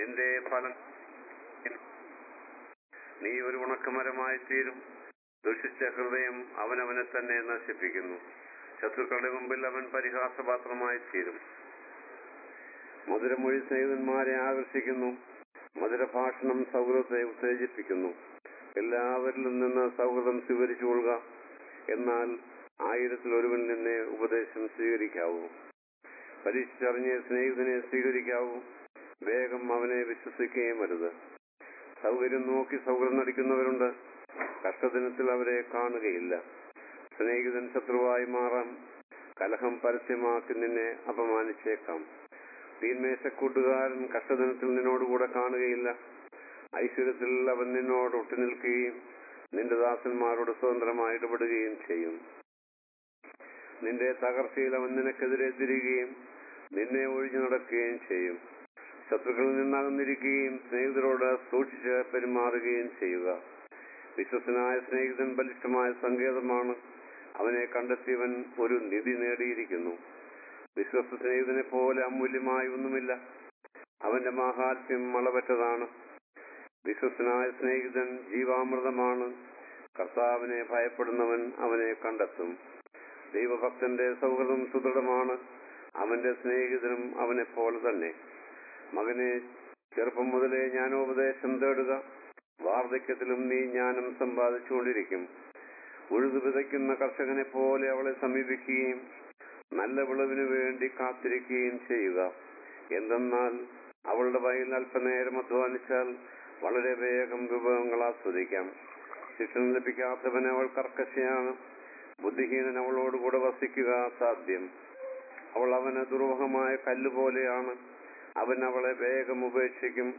എന്റെ ഫലം നീ ഒരു ഉണക്കമരമായി തീരും ദുഷിച്ച ഹൃദയം അവനവനെ തന്നെ നശിപ്പിക്കുന്നു ശത്രുക്കളുടെ മുമ്പിൽ അവൻ പരിഹാസപാത്രമായി തീരും മധുരമൊഴി സ്നേഹിതന്മാരെ ആകർഷിക്കുന്നു മധുരഭാഷണം സൗഹൃദത്തെ ഉത്തേജിപ്പിക്കുന്നു എല്ലാവരിലും നിന്ന് സൗഹൃദം സ്വീകരിച്ചുകൊള്ളുക എന്നാൽ ആയിരത്തിൽ ഒരുവനിൽ നിന്ന് ഉപദേശം സ്വീകരിക്കാവൂ പരീക്ഷിച്ചറിഞ്ഞ് സ്നേഹിതനെ സ്വീകരിക്കാവൂ വേഗം അവനെ വിശ്വസിക്കുകയും അരുത് സൗകര്യം നോക്കി സൗഹൃദം നടിക്കുന്നവരുണ്ട് കഷ്ടദിനത്തിൽ അവരെ കാണുകയില്ല സ്നേഹിതൻ ശത്രുവായി മാറാം കലഹം പരസ്യമാക്കി നിന്നെ അപമാനിച്ചേക്കാം തീന്മേശക്കൂട്ടുകാരൻ കഷ്ടദിനത്തിൽ നിന്നോടുകൂടെ കാണുകയില്ല ഐശ്വര്യത്തിൽ അവൻ നിന്നോട് ഒട്ടുനിൽക്കുകയും നിന്റെ ദാസന്മാരോട് സ്വതന്ത്രമായി ഇടപെടുകയും ചെയ്യും നിന്റെ തകർച്ചയിൽ അവൻ നിനക്കെതിരെ തിരികുകയും നിന്നെ ഒഴിഞ്ഞു നടക്കുകയും ചെയ്യും ശത്രുക്കളിൽ നിന്നകന്നിരിക്കുകയും സ്നേഹിതരോട് സൂക്ഷിച്ച് പെരുമാറുകയും ചെയ്യുക വിശ്വസനായ സ്നേഹിതൻ ബലിഷ്ഠമായ സങ്കേതമാണ് അവനെ കണ്ടെത്തിയവൻ ഒരു നിധി നേടിയിരിക്കുന്നു വിശ്വസ്ത സ്നേഹിതനെ പോലെ അമൂല്യമായ ഒന്നുമില്ല അവന്റെ മാഹാത്മ്യം മളവറ്റതാണ് വിശ്വസനായ സ്നേഹിതൻ ജീവാമൃതമാണ് കർത്താവിനെ ഭയപ്പെടുന്നവൻ അവനെ കണ്ടെത്തും ദൈവഭക്തന്റെ സൗഹൃദം സുദൃഢമാണ് അവന്റെ സ്നേഹിതനും അവനെ പോലെ തന്നെ മകനെ ചെറുപ്പം മുതലേ ജ്ഞാനോപദേശം തേടുക വാർദ്ധക്യത്തിലും നീ ജ്ഞാനം സമ്പാദിച്ചുകൊണ്ടിരിക്കും ഉഴുതു വിതയ്ക്കുന്ന കർഷകനെ പോലെ അവളെ സമീപിക്കുകയും നല്ല വിളവിനു വേണ്ടി കാത്തിരിക്കുകയും ചെയ്യുക എന്തെന്നാൽ അവളുടെ വയലിൽ അല്പനേരം അധ്വാനിച്ചാൽ വളരെ വേഗം വിഭവങ്ങൾ ആസ്വദിക്കാം ശിക്ഷണം ലഭിക്കാത്തവന് അവൾ കർക്കശയാണ് ബുദ്ധിഹീനൻ അവളോടുകൂടെ വസിക്കുക അസാധ്യം അവൾ അവന് ദുർവഹമായ കല്ലുപോലെയാണ് അവൻ അവളെ വേഗം ഉപേക്ഷിക്കും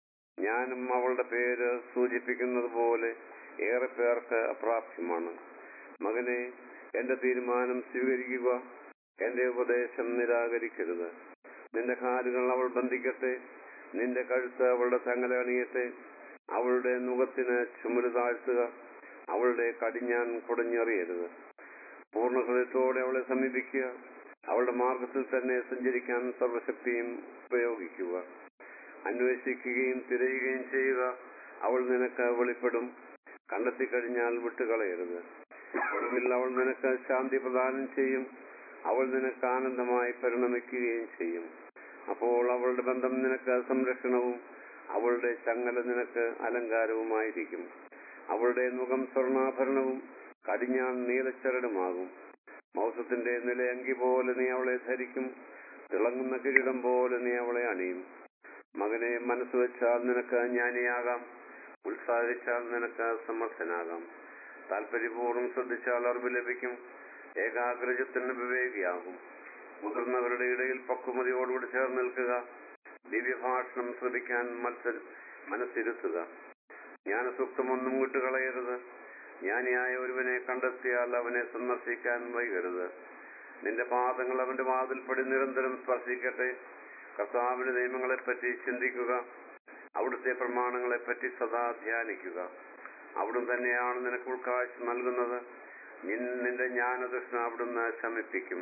ഞാനും അവളുടെ പേര് സൂചിപ്പിക്കുന്നത് പോലെ ഏറെ പേർക്ക് അപ്രാപ്യമാണ് മകനെ എന്റെ തീരുമാനം സ്വീകരിക്കുക എന്റെ ഉപദേശം നിരാകരിക്കരുത് നിന്റെ കാലുകൾ അവൾ ബന്ധിക്കട്ടെ നിന്റെ കഴുത്ത് അവളുടെ തങ്ങല അണിയട്ടെ അവളുടെ മുഖത്തിന് ചുമല് താഴ്ത്തുക അവളുടെ കടിഞ്ഞാൻ കുടഞ്ഞെറിയരുത് പൂർണ്ണ ഹൃദയത്തോടെ അവളെ സമീപിക്കുക അവളുടെ മാർഗത്തിൽ തന്നെ സഞ്ചരിക്കാൻ സർവശക്തിയും ഉപയോഗിക്കുക അന്വേഷിക്കുകയും തിരയുകയും ചെയ്യുക അവൾ നിനക്ക് വെളിപ്പെടും കണ്ടെത്തിക്കഴിഞ്ഞാൽ വിട്ടുകളയരുത് ഒടുവിൽ അവൾ നിനക്ക് ശാന്തി പ്രദാനം ചെയ്യും അവൾ നിനക്ക് ആനന്ദമായി പരിണമിക്കുകയും ചെയ്യും അപ്പോൾ അവളുടെ ബന്ധം നിനക്ക് സംരക്ഷണവും അവളുടെ ചങ്ങല നിനക്ക് അലങ്കാരവുമായിരിക്കും അവളുടെ മുഖം സ്വർണ്ണാഭരണവും കടിഞ്ഞാൻ നീലച്ചരടുമാകും മൗസത്തിന്റെ നിലയങ്കി പോലെ നീ അവളെ ധരിക്കും തിളങ്ങുന്ന കിരീടം പോലെ നീ അവളെ അണിയും മകനെ മനസ്സ് വെച്ചാൽ നിനക്ക് ജ്ഞാനിയാകാം ഉത്സാഹിച്ചാൽ നിനക്ക് സമർത്ഥനാകാം താല്പര്യപൂർവ്വം ശ്രദ്ധിച്ചാൽ അറിവ് ലഭിക്കും ഏകാഗ്രചിത്തിന് വിവേകിയാകും മുതിർന്നവരുടെ ഇടയിൽ പക്വമതിയോടുകൂടി ചേർന്ന് നിൽക്കുക ദിവ്യഭാഷണം ശ്രദ്ധിക്കാൻ മത്സര മനസ്സിരുത്തുക ജ്ഞാനസൂക്തമൊന്നും വിട്ടുകളയരുത് ജ്ഞാനിയായ ഒരുവനെ കണ്ടെത്തിയാൽ അവനെ സന്ദർശിക്കാൻ വൈകരുത് നിന്റെ പാദങ്ങൾ അവന്റെ വാതിൽപ്പടി നിരന്തരം സ്പർശിക്കട്ടെ കർത്താവിന്റെ നിയമങ്ങളെപ്പറ്റി ചിന്തിക്കുക അവിടുത്തെ പ്രമാണങ്ങളെപ്പറ്റി സദാ ധ്യാനിക്കുക അവിടുന്ന് തന്നെയാണ് നിനക്ക് ഉൾക്കാഴ്ച നൽകുന്നത് നിൻ- നിന്റെ ജ്ഞാനതൃഷ്ണ അവിടുന്ന് ശമിപ്പിക്കും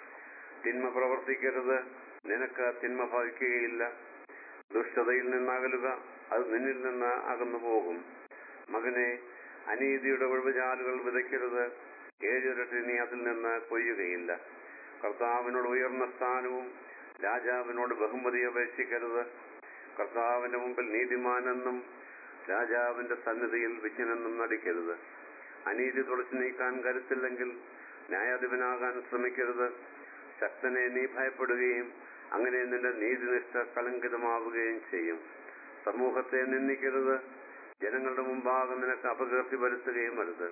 തിന്മ പ്രവർത്തിക്കരുത് നിനക്ക് തിന്മ ഭവിക്കുകയില്ല ദുഷ്ടതയിൽ നിന്ന് അകലുക അത് നിന്നിൽ നിന്ന് അകന്നു പോകും മകനെ അനീതിയുടെ ഒഴിവുചാലുകൾ വിതയ്ക്കരുത് ഏഴിരട്ടി നീ അതിൽ നിന്ന് കൊയ്യുകയില്ല കർത്താവിനോട് ഉയർന്ന സ്ഥാനവും രാജാവിനോട് ബഹുമതി അപേക്ഷിക്കരുത് കർത്താവിന്റെ മുമ്പിൽ നീതിമാനെന്നും രാജാവിന്റെ സന്നിധിയിൽ വിജ്ഞനെന്നും നടിക്കരുത് അനീതി തുടച്ചു നീക്കാൻ കരുത്തില്ലെങ്കിൽ ന്യായാധിപനാകാൻ ശ്രമിക്കരുത് ശക്തനെ നീ ഭയപ്പെടുകയും അങ്ങനെ നിന്റെ നീതിനിഷ്ഠ കളങ്കിതമാവുകയും ചെയ്യും സമൂഹത്തെ നിന്ദിക്കരുത് ജനങ്ങളുടെ മുമ്പാകെ നിനക്ക് അപകീർത്തി വരുത്തുകയും അരുത്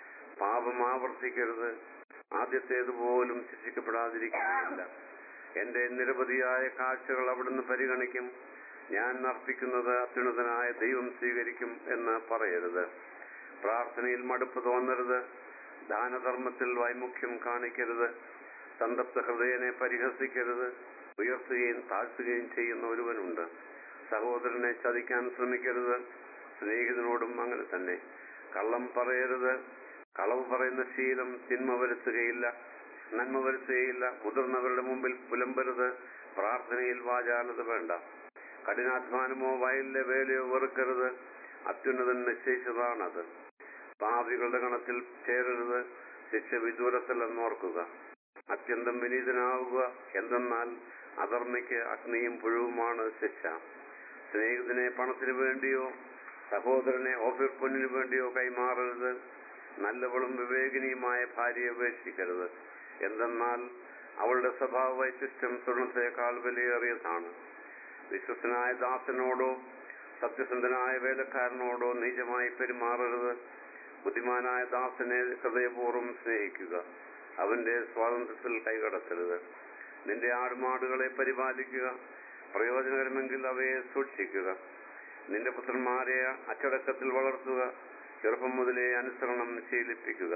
പാപം ആവർത്തിക്കരുത് ആദ്യത്തേതുപോലും ശിക്ഷിക്കപ്പെടാതിരിക്കുകയില്ല എന്റെ നിരവധിയായ കാഴ്ചകൾ അവിടുന്ന് പരിഗണിക്കും ഞാൻ അർപ്പിക്കുന്നത് അത്യുന്നതനായ ദൈവം സ്വീകരിക്കും എന്ന് പറയരുത് പ്രാർത്ഥനയിൽ മടുപ്പ് തോന്നരുത് ദാനധർമ്മത്തിൽ വൈമുഖ്യം കാണിക്കരുത് സന്തപ്ത ഹൃദയനെ പരിഹസിക്കരുത് ഉയർത്തുകയും താഴ്ത്തുകയും ചെയ്യുന്ന ഒരുവനുണ്ട് സഹോദരനെ ചതിക്കാൻ ശ്രമിക്കരുത് സ്നേഹിതനോടും അങ്ങനെ തന്നെ കള്ളം പറയരുത് കളവ് പറയുന്ന ശീലം തിന്മ വരുത്തുകയില്ല നന്മ വരുത്തുകയില്ല മുതിർന്നവരുടെ മുമ്പിൽ പുലമ്പരുത് പ്രാർത്ഥനയിൽ വാചാലത വേണ്ട കഠിനാധ്വാനമോ വയലിലെ വേലയോ വെറുക്കരുത് അത്യുന്നതൻ നിശ്ചയിച്ചതാണത് പാപികളുടെ ഗണത്തിൽ ചേരരുത് ശിക്ഷ വിദൂരത്തിലെന്നോർക്കുക അത്യന്തം വിനീതനാവുക എന്തെന്നാൽ അധർമ്മയ്ക്ക് അഗ്നിയും പുഴുവുമാണ് ശിക്ഷ സ്നേഹിതനെ പണത്തിനു വേണ്ടിയോ സഹോദരനെ ഓഫീർ പൊന്നിനു വേണ്ടിയോ കൈമാറരുത് നല്ലവളും വിവേകിനിയുമായ ഭാര്യയെ ഉപേക്ഷിക്കരുത് എന്തെന്നാൽ അവളുടെ സ്വഭാവ വൈശിഷ്ട്യം സ്വർണത്തേക്കാൾ വിലയേറിയതാണ് വിശ്വസനായ ദാസനോടോ സത്യസന്ധനായ വേലക്കാരനോടോ നീചമായി പെരുമാറരുത് ബുദ്ധിമാനായ ദാസനെ ഹൃദയപൂർവ്വം സ്നേഹിക്കുക അവന്റെ സ്വാതന്ത്ര്യത്തിൽ കൈകടത്തരുത് നിന്റെ ആടുമാടുകളെ പരിപാലിക്കുക പ്രയോജനകരമെങ്കിൽ അവയെ സൂക്ഷിക്കുക നിന്റെ പുത്രന്മാരെ അച്ചടക്കത്തിൽ വളർത്തുക ചെറുപ്പം മുതലേ അനുസരണം ശീലിപ്പിക്കുക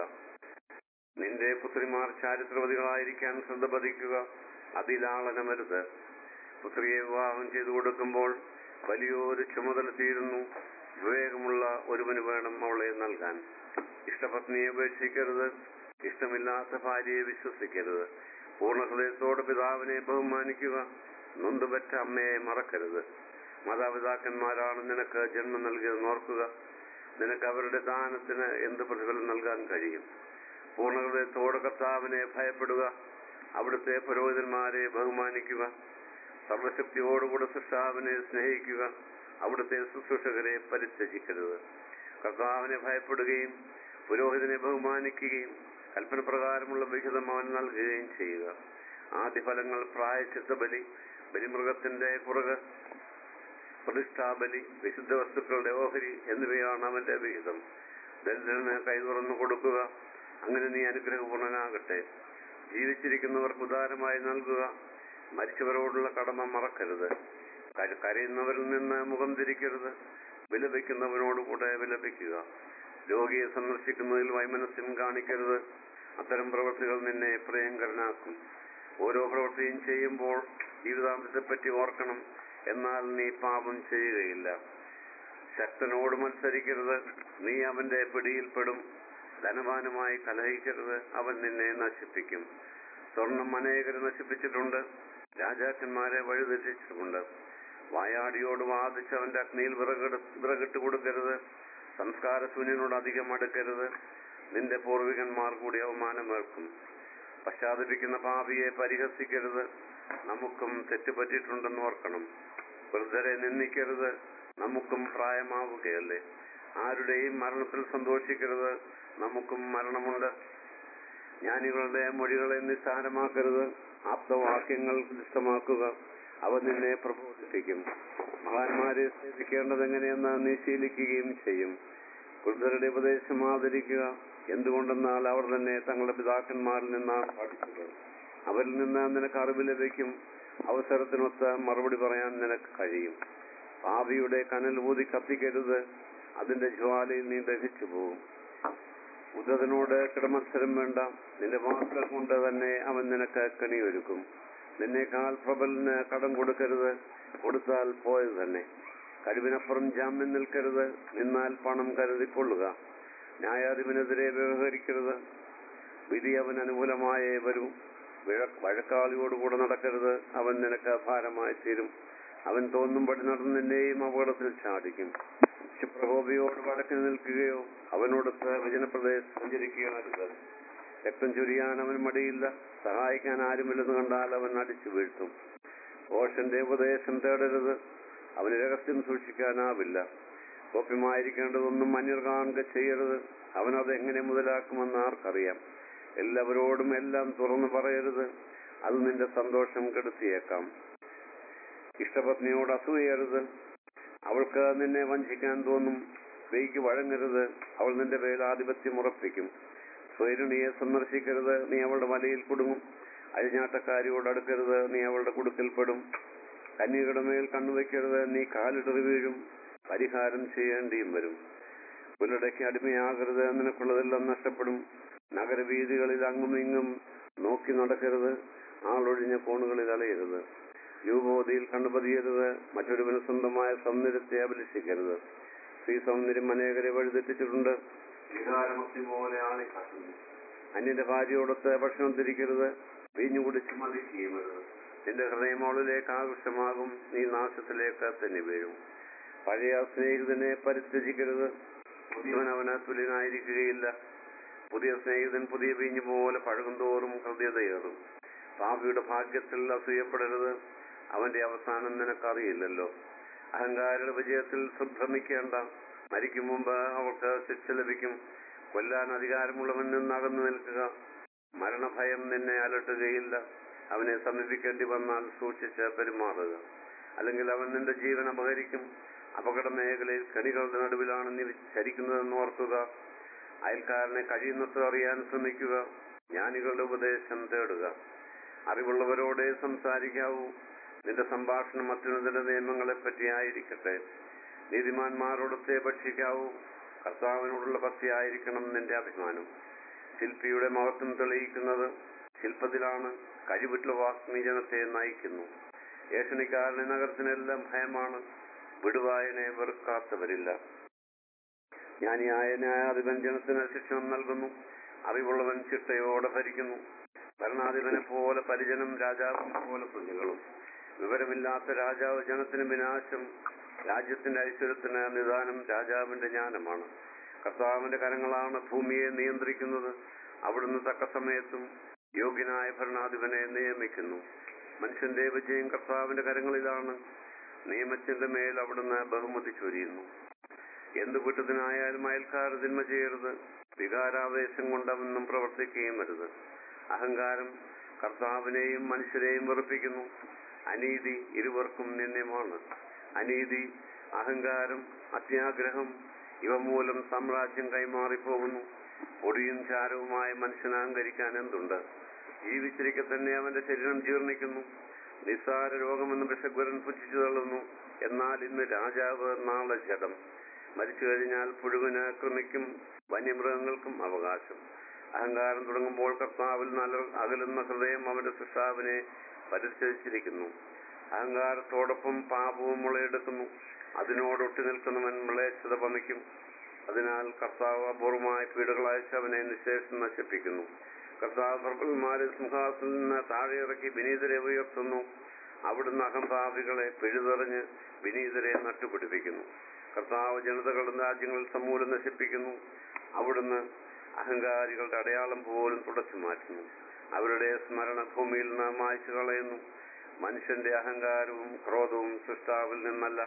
നിന്റെ പുത്രിമാർ ചാരിത്രവതികളായിരിക്കാൻ ശ്രദ്ധ പതിക്കുക അതിലാളനമരുത് പുത്രിയെ വിവാഹം ചെയ്തു കൊടുക്കുമ്പോൾ വലിയൊരു ചുമതല തീരുന്നു വിവേകമുള്ള ഒരുവന് വേണം അവളെ നൽകാൻ ഇഷ്ടപത്നിയെ ഉപേക്ഷിക്കരുത് ഇഷ്ടമില്ലാത്ത ഭാര്യയെ വിശ്വസിക്കരുത് പൂർണ്ണ ഹൃദയത്തോടെ പിതാവിനെ ബഹുമാനിക്കുക നൊന്തുപറ്റ അമ്മയെ മറക്കരുത് മാതാപിതാക്കന്മാരാണ് നിനക്ക് ജന്മം നൽകിയത് ഓർക്കുക നിനക്ക് അവരുടെ ദാനത്തിന് എന്ത് പ്രതിഫലം നൽകാൻ കഴിയും പൂർണ്ണ ഹൃദയത്തോടെ കർത്താവിനെ ഭയപ്പെടുക അവിടുത്തെ പുരോഹിതന്മാരെ ബഹുമാനിക്കുക സർവശക്തിയോടുകൂടെ സൃഷ്ടാവിനെ സ്നേഹിക്കുക അവിടുത്തെ ശുശ്രൂഷകരെ പരിത്യജിക്കരുത് കർത്താവിനെ ഭയപ്പെടുകയും പുരോഹിതനെ ബഹുമാനിക്കുകയും കൽപ്പന പ്രകാരമുള്ള വിഹിതം അവൻ നൽകുകയും ചെയ്യുക ആദ്യഫലങ്ങൾ പ്രായച്ചിത്ത ബലി ബലിമൃഗത്തിന്റെ പുറക് പ്രതിഷ്ഠാബലി വിശുദ്ധ വസ്തുക്കളുടെ ഓഹരി എന്നിവയാണ് അവന്റെ വിഹിതം ദരിദ്രന് കൈ തുറന്നു കൊടുക്കുക അങ്ങനെ നീ അനുഗ്രഹപൂർണനാകട്ടെ ജീവിച്ചിരിക്കുന്നവർക്ക് ഉദാരമായി നൽകുക മരിച്ചവരോടുള്ള കടമ മറക്കരുത് കര- കരയുന്നവരിൽ നിന്ന് മുഖം തിരിക്കരുത് വിലപിക്കുന്നവനോട് കൂടെ വിലപിക്കുക രോഗിയെ സന്ദർശിക്കുന്നതിൽ വൈമനസ്യം കാണിക്കരുത് അത്തരം പ്രവൃത്തികൾ നിന്നെ പ്രിയങ്കരനാക്കും ഓരോ പ്രവൃത്തിയും ചെയ്യുമ്പോൾ ജീവിതാന്തത്തെപ്പറ്റി ഓർക്കണം എന്നാൽ നീ പാപം ചെയ്യുകയില്ല ശക്തനോട് മത്സരിക്കരുത് നീ അവന്റെ പിടിയിൽപ്പെടും ധനവാനുമായി കലഹിക്കരുത് അവൻ നിന്നെ നശിപ്പിക്കും സ്വർണം അനേകരെ നശിപ്പിച്ചിട്ടുണ്ട് രാജാക്കന്മാരെ വഴിതെറ്റിച്ചിട്ടുണ്ട് വായാടിയോട് വാദിച്ച് അവന്റെ അഗ്നിയിൽ വിറകെടു വിറകിട്ട് കൊടുക്കരുത് സംസ്കാര ശൂന്യനോട് അധികം അടുക്കരുത് നിന്റെ പൂർവികന്മാർ കൂടി അവമാനമേൽക്കും പശ്ചാത്തപിക്കുന്ന പാപിയെ പരിഹസിക്കരുത് നമുക്കും തെറ്റുപറ്റിയിട്ടുണ്ടെന്ന് ഓർക്കണം വൃദ്ധരെ നിന്ദിക്കരുത് നമുക്കും പ്രായമാവുകയല്ലേ ആരുടെയും മരണത്തിൽ സന്തോഷിക്കരുത് നമുക്കും മരണമുണ്ട് ജ്ഞാനികളുടെ മൊഴികളെ നിസ്സാരമാക്കരുത് ആപ്തവാക്യങ്ങൾ ഇഷ്ടമാക്കുക അവ നിന്നെ പ്രബോധിപ്പിക്കും മഹാന്മാരെ സേവിക്കേണ്ടത് എങ്ങനെയെന്ന് നീ ശീലിക്കുകയും ചെയ്യും വൃദ്ധരുടെ ഉപദേശം ആദരിക്കുക എന്തുകൊണ്ടെന്നാൽ അവർ തന്നെ തങ്ങളുടെ പിതാക്കന്മാരിൽ നിന്നാണ് പഠിച്ചത് അവരിൽ നിന്ന് നിനക്ക് അറിവ് ലഭിക്കും അവസരത്തിനൊത്ത് മറുപടി പറയാൻ നിനക്ക് കഴിയും പാപിയുടെ കനൽ ഊതി കത്തിക്കരുത് അതിന്റെ ജ്വാലയിൽ നീ ദഹിച്ചു പോകും ഉദതനോട് കിടമത്സരം വേണ്ട നിന്റെ വാക്കുകൾ കൊണ്ട് തന്നെ അവൻ നിനക്ക് കണിയൊരുക്കും നിന്നേക്കാൾ പ്രബലന് കടം കൊടുക്കരുത് കൊടുത്താൽ പോയത് തന്നെ കഴിവിനപ്പുറം ജാമ്യം നിൽക്കരുത് നിന്നാൽ പണം കരുതിക്കൊള്ളുക ന്യായാധിപനെതിരെ വ്യവഹരിക്കരുത് വിധി അവൻ അനുകൂലമായേ വരൂ വിഴ- വഴക്കാളിയോടുകൂടെ നടക്കരുത് അവൻ നിനക്ക് ഭാരമായി തീരും അവൻ തോന്നുംപടി നടന്ന് നിന്നെയും അപകടത്തിൽ ചാടിക്കും പ്രകോപിയോട് വടക്കിന് നിൽക്കുകയോ അവനോടൊത്ത് വിജനപ്രദേശം സഞ്ചരിക്കുകയോ അരുത് രക്തം ചൊരിയാൻ അവൻ മടിയില്ല സഹായിക്കാൻ ആരുമില്ലെന്ന് കണ്ടാൽ അവൻ അടിച്ചു വീഴ്ത്തും ഓഷന്റെ ഉപദേശം തേടരുത് അവന് രഹസ്യം സൂക്ഷിക്കാനാവില്ല ഗോപ്യമായിരിക്കേണ്ടതൊന്നും മഞ്ഞർ കാണുക ചെയ്യരുത് അവനത് എങ്ങനെ മുതലാക്കുമെന്ന് ആർക്കറിയാം എല്ലാവരോടും എല്ലാം തുറന്നു പറയരുത് അത് നിന്റെ സന്തോഷം കെടുത്തിയേക്കാം ഇഷ്ടപത്നിയോട് അസൂയരുത് അവൾക്ക് നിന്നെ വഞ്ചിക്കാൻ തോന്നും വെയ്ക്ക് വഴങ്ങരുത് അവൾ നിന്റെ പേരിൽ ആധിപത്യം ഉറപ്പിക്കും സ്വൈരുണിയെ സന്ദർശിക്കരുത് നീ അവളുടെ വലയിൽ കുടുങ്ങും അഴിഞ്ഞാട്ടക്കാരിയോട് അടുക്കരുത് നീ അവളുടെ കുടുക്കിൽപ്പെടും കന്യകയുടെ മേൽ കണ്ണുവെക്കരുത് നീ കാലിടറി വീഴും പരിഹാരം ചെയ്യേണ്ടിയും വരും പുലടയ്ക്ക് അടിമയാകരുത് നിനക്കുള്ളതെല്ലാം നഷ്ടപ്പെടും നഗരവീതികളിൽ അങ്ങും ഇങ്ങും നോക്കി നടക്കരുത് ആളൊഴിഞ്ഞ കോണുകളിൽ അലയരുത് രൂപവതിയിൽ കണ്ണുപതിയരുത് മറ്റൊരുവന് സ്വന്തമായ സൗന്ദര്യത്തെ അഭിലഷിക്കരുത് സ്ത്രീ സൗന്ദര്യം അനേകരെ വഴിതെറ്റിച്ചിട്ടുണ്ട് വികാരമക്തി പോലെ ആളെ കാട്ടുന്നു അന്യന്റെ ഭാര്യയോടൊത്ത് ഭക്ഷണം തിരിക്കരുത് വീഞ്ഞു കുടിച്ച് മതിക്കുകയും വരുത് നിന്റെ ഹൃദയം അവളിലേക്ക് ആകർഷമാകും നീ നാശത്തിലേക്ക് തന്നെ വീഴും പഴയ സ്നേഹിതനെ പരിത്യജിക്കരുത് പുതിയവൻ അവന് തുല്യനായിരിക്കുകയില്ല പുതിയ സ്നേഹിതൻ പുതിയ വീഞ്ഞു പോലെ പഴകുന്തോറും ഹൃദയതയേറും പാപിയുടെ ഭാഗ്യത്തിൽ അസൂയപ്പെടരുത് അവന്റെ അവസാനം നിനക്കറിയില്ലല്ലോ അഹങ്കാരിയുടെ വിജയത്തിൽ സുഭ്രമിക്കേണ്ട മരിക്കും മുമ്പ് അവൾക്ക് ശിക്ഷ ലഭിക്കും കൊല്ലാൻ അധികാരമുള്ളവൻ നിന്ന് അകന്നു നിൽക്കുക മരണഭയം നിന്നെ അലട്ടുകയില്ല അവനെ സമീപിക്കേണ്ടി വന്നാൽ സൂക്ഷിച്ച് പെരുമാറുക അല്ലെങ്കിൽ അവൻ നിന്റെ ജീവൻ അപഹരിക്കും അപകട മേഖലയിൽ കണികളുടെ നടുവിലാണ് നീ ചരിക്കുന്നതെന്ന് ഓർക്കുക അയൽക്കാരനെ കഴിയുന്നത്ര അറിയാൻ ശ്രമിക്കുക ജ്ഞാനികളുടെ ഉപദേശം തേടുക അറിവുള്ളവരോടെ സംസാരിക്കാവൂ നിന്റെ സംഭാഷണം അത്യുന്നതന്റെ നിയമങ്ങളെ പറ്റിയായിരിക്കട്ടെ നീതിമാന്മാരോടത്തെ ഭക്ഷിക്കാവൂ കർത്താവിനോടുള്ള ഭക്തിയായിരിക്കണം നിന്റെ അഭിമാനം ശില്പിയുടെ മഹത്വം തെളിയിക്കുന്നത് ശില്പത്തിലാണ് കഴിവുറ്റുള്ള വാഗ്മി ജനത്തെ നയിക്കുന്നു ഏഷണിക്കാരനെ നഗരത്തിനെല്ലാം ഭയമാണ് വിടുവായനെ വെറുക്കാത്തവരില്ല ജ്ഞാനിയായ ന്യായാധിപൻ ജനത്തിന് ശിക്ഷണം നൽകുന്നു അറിവുള്ളവൻ ചിട്ടയോടെ ഭരിക്കുന്നു ഭരണാധിപനെ പോലെ പരിജനം രാജാവിനെ പോലെ പ്രജകളും വിവരമില്ലാത്ത രാജാവ് ജനത്തിന് വിനാശം രാജ്യത്തിന്റെ ഐശ്വര്യത്തിന് നിദാനം രാജാവിന്റെ ജ്ഞാനമാണ് കർത്താവിന്റെ കരങ്ങളാണ് ഭൂമിയെ നിയന്ത്രിക്കുന്നത് അവിടുന്ന് തക്ക സമയത്തും യോഗ്യനായ ഭരണാധിപനെ നിയമിക്കുന്നു മനുഷ്യന്റെ വിജയം കർത്താവിന്റെ കരങ്ങളിലാണ് നിയമത്തിന്റെ മേൽ അവിടുന്ന് ബഹുമതി ചൊരിയുന്നു എന്ത് കുറ്റത്തിനായാലും അയൽക്കാർ തിന്മ ചെയ്യരുത് വികാരാവേശം കൊണ്ടവന്നും പ്രവർത്തിക്കുകയും അരുത് അഹങ്കാരം കർത്താവിനെയും മനുഷ്യരെയും വെറുപ്പിക്കുന്നു അനീതി ഇരുവർക്കും നിന്ദ്യമാണ് അനീതി അഹങ്കാരം അത്യാഗ്രഹം ഇവ മൂലം സാമ്രാജ്യം കൈമാറിപ്പോകുന്നു പൊടിയും ചാരവുമായ മനുഷ്യനെ അഹങ്കരിക്കാൻ എന്തുണ്ട് ജീവിച്ചിരിക്കെ തന്നെ അവന്റെ ശരീരം ജീർണിക്കുന്നു നിസ്സാര രോഗമെന്ന് വിഷഗ്വരൻ പുച്ഛിച്ചു തള്ളുന്നു എന്നാൽ ഇന്ന് രാജാവ് നാളെ ജഡം മരിച്ചു കഴിഞ്ഞാൽ പുഴുവിന് കൃമിക്കും വന്യമൃഗങ്ങൾക്കും അവകാശം അഹങ്കാരം തുടങ്ങുമ്പോൾ കർത്താവിൽ നല്ല അകലുന്ന ഹൃദയം അവന്റെ സൃഷ്ടാവിനെ പരിശോധിച്ചിരിക്കുന്നു അഹങ്കാരത്തോടൊപ്പം പാപവും മുളയെടുക്കുന്നു അതിനോടൊട്ടി നിൽക്കുന്നവൻ മ്ലേച്ഛത വമിക്കും അതിനാൽ കർത്താവ് അപൂർവമായ പീഡകൾ അയച്ച് അവനെ നിശേഷം നശിപ്പിക്കുന്നു കർത്താവ് പ്രബലന്മാരെ സിംഹാസനത്തിൽ നിന്ന് താഴെ ഇറക്കി വിനീതരെ ഉയർത്തുന്നു അവിടുന്ന് അഹംഭാവികളെ പിഴുതെറിഞ്ഞ് വിനീതരെ നട്ടുപിടിപ്പിക്കുന്നു കർത്താവ് ജനതകളുടെ രാജ്യങ്ങളിൽ സമൂലം നശിപ്പിക്കുന്നു അവിടുന്ന് അഹങ്കാരികളുടെ അടയാളം പോലും തുടച്ചു മാറ്റുന്നു അവരുടെ സ്മരണ ഭൂമിയിൽ നിന്ന് മായ്ച്ചു കളയുന്നു മനുഷ്യന്റെ അഹങ്കാരവും ക്രോധവും സൃഷ്ടാവിൽ നിന്നല്ല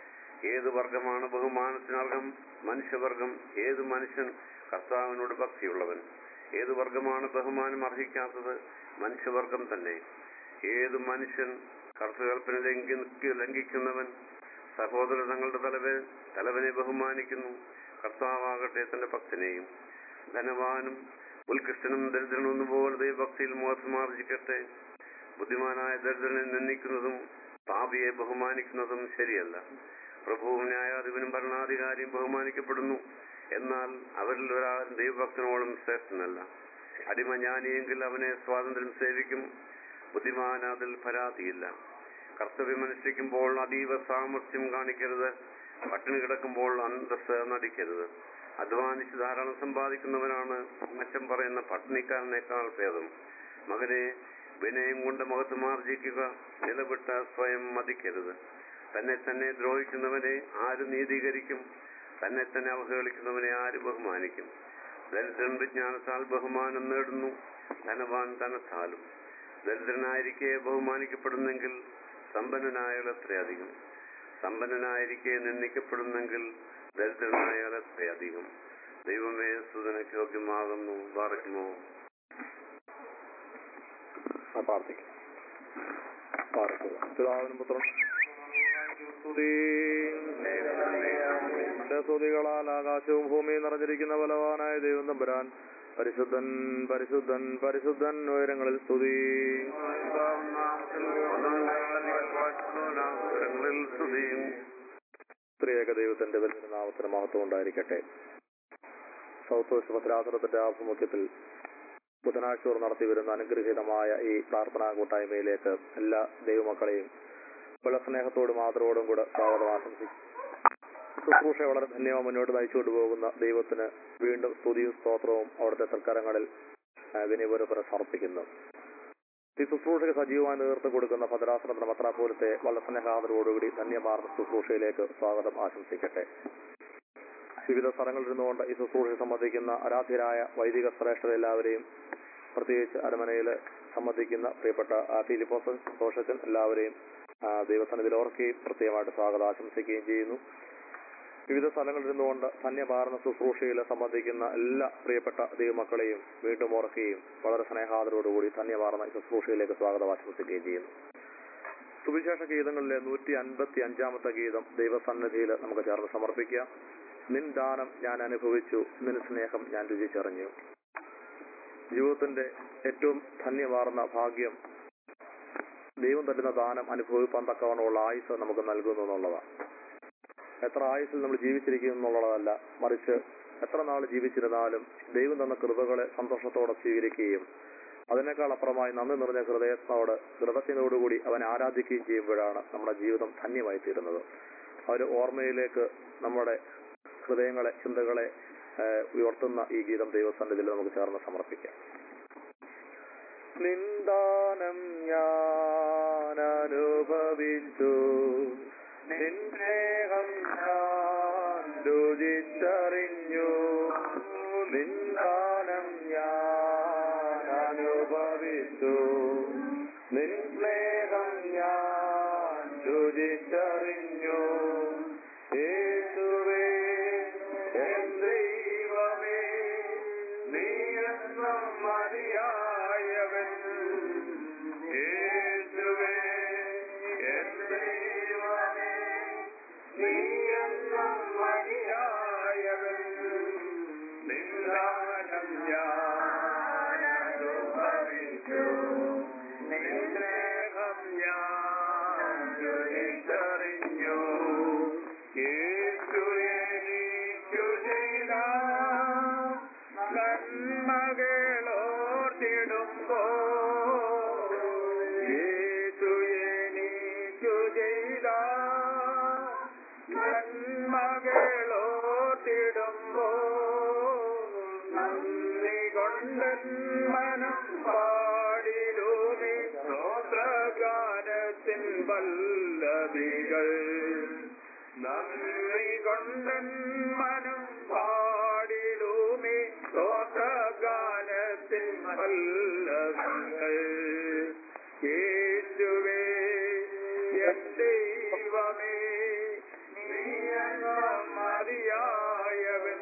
ഏത് വർഗമാണ് ബഹുമാനത്തിനർഹം മനുഷ്യവർഗം ഏത് മനുഷ്യൻ കർത്താവിനോട് ഭക്തിയുള്ളവൻ ഏത് വർഗമാണ് ബഹുമാനം അർഹിക്കാത്തത് മനുഷ്യവർഗം തന്നെ ഏത് മനുഷ്യൻ കർത്തകൽപ്പന ലംഘി ലംഘിക്കുന്നവൻ സഹോദരൻ തങ്ങളുടെ തലവൻ തലവനെ ബഹുമാനിക്കുന്നു കർത്താവാകട്ടെ തന്റെ ഭക്തനെയും ധനവാനും ഉത്കൃഷ്ടനും ദരിദ്രനും ഒന്നുപോലെ ദൈവഭക്തിയിൽ മോഹമാർജിക്കട്ടെ ബുദ്ധിമാനായ ദരിദ്രനെ നിന്ദിക്കുന്നതും പാപിയെ ബഹുമാനിക്കുന്നതും ശരിയല്ല പ്രഭുവും ന്യായാധിപനും ഭരണാധികാരിയും ബഹുമാനിക്കപ്പെടുന്നു എന്നാൽ അവരിൽ ഒരാൾ ദൈവഭക്തനോളം ശ്രേഷ്ഠനല്ല അടിമ ജ്ഞാനിയെങ്കിൽ അവനെ സ്വാതന്ത്ര്യം സേവിക്കും ബുദ്ധിമാൻ അതിൽ പരാതിയില്ല കർത്തവ്യം അനുഷ്ഠിക്കുമ്പോൾ അതീവ സാമർഥ്യം കാണിക്കരുത് പട്ടിണി കിടക്കുമ്പോൾ അന്തസ് നടിക്കരുത് അധ്വാനിച്ച് ധാരാളം സമ്പാദിക്കുന്നവനാണ് മറ്റം പറയുന്ന പട്ടിണിക്കാരനേക്കാൾ ഭേദം മകനെ വിനയം കൊണ്ട് മഹത്വമാർജിക്കുക നിലവിട്ട സ്വയം മതിക്കരുത് തന്നെ തന്നെ ദ്രോഹിക്കുന്നവനെ ആര് നീതീകരിക്കും തന്നെ തന്നെ അവഹേളിക്കുന്നവനെ ആര് ബഹുമാനിക്കും ദരിദ്രൻ വിജ്ഞാനത്താൽ ബഹുമാനം നേടുന്നു ധനവാൻ ധനത്താലും ദരിദ്രനായിരിക്കെ ബഹുമാനിക്കപ്പെടുന്നെങ്കിൽ സമ്പന്നനായാൽ എത്രയധികം സമ്പന്നനായിരിക്കെ നിന്ദിക്കപ്പെടുന്നെങ്കിൽ ദരിദ്രനായാൽ എത്രയധികം ദൈവമേ സുതനക്ക് യോഗ്യമാകുന്നു പാർക്കുമോ പ്രാർത്ഥിക്കാം പാർക്കുക പിതാവിനും പുത്രനും സ്തുതി എന്റെ സ്തുതികളാൽ ആകാശവും ഭൂമിയും നിറഞ്ഞിരിക്കുന്ന ബലവാനായ ദൈവം തമ്പുരാൻ പരിശുദ്ധൻ പരിശുദ്ധൻ പരിശുദ്ധൻ ഉയരങ്ങളിൽ സ്തുതി സ്ത്രീയേക ദൈവത്തിന്റെ വലിയ നാമത്തിന് മഹത്വം ഉണ്ടായിരിക്കട്ടെ സൗത്ത് വെസ്റ്റ് ഭദ്രാസനത്തിന്റെ ആഭിമുഖ്യത്തിൽ ബുധനാഴ്ച തോറും നടത്തി വരുന്ന അനുഗ്രഹീതമായ ഈ പ്രാർത്ഥനാ കൂട്ടായ്മയിലേക്ക് എല്ലാ ദൈവമക്കളെയും വളരെ സ്നേഹത്തോടും ആദരവോടും കൂടെ സ്വാഗതം ആശംസിക്കും ശുശ്രൂഷ വളരെ ധന്യമായി മുന്നോട്ട് നയിച്ചുകൊണ്ട് പോകുന്ന ദൈവത്തിന് വീണ്ടും സ്തുതിയും സ്തോത്രവും അവിടുത്തെ തൽക്കരങ്ങളിൽ വിനയപുരപ്പുര സമർപ്പിക്കുന്നു ഈ ശുശ്രൂഷയ്ക്ക് സജീവമായി നേതൃത്വം കൊടുക്കുന്ന ഭദ്രാസനത്തിന് മത്രാപൂരത്തെ വളരെ സ്നേഹാദരോടുകൂടി ധന്യമാർന്ന ശുശ്രൂഷയിലേക്ക് സ്വാഗതം ആശംസിക്കട്ടെ വിവിധ സ്ഥലങ്ങളിൽ നിന്നുകൊണ്ട് ഈ ശുശ്രൂഷയെ സംബന്ധിക്കുന്ന ആരാധ്യരായ വൈദിക ശ്രേഷ്ഠരെല്ലാവരെയും പ്രത്യേകിച്ച് അരമനയിൽ സംബന്ധിക്കുന്ന പ്രിയപ്പെട്ട ആ, ഫിലിപ്പോസൻ സന്തോഷച്ചൻ എല്ലാവരെയും ആ, ദൈവസന്നിധിയിൽ ഓർക്കുകയും പ്രത്യേകമായിട്ട് സ്വാഗതം ആശംസിക്കുകയും ചെയ്യുന്നു വിവിധ സ്ഥലങ്ങളിൽ നിന്നുകൊണ്ട് ധന്യഭാരണ ശുശ്രൂഷയിൽ സംബന്ധിക്കുന്ന എല്ലാ പ്രിയപ്പെട്ട ദൈവമക്കളെയും വീണ്ടും ഓർക്കുകയും വളരെ സ്നേഹാദരോടുകൂടി ധന്യഭാരണ ശുശ്രൂഷയിലേക്ക് സ്വാഗതം ആശംസിക്കുകയും ചെയ്യുന്നു സുവിശേഷ ഗീതങ്ങളിലെ നൂറ്റി അൻപത്തി അഞ്ചാമത്തെ ഗീതം ദൈവസന്നിധിയിൽ നമുക്ക് ചേർന്ന് സമർപ്പിക്കാം നിൻ ദാനം ഞാൻ അനുഭവിച്ചു നിൻ സ്നേഹം ഞാൻ രുചിച്ചറിഞ്ഞു ജീവിതത്തിന്റെ ഏറ്റവും ധന്യമാർന്ന ഭാഗ്യം ദൈവം തരുന്ന ദാനം അനുഭവിപ്പാൻ തക്കവണ്ണമുള്ള ആയുസ് നമുക്ക് നൽകുന്നു എന്നുള്ളതാണ് എത്ര ആയുസ്സിൽ നമ്മൾ ജീവിച്ചിരിക്കുന്നു എന്നുള്ളതല്ല മറിച്ച് എത്ര നാൾ ജീവിച്ചിരുന്നാലും ദൈവം തന്ന കൃപകളെ സന്തോഷത്തോടെ സ്വീകരിക്കുകയും അതിനേക്കാൾ അപ്പുറമായി നന്ദി നിറഞ്ഞ ഹൃദയത്തോട് ഹൃദയത്തിനോടുകൂടി അവനെ ആരാധിക്കുകയും ചെയ്യുമ്പോഴാണ് നമ്മുടെ ജീവിതം ധന്യമായി തീരുന്നത് ആ ഒരു ഓർമ്മയിലേക്ക് നമ്മുടെ ഹൃദയങ്ങളെ ചിന്തകളെ ഏഹ്, ഉയർത്തുന്ന ഈ ഗീതം ദൈവസന്നിധിയിൽ നമുക്ക് ചേർന്ന് സമർപ്പിക്കാം നിന്ദാനം ഞാൻ അനുഭവിച്ചു നിൻ സ്നേഹം ഞാൻ രുചിച്ചറിഞ്ഞു നിന്ദാനം ഞാൻ അനുഭവിച്ചു നിൻ സ്നേഹം ഞാൻ രുചിച്ചറിഞ്ഞു യേശുവേ എൻ ദൈവമേ നീ എന്നും മതിയായവൻ യേശുവേ എൻ ദൈവമേ നീ എന്നും മതിയായവൻ നിന്ദാനം ഞാൻ അനുഭവിച്ചു നിൻ സ്നേഹം ഞാൻ രുചിച്ചറിഞ്ഞു യേശു എനിക്കു ചെയ്ത നന്മകളോർത്തിടുമ്പോ യേശു എനിക്കു ചെയ്ത നന്മകളോർത്തിടുമ്പോ നന്ദി കൊണ്ടൻ മനം പാടിലൂമി സ്തോത്രഗാനത്തിൻ വല്ലവികൾ നന്ദി കൊണ്ടൻ മനം പാടിലൂമി സ്തോത്രഗാനത്തിൻ വല്ലവികൾ യേശുവേ എൻ ദൈവമേ നീയെന്നും മതിയായവൻ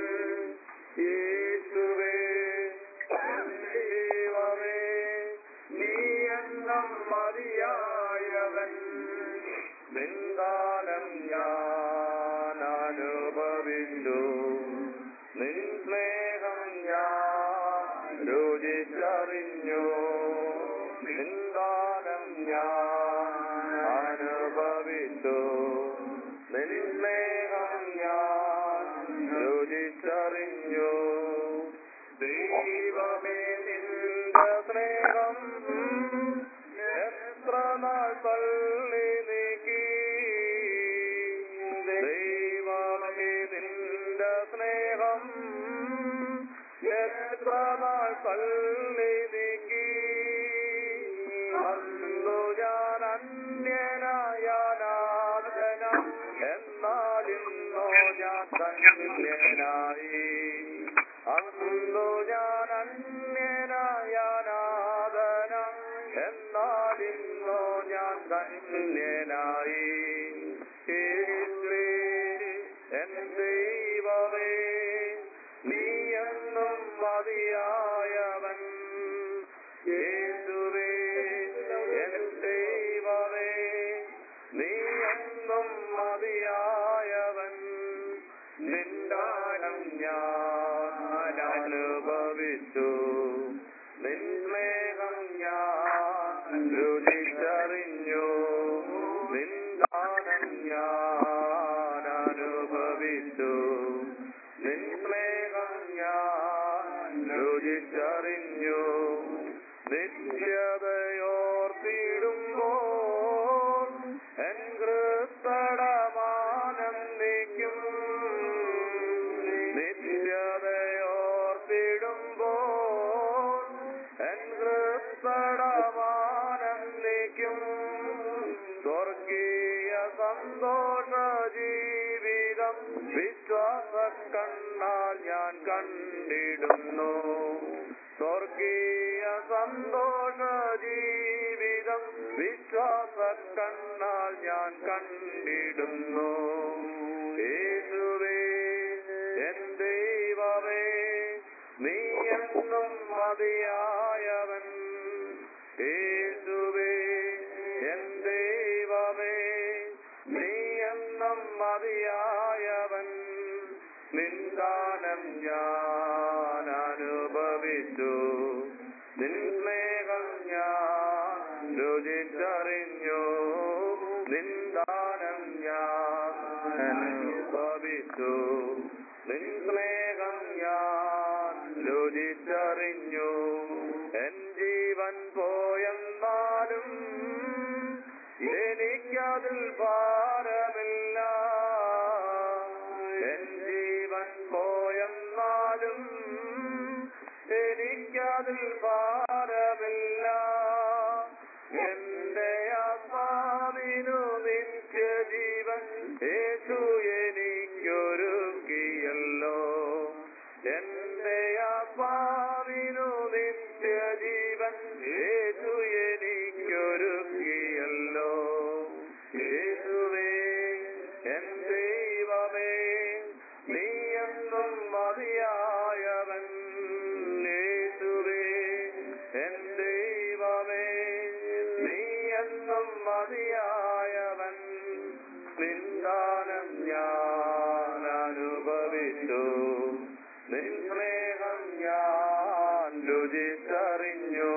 യേശുവേ എൻ ദൈവമേ നീയെന്നും മതിയായവൻ നിന്ദാനം ഞാൻ അനുഭവിച്ചു നിൻ സ്നേഹം ഞാൻ രുചിച്ചറിഞ്ഞു നിന്ദാനം ഞാൻ അനുഭവിച്ചു നിൻ സ്നേഹം ഞാൻ രുചിച്ചറിഞ്ഞു ദൈവമേ നിന്റെ സ്നേഹം എത്ര നാൾ തള്ളി നീക്കി ദൈവമേ നിന്റെ സ്നേഹം എത്ര നാൾ തള്ളി നീക്കി അന്നു ഞാൻ അന്യനായ നാഥനം എന്നാലിന്നോ ഞാൻ തന്യനായി അന്നു ഞാൻ അന്യനായ നാഥനം എന്നാലിന്നോ ഞാൻ ധന്യനായി യേശുവേ, എൻ ദൈവമേ നീ എന്നും മതിയായവൻ യേശുവേ എൻ ദൈവമേ നീ എന്നും മതിയായവൻ നിന്ദാനം ഞാൻ അനുഭവിച്ചു നിൻ സ്നേഹം ഞാൻ രുചിച്ചറിഞ്ഞു നിന്ദാനം ഞാൻ അനുഭവിച്ചു നിൻ സ്നേഹം ഞാൻ രുചിച്ചറിഞ്ഞു നിത്യതയോർത്തിടുമ്പോൾ എൻ കൃത്തടമാനന്ദിക്കും നിത്യതയോർത്തിടുമ്പോൾ എൻ വിശ്വാസ കണ്ണാൽ ഞാൻ കണ്ടിടുന്നു സ്വർഗീയ സന്തോഷ ജീവിതം വിശ്വാസ കണ്ണാൽ ഞാൻ കണ്ടിടുന്നു യേശുവേ എൻ ദൈവമേ നീ എന്നും മതിയായവൻ യേശുവേ എൻ ദൈവമേ നീ എന്നും മതിയായവൻ നിന്ദാനം ഞാൻ അനുഭവിച്ചു നിൻ സ്നേഹം ഞാൻ രുചിച്ചറിഞ്ഞു നിന്ദാനം ഞാൻ അനുഭവിച്ചു നിൻ സ്നേഹം ഞാൻ രുചിച്ചറിഞ്ഞു എൻ ജീവൻ പോയെന്നാലും എനിക്കതിൽ ഭാരമില്ല എൻ ജീവൻ പോയെന്നാലും എനിക്കതിൽ ഭാരമില്ല എന്റെ ആത്മാവിനു നിത്യജീവൻ യേശു എനിക്കൊരുക്കിയല്ലോ എന്റെ ആത്മാവിനു നിത്യജീവൻ യേശു എനിക്കൊരുക്കിയല്ലോ യേശുവേ എൻ ദൈവമേ നീ എന്നും മതിയായവൻ യേശുവേ എൻ ദൈവമേ നീ എന്നും മതിയായവൻ നിന്ദാനം ഞാൻ അനുഭവിച്ചു നിൻ സ്നേഹം ഞാൻ രുചിച്ചറിഞ്ഞു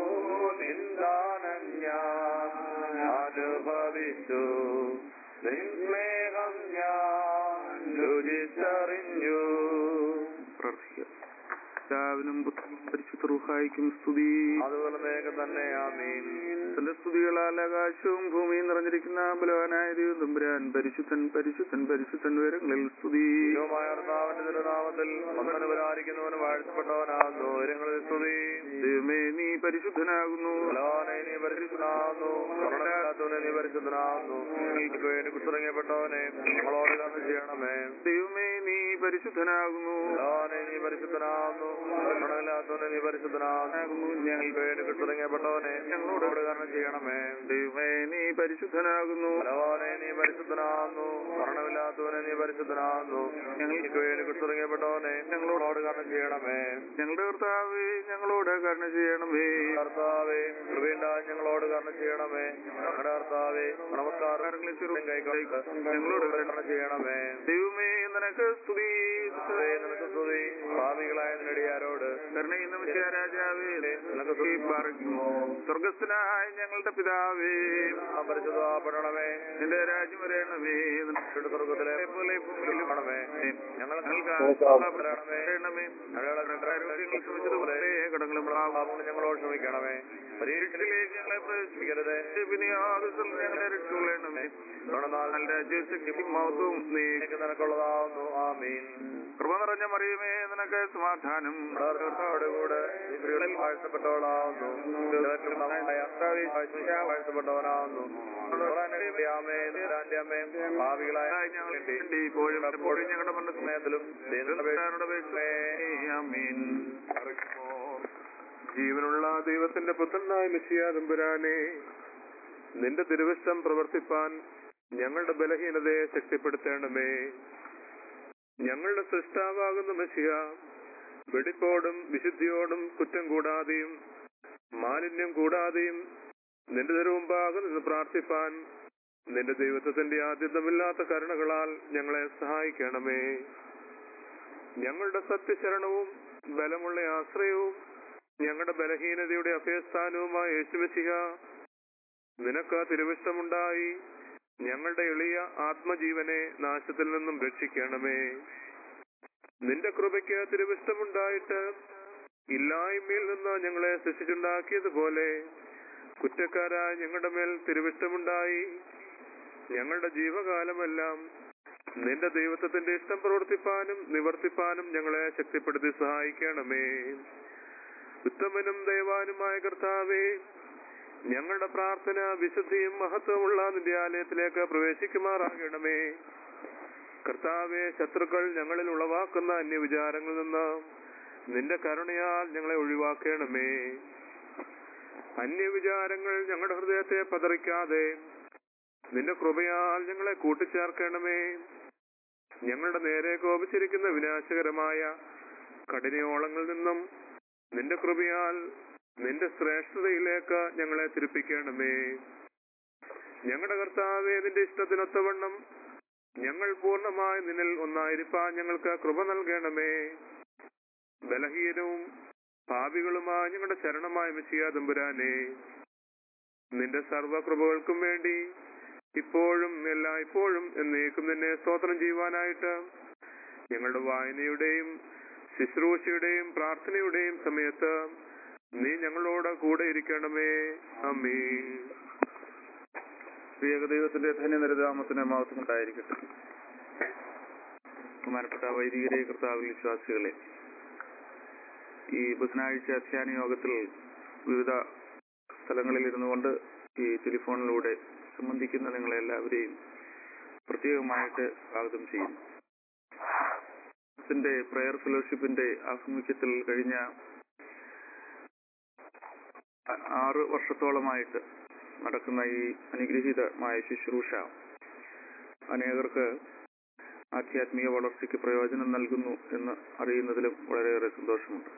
നിന്ദാനം ഞാൻ അനുഭവിച്ചു നിൻ സ്നേഹം ഞാൻ രുചിച്ചറിഞ്ഞു പ്രാർത്ഥിക്കാം പിതാവിനും പുത്രനും പരിശുദ്ധ റുഹായിക്കും സ്തുതി അതുപോലെ നേകം തന്നെ ആമീൻ തന്റെ സ്തുതികളാൽ ആകാശവും ഭൂമിയും നിറഞ്ഞിരിക്കുന്ന ബലവാനായ ദൈവം തമ്പുരാൻ പരിശുദ്ധൻ പരിശുദ്ധൻ പരിശുദ്ധൻ ഉയരങ്ങളിൽ സ്തുതി ദൈവമായ കർത്താവിന്റെ തിരുനാമത്തിൽ ഒന്നന് വരാതിരിക്കുന്നവന് വാഴ്ത്തപ്പെട്ടവനാകുന്നു ഉയരങ്ങളിൽ സ്തുതി ദൈവമേ നീ പരിശുദ്ധനാകുന്നു ബലവാനെ നീ പരിശുദ്ധനാകുന്നു സ്വർണ്ണമില്ലാത്തവനെ നീ പരിശുദ്ധനാകുന്നു എനിക്ക് വേണ്ടി കുത്തിറങ്ങിയപ്പെട്ടവനെ നമ്മളോട് കന്ന് ചെയ്യണമേ ദൈവമേ നീ പരിശുദ്ധനാകുന്നു ബലവാനെ നീ പരിശുദ്ധനാകുന്നു സ്വർണ്ണമില്ലാത്തവനെ നീ പരിശുദ്ധനാകുന്നു ഞങ്ങൾക്ക് വേണ്ടി കുത്തിറങ്ങിയപ്പെട്ടവനെ ഞങ്ങളോട് കാരണം ചെയ്യണമേ ദൈവമേ നീ പരിശുദ്ധനാകുന്നു ബലവാനെ നീ പരിശുദ്ധനാകുന്നു സ്വർണ്ണമില്ലാത്തവനെ നീ പരിശുദ്ധനാകുന്നു ഞങ്ങൾക്ക് വേണ്ടി കുത്തിറങ്ങിയപ്പെട്ടവനെ ഞങ്ങളോട് കാരണം ചെയ്യണമേ ഞങ്ങളുടെ കർത്താവേ ഞങ്ങളോട് കരുണ ചെയ്യണമേ കർത്താവേ കൃപയുണ്ടാ ഞങ്ങളോട് കർണ ചെയ്യണമേ ഞങ്ങളുടെ കർത്താവേ നമസ്കാരങ്ങളെ കൈകൊണ്ട് ഞങ്ങളോട് കർണ ചെയ്യണമേ ദൈവമേ നിനക്ക് സ്തുതി കർത്താവേ, നിനക്ക് സ്തുതി ഭാവികളായ നെടിയാരോട് കരുണയുന്ന വിജയ രാജാവേ നിനക്ക് സ്തുതി പാർക്കുന്നു സ്വർഗസ്ഥനായ ഞങ്ങളുടെ പിതാവേ പരിശുദ്ധപ്പെടണമേ നിന്റെ രാജ്യം വരേണമേ നിന്റെ സ്വർഗത്തിലെ പോലെ ഭൂമിയിലും ആണമേ ഞങ്ങൾ ഞങ്ങൾക്ക് വരണമേ ഞങ്ങളുടെ ആരോഗ്യങ്ങൾ ശ്രമിച്ചതുപോലെ കടങ്ങളും പാപങ്ങൾ ഞങ്ങളോട് ക്ഷമിക്കണമേ പരീക്ഷയിലേക്ക് ഞങ്ങളെ പ്രവേശിപ്പിക്കരുത് പിന്നെ യാതൊരു ഞങ്ങളെ രക്ഷിക്കൊള്ളണമേ നല്ല രാജ്യശക്തി മഹത്വവും നീ എനിക്ക് നിനക്കുള്ളതാവുന്നു ആമീൻ കൃപ നിറഞ്ഞ മറിയുമേ നിനക്ക് സമാധാനം കൂടെ സ്ത്രീകളിൽ വാഴ്ത്തപ്പെട്ടവളാവുന്നു വാഴ്ത്തപ്പെട്ടവനാവുന്നു ഭാവികളായ ഞങ്ങൾക്ക് വേണ്ടി ഇപ്പോഴും എപ്പോഴും ഞങ്ങളുടെ മനസ്സിൽ സമയത്തിലും ആമീൻ ജീവനുള്ള ദൈവത്തിന്റെ പുത്രനായ മിശിയ തമ്പുരാനെ നിന്റെ തിരുവിഷ്ടം പ്രവർത്തിപ്പാൻ ഞങ്ങളുടെ ബലഹീനതയെ ശക്തിപ്പെടുത്തേണമേ ഞങ്ങളുടെ സൃഷ്ടാവാകുന്ന മെസ്സിയ വെടിപ്പോടും വിശുദ്ധിയോടും കുറ്റം കൂടാതെയും മാലിന്യം കൂടാതെയും നിന്റെ തിരുമുമ്പാകെ നിന്ന് പ്രാർത്ഥിപ്പാൻ നിന്റെ ദൈവത്വത്തിന്റെ ആദ്യന്തമില്ലാത്ത കരുണകളാൽ ഞങ്ങളെ സഹായിക്കണമേ ഞങ്ങളുടെ സത്യശരണവും ബലമുള്ള ആശ്രയവും ഞങ്ങളുടെ ബലഹീനതയുടെ അഭയസ്ഥാനവുമായ യേശുമിശിഹ നിനക്ക് തിരുവിഷ്ടമുണ്ടായി ഞങ്ങളുടെ എളിയ ആത്മജീവനെ നാശത്തിൽ നിന്നും രക്ഷിക്കണമേ നിന്റെ കൃപയ്ക്ക് തിരുവിഷ്ടമുണ്ടായിട്ട് ഇല്ലായ്മയിൽ നിന്ന് ഞങ്ങളെ സൃഷ്ടിച്ചുണ്ടാക്കിയതുപോലെ കുറ്റക്കാരായ ഞങ്ങളുടെ മേൽ തിരുവിഷ്ടമുണ്ടായി ഞങ്ങളുടെ ജീവകാലമെല്ലാം നിന്റെ ദൈവത്വത്തിന്റെ ഇഷ്ടം പ്രവർത്തിപ്പാനും നിവർത്തിപ്പാനും ഞങ്ങളെ ശക്തിപ്പെടുത്തി സഹായിക്കണമേ ഉത്തമനും ദൈവാനുമായ കർത്താവേ ഞങ്ങളുടെ പ്രാർത്ഥന വിശുദ്ധിയും മഹത്വമുള്ള നിന്റെ ആലയത്തിലേക്ക് പ്രവേശിക്കുമാറാകണമേ കർത്താവെ ശത്രുക്കൾ ഞങ്ങളിൽ ഉളവാക്കുന്ന അന്യവിചാരങ്ങളിൽ നിന്ന് നിന്റെ കരുണയാൽ ഞങ്ങളെ ഒഴിവാക്കണമേ അന്യവിചാരങ്ങൾ ഞങ്ങളുടെ ഹൃദയത്തെ പതറിക്കാതെ നിന്റെ കൃപയാൽ ഞങ്ങളെ കൂട്ടിച്ചേർക്കണമേ ഞങ്ങളുടെ നേരെ കോപിച്ചിരിക്കുന്ന വിനാശകരമായ കഠിനയോളങ്ങളിൽ നിന്നും നിന്റെ കൃപയാൽ നിന്റെ ശ്രേഷ്ഠതയിലേക്ക് ഞങ്ങളെ തിരിപ്പിക്കണമേ ഞങ്ങളുടെ കർത്താവെ നിന്റെ ഇഷ്ടത്തിനൊത്തവണ്ണം ഞങ്ങൾ പൂർണ്ണമായി നിന്നിൽ ഒന്നായിരിക്കാൻ ഞങ്ങൾക്ക് കൃപ നൽകണമേ ബലഹീനവും പാപികളുമായ ഞങ്ങളുടെ ശരണമായ മെച്ചിയാതമ്പുരാനെ നിന്റെ സർവകൃപകൾക്കും വേണ്ടി ഇപ്പോഴും എല്ലായ്പ്പോഴും എന്നേക്കും നിന്നെ സ്തോത്രം ചെയ്യുവാനായിട്ട് ഞങ്ങളുടെ വായനയുടെയും ശുശ്രൂഷയുടെയും പ്രാർത്ഥനയുടെയും സമയത്ത് നീ ഞങ്ങളോട് കൂടെ ഇരിക്കണമേ അമ്മീ ദൈവത്തിന്റെ ധന്യനിരതാമത്തിന് മഹത്വം ഉണ്ടായിരിക്കട്ടെ ബഹുമാനപ്പെട്ട വൈദികരെ കർത്താവിൽ വിശ്വാസികളെ ഈ ബുധനാഴ്ച അധ്യാന യോഗത്തിൽ വിവിധ സ്ഥലങ്ങളിൽ ഇരുന്നു കൊണ്ട് ഈ ടെലിഫോണിലൂടെ സംബന്ധിക്കുന്ന നിങ്ങളെ എല്ലാവരെയും പ്രത്യേകമായിട്ട് സ്വാഗതം ചെയ്യുന്നു ത്തിന്റെ പ്രയർ ഫെലോഷിപ്പിന്റെ ആഭിമുഖ്യത്തിൽ കഴിഞ്ഞ ആ- ആറ് വർഷത്തോളമായിട്ട് നടക്കുന്ന ഈ അനുഗ്രഹീതമായ ശുശ്രൂഷ അനേകർക്ക് ആധ്യാത്മിക വളർച്ചയ്ക്ക് പ്രയോജനം നൽകുന്നു എന്ന് അറിയുന്നതിലും വളരെയേറെ സന്തോഷമുണ്ട്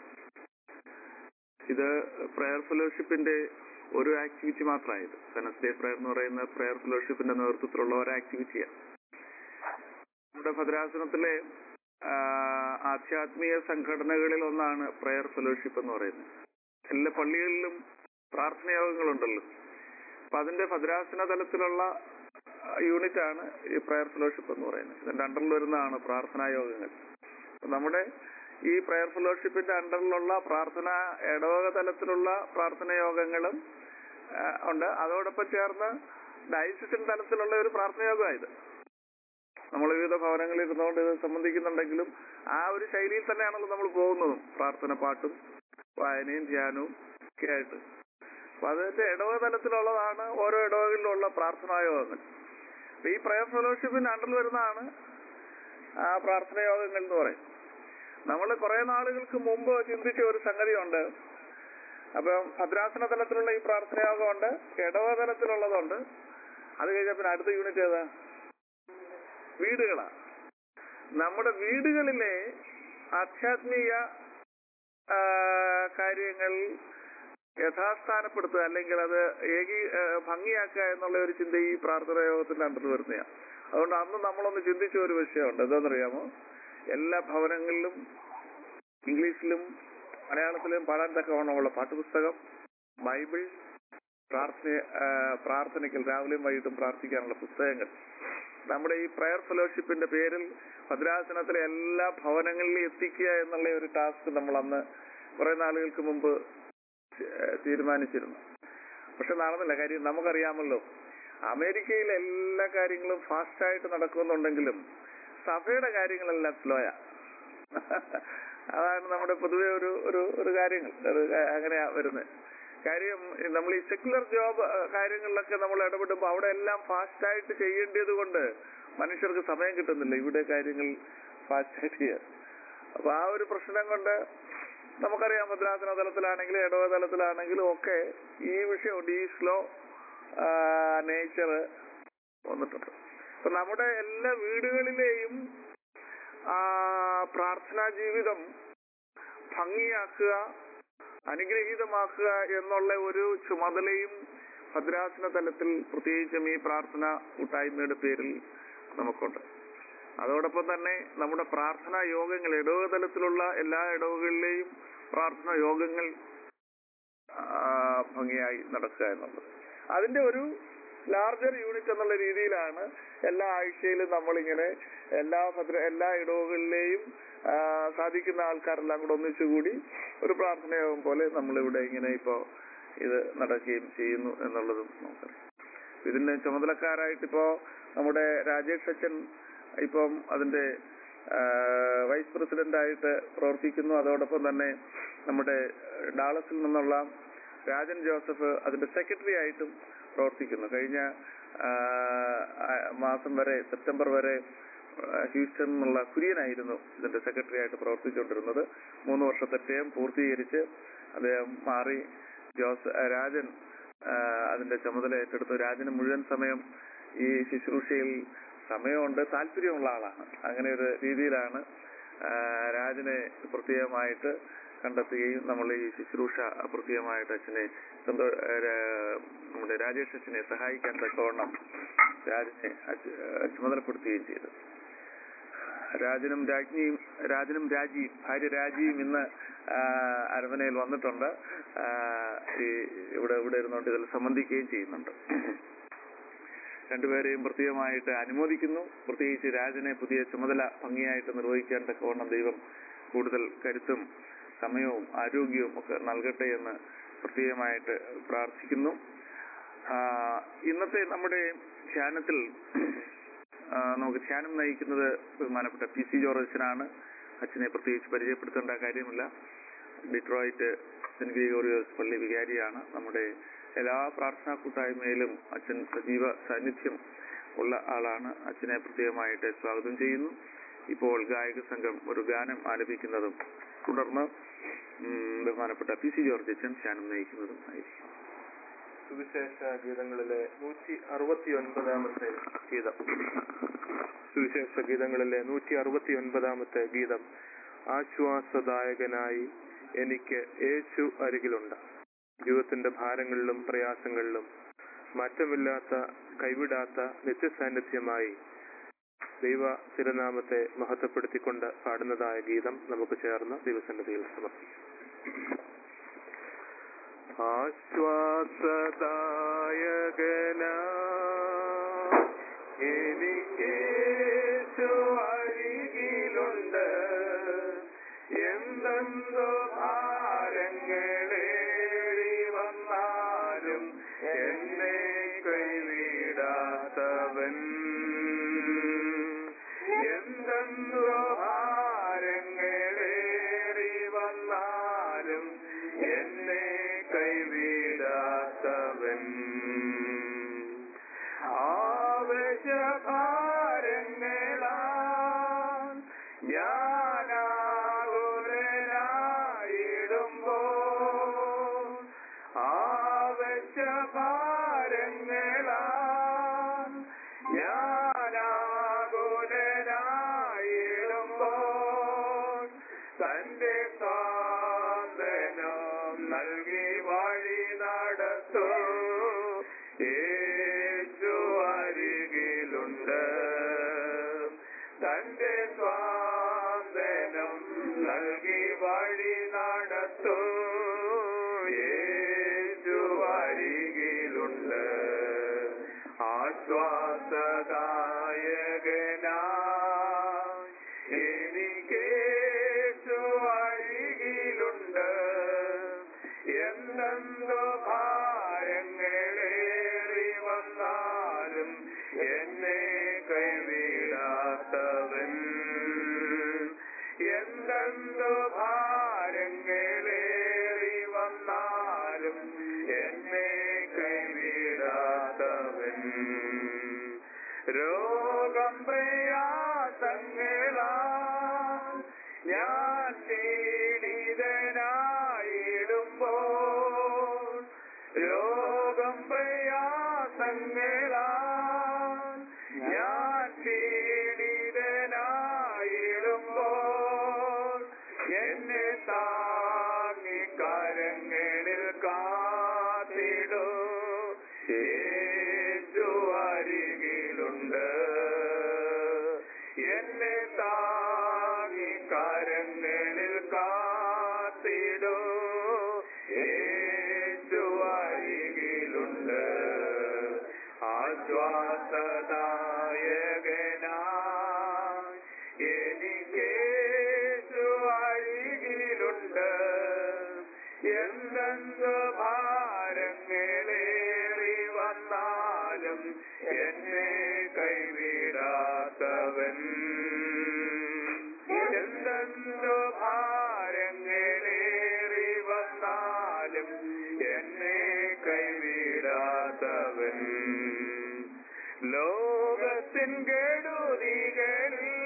ഇത് പ്രയർ ഫെലോഷിപ്പിന്റെ ഒരു ആക്ടിവിറ്റി മാത്രമായത് വെനസ്ഡേ പ്രയർ എന്ന് പറയുന്ന പ്രയർ ഫെലോഷിപ്പിന്റെ നേതൃത്വത്തിലുള്ള ഒരു ആക്ടിവിറ്റിയാണ് നമ്മുടെ ഭദ്രാസനത്തിലെ ആ, ആധ്യാത്മിക സംഘടനകളിൽ ഒന്നാണ് പ്രയർ ഫെലോഷിപ്പ് എന്ന് പറയുന്നത് എല്ലാ പള്ളികളിലും പ്രാർത്ഥന യോഗങ്ങളുണ്ടല്ലോ അപ്പൊ അതിന്റെ ഭദ്രാസന തലത്തിലുള്ള യൂണിറ്റ് ആണ് ഈ പ്രയർ ഫെലോഷിപ്പ് എന്ന് പറയുന്നത് ഇതിന്റെ അണ്ടറിൽ വരുന്നതാണ് പ്രാർത്ഥനാ യോഗങ്ങൾ അപ്പൊ നമ്മുടെ ഈ പ്രയർ ഫെലോഷിപ്പിന്റെ അണ്ടറിലുള്ള പ്രാർത്ഥന ഇടവക തലത്തിലുള്ള പ്രാർത്ഥന യോഗങ്ങളും ആ, ഉണ്ട് അതോടൊപ്പം ചേർന്ന് ഡയസിഷൻ തലത്തിലുള്ള ഒരു പ്രാർത്ഥന യോഗമായത് നമ്മൾ വിവിധ ഭവനങ്ങളിൽ ഇരുന്നുകൊണ്ട് ഇത് സംബന്ധിക്കുന്നുണ്ടെങ്കിലും ആ ഒരു ശൈലിയിൽ തന്നെയാണല്ലോ നമ്മൾ പോകുന്നതും പ്രാർത്ഥന പാട്ടും വായനയും ധ്യാനവും ഒക്കെ ആയിട്ട് അപ്പൊ അതിന്റെ ഇടവക തലത്തിലുള്ളതാണ് ഓരോ ഇടവകളിലുള്ള പ്രാർത്ഥനാ യോഗങ്ങൾ അപ്പൊ ഈ പ്രയർ ഫെലോഷിപ്പിന്റെ അണ്ടറിൽ വരുന്നതാണ് ആ പ്രാർത്ഥന യോഗങ്ങൾ എന്ന് പറയും നമ്മൾ കുറെ നാളുകൾക്ക് മുമ്പ് ചിന്തിച്ച ഒരു സംഗതിയുണ്ട് അപ്പം ഭദ്രാസന തലത്തിലുള്ള ഈ പ്രാർത്ഥന യോഗമുണ്ട് ഇടവക തലത്തിലുള്ളതുണ്ട് അത് കഴിഞ്ഞാൽ പിന്നെ അടുത്ത യൂണിറ്റ് ഏതാ വീടുകളാ നമ്മുടെ വീടുകളിലെ ആധ്യാത്മിക ആ, കാര്യങ്ങൾ യഥാസ്ഥാനപ്പെടുത്തുക അല്ലെങ്കിൽ അത് ഏകീ ആ, ഭംഗിയാക്കുക എന്നുള്ള ഒരു ചിന്ത ഈ പ്രാർത്ഥന യോഗത്തിന്റെ അണ്ടറിൽ വരുന്നതാണ് അതുകൊണ്ട് അന്ന് നമ്മളൊന്ന് ചിന്തിച്ച ഒരു വിഷയമുണ്ട് എന്താണെന്നറിയാമോ എല്ലാ ഭവനങ്ങളിലും ഇംഗ്ലീഷിലും മലയാളത്തിലും പാടാൻ തക്കവണ്ണമുള്ള പാട്ടുപുസ്തകം ബൈബിൾ പ്രാർത്ഥന ആ, പ്രാർത്ഥനയ്ക്കൽ രാവിലെയും വൈകിട്ടും പ്രാർത്ഥിക്കാനുള്ള പുസ്തകങ്ങൾ നമ്മുടെ ഈ പ്രയർ ഫെലോഷിപ്പിന്റെ പേരിൽ ഭദ്രാസനത്തിലെ എല്ലാ ഭവനങ്ങളിലും എത്തിക്കുക എന്നുള്ള ഒരു ടാസ്ക് നമ്മൾ അന്ന് കുറെ നാളുകൾക്ക് മുമ്പ് ഏഹ് തീരുമാനിച്ചിരുന്നു പക്ഷെ നടന്നില്ല കാര്യം നമുക്കറിയാമല്ലോ അമേരിക്കയിൽ എല്ലാ കാര്യങ്ങളും ഫാസ്റ്റായിട്ട് നടക്കുന്നുണ്ടെങ്കിലും സഭയുടെ കാര്യങ്ങളെല്ലാം സ്ലോയാ അതാണ് നമ്മുടെ പൊതുവെ ഒരു ഒരു ഒരു കാര്യങ്ങൾ ഒരു കാ- അങ്ങനെയാ വരുന്നത് കാര്യം നമ്മൾ ഈ സെക്യുലർ ജോബ് കാര്യങ്ങളിലൊക്കെ നമ്മൾ ഇടപെടുമ്പോൾ അവിടെ എല്ലാം ഫാസ്റ്റായിട്ട് ചെയ്യേണ്ടത് കൊണ്ട് മനുഷ്യർക്ക് സമയം കിട്ടുന്നില്ല ഇവിടെ കാര്യങ്ങൾ ഫാസ്റ്റായിട്ട് ചെയ്യാൻ അപ്പൊ ആ ഒരു പ്രശ്നം കൊണ്ട് നമുക്കറിയാം ഭദ്രാസന തലത്തിലാണെങ്കിലും ഇടവ തലത്തിലാണെങ്കിലും ഒക്കെ ഈ വിഷയമുണ്ട് ഈ സ്ലോ നേച്ചർ വന്നിട്ടുണ്ട് അപ്പൊ നമ്മുടെ എല്ലാ വീടുകളിലെയും ആ പ്രാർത്ഥനാ ജീവിതം ഭംഗിയാക്കുക അനുഗ്രഹീതമാക്കുക എന്നുള്ള ഒരു ചുമതലയും ഭദ്രാസന തലത്തിൽ പ്രത്യേകിച്ചും ഈ പ്രാർത്ഥന കൂട്ടായ്മയുടെ പേരിൽ നമുക്കുണ്ട് അതോടൊപ്പം തന്നെ നമ്മുടെ പ്രാർത്ഥനാ യോഗങ്ങൾ ഇടവക തലത്തിലുള്ള എല്ലാ ഇടവകളിലെയും പ്രാർത്ഥനാ യോഗങ്ങൾ ആ, ഭംഗിയായി നടക്കുക എന്നുള്ളത് അതിന്റെ ഒരു ലാർജർ യൂണിറ്റ് എന്നുള്ള രീതിയിലാണ് എല്ലാ ആഴ്ചയിലും നമ്മളിങ്ങനെ എല്ലാ ഭദ്ര എല്ലാ ഇടവകളിലെയും ആ, സാധിക്കുന്ന ആൾക്കാരെല്ലാം കൂടെ ഒന്നിച്ചുകൂടി ഒരു പ്രാർത്ഥനയോഗം പോലെ നമ്മളിവിടെ ഇങ്ങനെ ഇപ്പോ ഇത് നടക്കുകയും ചെയ്യുന്നു എന്നുള്ളതും നമുക്കറിയാം ഇതിന്റെ ചുമതലക്കാരായിട്ട് ഇപ്പോ നമ്മുടെ രാജേഷ് അച്ഛൻ ഇപ്പം അതിന്റെ ആ, വൈസ് പ്രസിഡന്റ് ആയിട്ട് പ്രവർത്തിക്കുന്നു അതോടൊപ്പം തന്നെ നമ്മുടെ ഡാളസിൽ നിന്നുള്ള രാജൻ ജോസഫ് അതിന്റെ സെക്രട്ടറി ആയിട്ടും പ്രവർത്തിക്കുന്നു കഴിഞ്ഞ ആ, ആ, മാസം വരെ സെപ്റ്റംബർ വരെ ആ, ഹ്യൂസ്റ്റൺ എന്നുള്ള കുര്യനായിരുന്നു ഇതിന്റെ സെക്രട്ടറി ആയിട്ട് പ്രവർത്തിച്ചുകൊണ്ടിരുന്നത് മൂന്ന് വർഷത്തെ ടേം പൂർത്തീകരിച്ച് അദ്ദേഹം മാറി ജോസ് ആ, രാജൻ ആ, അതിന്റെ ചുമതല ഏറ്റെടുത്തു രാജന് മുഴുവൻ സമയം ഈ ശുശ്രൂഷയിൽ സമയമുണ്ട് താല്പര്യമുള്ള ആളാണ് അങ്ങനെ ഒരു രീതിയിലാണ് ആ, രാജനെ പ്രത്യേകമായിട്ട് കണ്ടെത്തുകയും നമ്മൾ ഈ ശുശ്രൂഷ പ്രത്യേകമായിട്ട് അച്ഛനെ സന്തോ ആ, രാ- നമ്മുടെ രാജേഷ് അച്ഛനെ സഹായിക്കാൻ തക്കവണ്ണം രാജനെ അച്ഛ- ആ, ചുമതലപ്പെടുത്തുകയും ചെയ്തു രാജനും രാജ്ഞിയും രാജനും രാജിയും ഭാര്യ രാജിയും ഇന്ന് ആ, അരമനയിൽ വന്നിട്ടുണ്ട് ആ, ഈ ഇവിടെ ഇവിടെ ഇരുന്നുകൊണ്ട് ഇതിൽ സംബന്ധിക്കുകയും ചെയ്യുന്നുണ്ട് രണ്ടുപേരെയും പ്രത്യേകമായിട്ട് അനുമോദിക്കുന്നു പ്രത്യേകിച്ച് രാജനെ പുതിയ ചുമതല ഭംഗിയായിട്ട് നിർവഹിക്കാൻ തക്കവണ്ണം ദൈവം കൂടുതൽ കരുത്തും സമയവും ആരോഗ്യവും ഒക്കെ നൽകട്ടെ എന്ന് പ്രത്യേകമായിട്ട് പ്രാർത്ഥിക്കുന്നു ആ, ഇന്നത്തെ നമ്മുടെ ധ്യാനത്തിൽ ആ, നമുക്ക് ധ്യാനം നയിക്കുന്നത് ബഹുമാനപ്പെട്ട പി സി ജോർജ് അച്ഛനാണ് അച്ഛനെ പ്രത്യേകിച്ച് പരിചയപ്പെടുത്തേണ്ട കാര്യമില്ല ഡിട്രോയിറ്റ് സെന്റ് ഗ്രിഗോറിയോസ് പള്ളി വികാരിയാണ് നമ്മുടെ എല്ലാ പ്രാർത്ഥനാ കൂട്ടായ്മയിലും അച്ഛൻ സജീവ സാന്നിധ്യം ഉള്ള ആളാണ് അച്ഛനെ പ്രത്യേകമായിട്ട് സ്വാഗതം ചെയ്യുന്നു ഇപ്പോൾ ഗായക സംഘം ഒരു ഗാനം ആലപിക്കുന്നതും തുടർന്ന് ഉം, ബഹുമാനപ്പെട്ട പി സി ജോർജ് അച്ഛൻ ധ്യാനം നയിക്കുന്നതും ആയിരിക്കും സുവിശേഷ ഗീതങ്ങളിലെ നൂറ്റി അറുപത്തി ഒൻപതാമത്തെ ഗീതം സുവിശേഷ ഗീതങ്ങളിലെ നൂറ്റി അറുപത്തി ഒൻപതാമത്തെ ഗീതം ആശ്വാസദായകനായി എനിക്ക് യേശു അരികിലുണ്ട് ജീവിതത്തിന്റെ ഭാരങ്ങളിലും പ്രയാസങ്ങളിലും മാറ്റമില്ലാത്ത കൈവിടാത്ത നിത്യസാന്നിധ്യമായി ദൈവ തിരുനാമത്തെ മഹത്വപ്പെടുത്തിക്കൊണ്ട് പാടുന്നതായ ഗീതം നമുക്ക് ചേർന്ന് ദൈവസന്നിധിയിൽ സമർപ്പിക്കാം ആശ്വാസദായകന എനിക്കേശു അരികിലുണ്ട് എന്തെന്തോ ഭാരങ്ങളേറി വന്നാലും എന്നെ കൈവിടാത്തവൻ എന്തെന്തോ ഭാരങ്ങളേറി വന്നാലും എന്നെ കൈവിടാത്തവൻ ആവശ്യഭാരങ്ങളാ ഞാനാകുലനായിടുമ്പോ ആവശ്യഭാരങ്ങളാ ഞാനാകുലനായിടുമ്പോ തന്റെ സാധനം നൽകി വഴി നടത്തു യേശു അരികിലുണ്ട് തന്റെ സ്വാന്തനം നൽകി വഴി നടത്തു യേശു അരികിലുണ്ട് ആശ്വാസദായകനാ എനിക്കേശു അരികിലുണ്ട് എന്തെന്തോ ഭാരങ്ങളേറി വന്നാലും എന്നെ കൈവിടാത്തവൻ എന്തെന്തോ ഭാരങ്ങളേറി വന്നാലും എന്നെ കൈവിടാത്തവൻ രോഗം പ്രയാസങ്ങളാ ഞാൻ പീഡിതനായിടുമ്പോൾ രോഗം പ്രയാസങ്ങളാ ഞാൻ പീഡിതനായിടുമ്പോൾ എന്നെ താങ്ങി കരങ്ങളിൽ കാത്തിടൂ യേശു അരികിലുണ്ട് എന്നെ താങ്ങി കരങ്ങളിൽ കാത്തിടൂ യേശു അരികിലുണ്ട് ആശ്വാസദായകനാ എനിക്കേശു അരികിലുണ്ട് എന്തെന്ത് ഭാരങ്ങളേറി വന്നാലും എന്നെ കൈവിടാത്തവൻ എന്തെന്തു ഭാരങ്ങളേറി വന്നാലും എന്നെ കൈവിടാത്തവൻ ലോകത്തിൻ കെടുതികളിൽ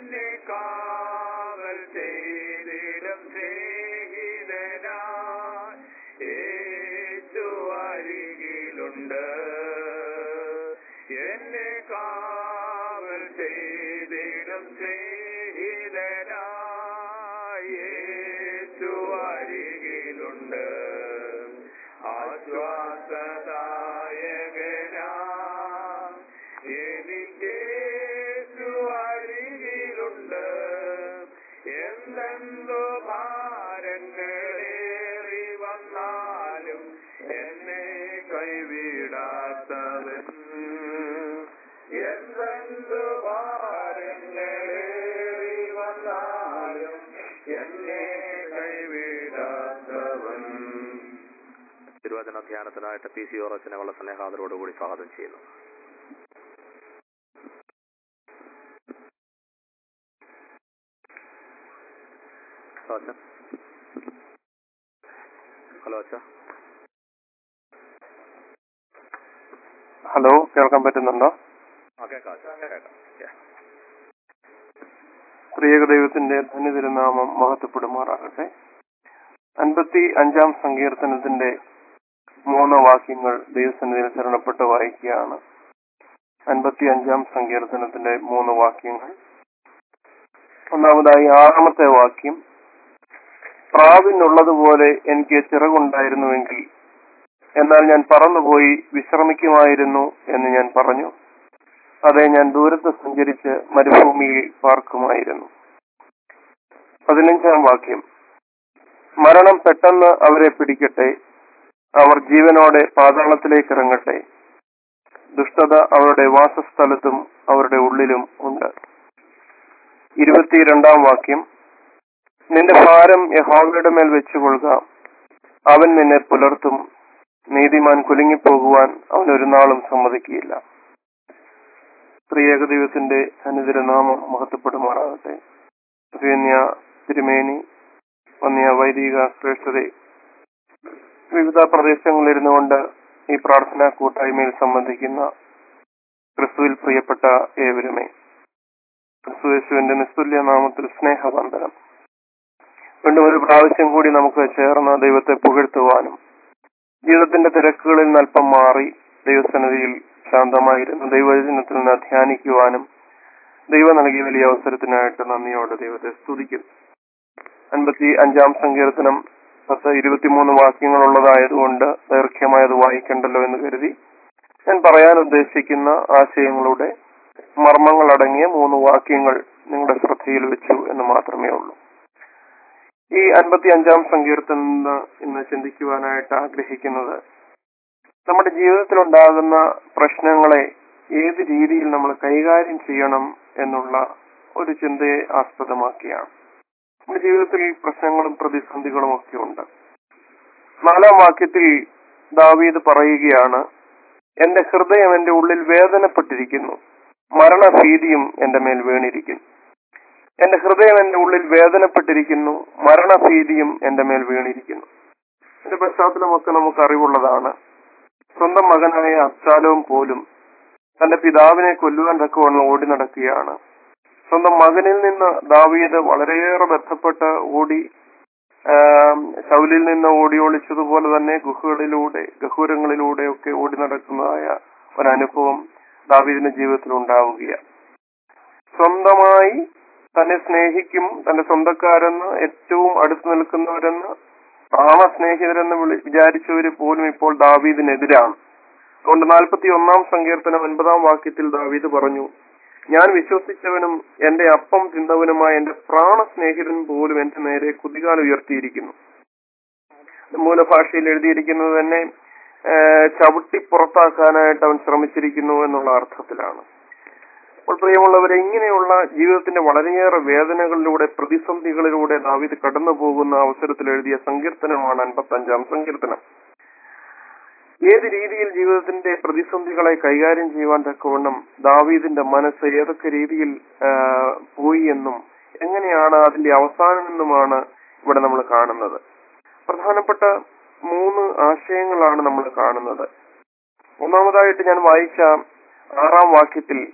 എന്നെ കാവൽ ചെയ്തിടും സ്നേഹിതനാ യേശു അരികിലുണ്ട് എന്നെ കാവൽ ചെയ്തിടും സ്നേഹിതനാ യേശു അരികിലുണ്ട് ആശ്വാസദായകനാ എനിക്കേശു അരികിലുണ്ട് എന്തെന്തോ ഭാരങ്ങളേറി വന്നാലും എന്നെ കൈവിടാത്തവൻ എന്തെന്തോ ഭാരങ്ങളേറി വന്നാലും എന്നെ കൈവിടാത്തവൻ തിരുവചന ധ്യാനത്തിനായിട്ട് പി സി ഓറച്ചനെ വളരെ സ്നേഹാദരോടുകൂടി സ്വാഗതം ചെയ്യുന്നു ഹലോ അച്ഛൻ ഹലോ അച്ഛ ഹലോ കേൾക്കാൻ പറ്റുന്നുണ്ടോ ആ കേൾക്കാം അച്ഛാ കേൾക്കാം Yeah. സ്ത്രീയക ദൈവത്തിന്റെ ധന്യതിരുനാമം മഹത്വപ്പെടുമാറാകട്ടെ അൻപത്തി അഞ്ചാം സങ്കീർത്തനത്തിന്റെ മൂന്ന് വാക്യങ്ങൾ ദൈവസന്നിധിയിൽ ശരണപ്പെട്ട് വായിക്കുകയാണ് അൻപത്തി അഞ്ചാം സങ്കീർത്തനത്തിന്റെ മൂന്ന് വാക്യങ്ങൾ ഒന്നാമതായി ആറാമത്തെ വാക്യം പ്രാവിനുള്ളതുപോലെ എനിക്ക് ചിറകുണ്ടായിരുന്നുവെങ്കിൽ എന്നാൽ ഞാൻ പറന്നുപോയി വിശ്രമിക്കുമായിരുന്നു എന്ന് ഞാൻ പറഞ്ഞു അതെ ഞാൻ ദൂരത്ത് സഞ്ചരിച്ച് മരുഭൂമിയിൽ പാർക്കുമായിരുന്നു പതിനഞ്ചാം വാക്യം മരണം പെട്ടെന്ന് അവരെ പിടിക്കട്ടെ അവർ ജീവനോടെ പാതാളത്തിലേക്ക് ഇറങ്ങട്ടെ ദുഷ്ടത അവരുടെ വാസസ്ഥലത്തും അവരുടെ ഉള്ളിലും ഉണ്ട് ഇരുപത്തിരണ്ടാം വാക്യം നിന്റെ ഭാരം യഹോവയുടെ മേൽ വെച്ചുകൊള്ളുക അവൻ നിന്നെ പുലർത്തും നീതിമാൻ കുലുങ്ങിപ്പോകുവാൻ അവൻ ഒരു നാളും സമ്മതിക്കുകയില്ല സ്ത്രീയേക ദൈവത്തിന്റെ അനുദിരനാമം മഹത്വപ്പെടുമാറാകട്ടെ ശ്രീന്യ തിരുമേനി വന്നിയ വൈദിക ശ്രേഷ്ഠരെ വിവിധ പ്രദേശങ്ങളിലിരുന്നു കൊണ്ട് ഈ പ്രാർത്ഥനാ കൂട്ടായ്മയിൽ സംബന്ധിക്കുന്ന ക്രിസ്തുവിൽ പ്രിയപ്പെട്ട ഏവരുമേ ക്രിസ്തുയേശുവിന്റെ നിസ്തുല്യ നാമത്തിൽ സ്നേഹവന്ദനം വീണ്ടും ഒരു പ്രാവശ്യം കൂടി നമുക്ക് ചേർന്ന് ദൈവത്തെ പുകഴ്ത്തുവാനും ജീവിതത്തിന്റെ തിരക്കുകളിൽ നിന്ന് അല്പം മാറി ദൈവസന്നിധിയിൽ ശാന്തമായിരുന്നു ദൈവവചനത്തിൽ നിന്ന് ധ്യാനിക്കുവാനും ദൈവം നൽകിയ വലിയ അവസരത്തിനായിട്ട് നന്ദിയോടെ ദൈവത്തെ സ്തുതിക്കുന്നു അൻപത്തി അഞ്ചാം സങ്കീർത്തനം പത്ത് ഇരുപത്തിമൂന്ന് വാക്യങ്ങളുള്ളതായതുകൊണ്ട് ദൈർഘ്യമായത് വായിക്കണ്ടല്ലോ എന്ന് കരുതി ഞാൻ പറയാൻ ഉദ്ദേശിക്കുന്ന ആശയങ്ങളുടെ മർമ്മങ്ങൾ അടങ്ങിയ മൂന്ന് വാക്യങ്ങൾ നിങ്ങളുടെ ശ്രദ്ധയിൽ വെച്ചു എന്ന് മാത്രമേ ഉള്ളൂ ഈ അൻപത്തി അഞ്ചാം സങ്കീർത്തനം ഇന്ന് ഇന്ന് ചിന്തിക്കുവാനായിട്ട് ആഗ്രഹിക്കുന്നത് നമ്മുടെ ജീവിതത്തിൽ ഉണ്ടാകുന്ന പ്രശ്നങ്ങളെ ഏത് രീതിയിൽ നമ്മൾ കൈകാര്യം ചെയ്യണം എന്നുള്ള ഒരു ചിന്തയെ ആസ്പദമാക്കിയാണ് നമ്മുടെ ജീവിതത്തിൽ പ്രശ്നങ്ങളും പ്രതിസന്ധികളും ഒക്കെ ഉണ്ട് നാലാം വാക്യത്തിൽ ദാവീദ് പറയുകയാണ് എന്റെ ഹൃദയം എന്റെ ഉള്ളിൽ വേദനപ്പെട്ടിരിക്കുന്നു മരണഭീതിയും എന്റെ മേൽ വീണിരിക്കുന്നു എന്റെ ഹൃദയം എന്റെ ഉള്ളിൽ വേദനപ്പെട്ടിരിക്കുന്നു മരണഭീതിയും എന്റെ മേൽ വീണിരിക്കുന്നു ഇതിന്റെ പശ്ചാത്തലമൊക്കെ നമുക്ക് അറിവുള്ളതാണ് സ്വന്തം മകനായ അബ്സാലോം പോലും തന്റെ പിതാവിനെ കൊല്ലുവാൻ തക്കവണ്ണം ഓടി നടക്കുകയാണ് സ്വന്തം മകനിൽ നിന്ന് ദാവീദ് വളരെയേറെ ബന്ധപ്പെട്ട് ഓടി ആം, ശൗലിൽ നിന്ന് ഓടി ഒളിച്ചതുപോലെ തന്നെ ഗുഹകളിലൂടെ ഗഹൂരങ്ങളിലൂടെ ഒക്കെ ഓടി നടക്കുന്നതായ ഒരനുഭവം ദാവീദിന്റെ ജീവിതത്തിൽ ഉണ്ടാവുകയാണ് സ്വന്തമായി തന്നെ സ്നേഹിക്കും തന്റെ സ്വന്തക്കാരെന്ന് ഏറ്റവും അടുത്ത് നിൽക്കുന്നവരെന്ന് പ്രാണസ്നേഹിതരെന്ന് വിളി വിചാരിച്ചവര് പോലും ഇപ്പോൾ ദാവീദിനെതിരാണ് അതുകൊണ്ട് നാൽപ്പത്തി ഒന്നാം സങ്കീർത്തനം ഒൻപതാം വാക്യത്തിൽ ദാവീദ് പറഞ്ഞു ഞാൻ വിശ്വസിച്ചവനും എന്റെ അപ്പം തിന്നവനുമായ എന്റെ പ്രാണസ്നേഹിതൻ പോലും എന്റെ നേരെ കുതികാൽ ഉയർത്തിയിരിക്കുന്നു മൂലഭാഷയിൽ എഴുതിയിരിക്കുന്നത് തന്നെ ആ, ചവിട്ടി പുറത്താക്കാനായിട്ട് അവൻ ശ്രമിച്ചിരിക്കുന്നു എന്നുള്ള അർത്ഥത്തിലാണ് അപ്പോൾ പ്രിയമുള്ളവരെ ഇങ്ങനെയുള്ള ജീവിതത്തിന്റെ വളരെയേറെ വേദനകളിലൂടെ പ്രതിസന്ധികളിലൂടെ ദാവീദ് കടന്നു പോകുന്ന അവസരത്തിൽ എഴുതിയ സങ്കീർത്തനമാണ് അൻപത്തി അഞ്ചാം സങ്കീർത്തനം ഏത് രീതിയിൽ ജീവിതത്തിന്റെ പ്രതിസന്ധികളെ കൈകാര്യം ചെയ്യുവാൻ തക്കവണ്ണം ദാവീദിന്റെ മനസ്സ് ഏതൊക്കെ രീതിയിൽ ആ, പോയി എന്നും എങ്ങനെയാണ് അതിന്റെ അവസാനം എന്നുമാണ് ഇവിടെ നമ്മൾ കാണുന്നത് പ്രധാനപ്പെട്ട മൂന്ന് ആശയങ്ങളാണ് നമ്മൾ കാണുന്നത് ഒന്നാമതായിട്ട് ഞാൻ വായിച്ച ആറാം വാക്യത്തിൽ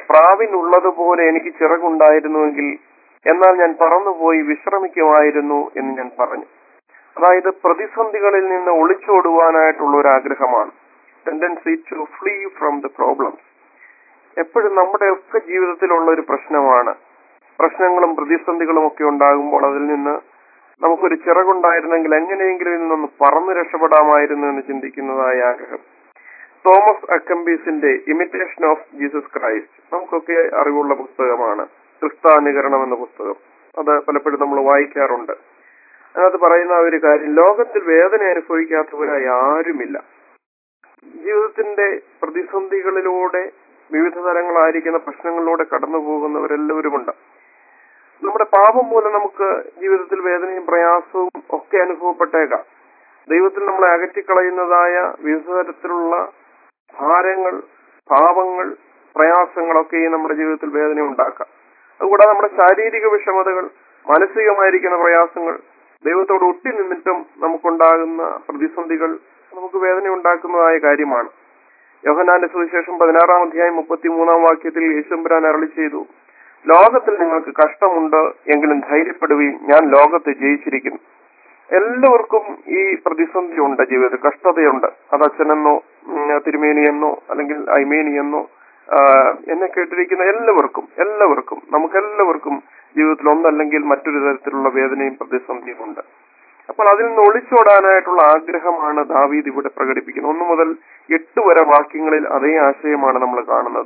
പ്രാവിനുള്ളതുപോലെ എനിക്ക് ചിറകുണ്ടായിരുന്നുവെങ്കിൽ എന്നാൽ ഞാൻ പറന്നുപോയി വിശ്രമിക്കുമായിരുന്നു എന്ന് ഞാൻ പറഞ്ഞു അതായത് പ്രതിസന്ധികളിൽ നിന്ന് ഒളിച്ചോടുവാനായിട്ടുള്ള ഒരു ആഗ്രഹമാണ് tendency to flee from the problems എപ്പോഴും നമ്മുടെ ഒക്കെ ജീവിതത്തിലുള്ള ഒരു പ്രശ്നമാണ് പ്രശ്നങ്ങളും പ്രതിസന്ധികളും ഒക്കെ ഉണ്ടാകുമ്പോൾ അതിൽ നിന്ന് നമുക്കൊരു ചിറകുണ്ടായിരുന്നെങ്കിൽ എങ്ങനെയെങ്കിലും ഇതിൽ നിന്നൊന്ന് പറന്നു രക്ഷപ്പെടാമായിരുന്നു എന്ന് ചിന്തിക്കുന്നതായ ആഗ്രഹം തോമസ് അക്കംബീസിന്റെ ഇമിറ്റേഷൻ ഓഫ് ജീസസ് ക്രൈസ്റ്റ് നമുക്കൊക്കെ അറിവുള്ള പുസ്തകമാണ് ക്രിസ്താനുകരണം എന്ന പുസ്തകം അത് പലപ്പോഴും നമ്മൾ വായിക്കാറുണ്ട് അതിനകത്ത് പറയുന്ന ആ ഒരു കാര്യം ലോകത്തിൽ വേദന അനുഭവിക്കാത്തവരായി ആരുമില്ല ജീവിതത്തിന്റെ പ്രതിസന്ധികളിലൂടെ വിവിധ തരങ്ങളായിരിക്കുന്ന പ്രശ്നങ്ങളിലൂടെ കടന്നു പോകുന്നവരെല്ലാവരുമുണ്ട് നമ്മുടെ പാപം മൂലം നമുക്ക് ജീവിതത്തിൽ വേദനയും പ്രയാസവും ഒക്കെ അനുഭവപ്പെട്ടേക്കാം ദൈവത്തിൽ നമ്മളെ അകറ്റിക്കളയുന്നതായ വിവിധ തരത്തിലുള്ള ഭാരങ്ങൾ പാപങ്ങൾ പ്രയാസങ്ങളൊക്കെ ഈ നമ്മുടെ ജീവിതത്തിൽ വേദന ഉണ്ടാക്കാം അതുകൂടാതെ നമ്മുടെ ശാരീരിക വിഷമതകൾ മാനസികമായിരിക്കുന്ന പ്രയാസങ്ങൾ ദൈവത്തോട് ഒട്ടി നിന്നിട്ടും നമുക്കുണ്ടാകുന്ന പ്രതിസന്ധികൾ നമുക്ക് വേദന ഉണ്ടാക്കുന്നതായ കാര്യമാണ് യോഹനാന്റെ സുവിശേഷം പതിനാറാം അധ്യായം മുപ്പത്തിമൂന്നാം വാക്യത്തിൽ യേശുമ്പുരാൻ അരളി ചെയ്തു ലോകത്തിൽ നിങ്ങൾക്ക് കഷ്ടമുണ്ട് എങ്കിലും ധൈര്യപ്പെടുകയും ഞാൻ ലോകത്തെ ജയിച്ചിരിക്കുന്നു എല്ലാവർക്കും ഈ പ്രതിസന്ധി ഉണ്ട് ജീവിതത്തിൽ കഷ്ടതയുണ്ട് അത് അച്ഛനെന്നോ ഉം, തിരുമേനിയെന്നോ അല്ലെങ്കിൽ ഐമേനിയെന്നോ ആ, എന്നെ കേട്ടിരിക്കുന്ന എല്ലാവർക്കും എല്ലാവർക്കും നമുക്കെല്ലാവർക്കും ജീവിതത്തിൽ ഒന്നല്ലെങ്കിൽ മറ്റൊരു തരത്തിലുള്ള വേദനയും പ്രതിസന്ധിയും ഉണ്ട് അപ്പോൾ അതിൽ നിന്ന് ഒളിച്ചോടാനായിട്ടുള്ള ആഗ്രഹമാണ് ദാവീദ് ഇവിടെ പ്രകടിപ്പിക്കുന്നത് ഒന്ന് മുതൽ എട്ട് വരെ വാക്യങ്ങളിൽ അതേ ആശയമാണ് നമ്മൾ കാണുന്നത്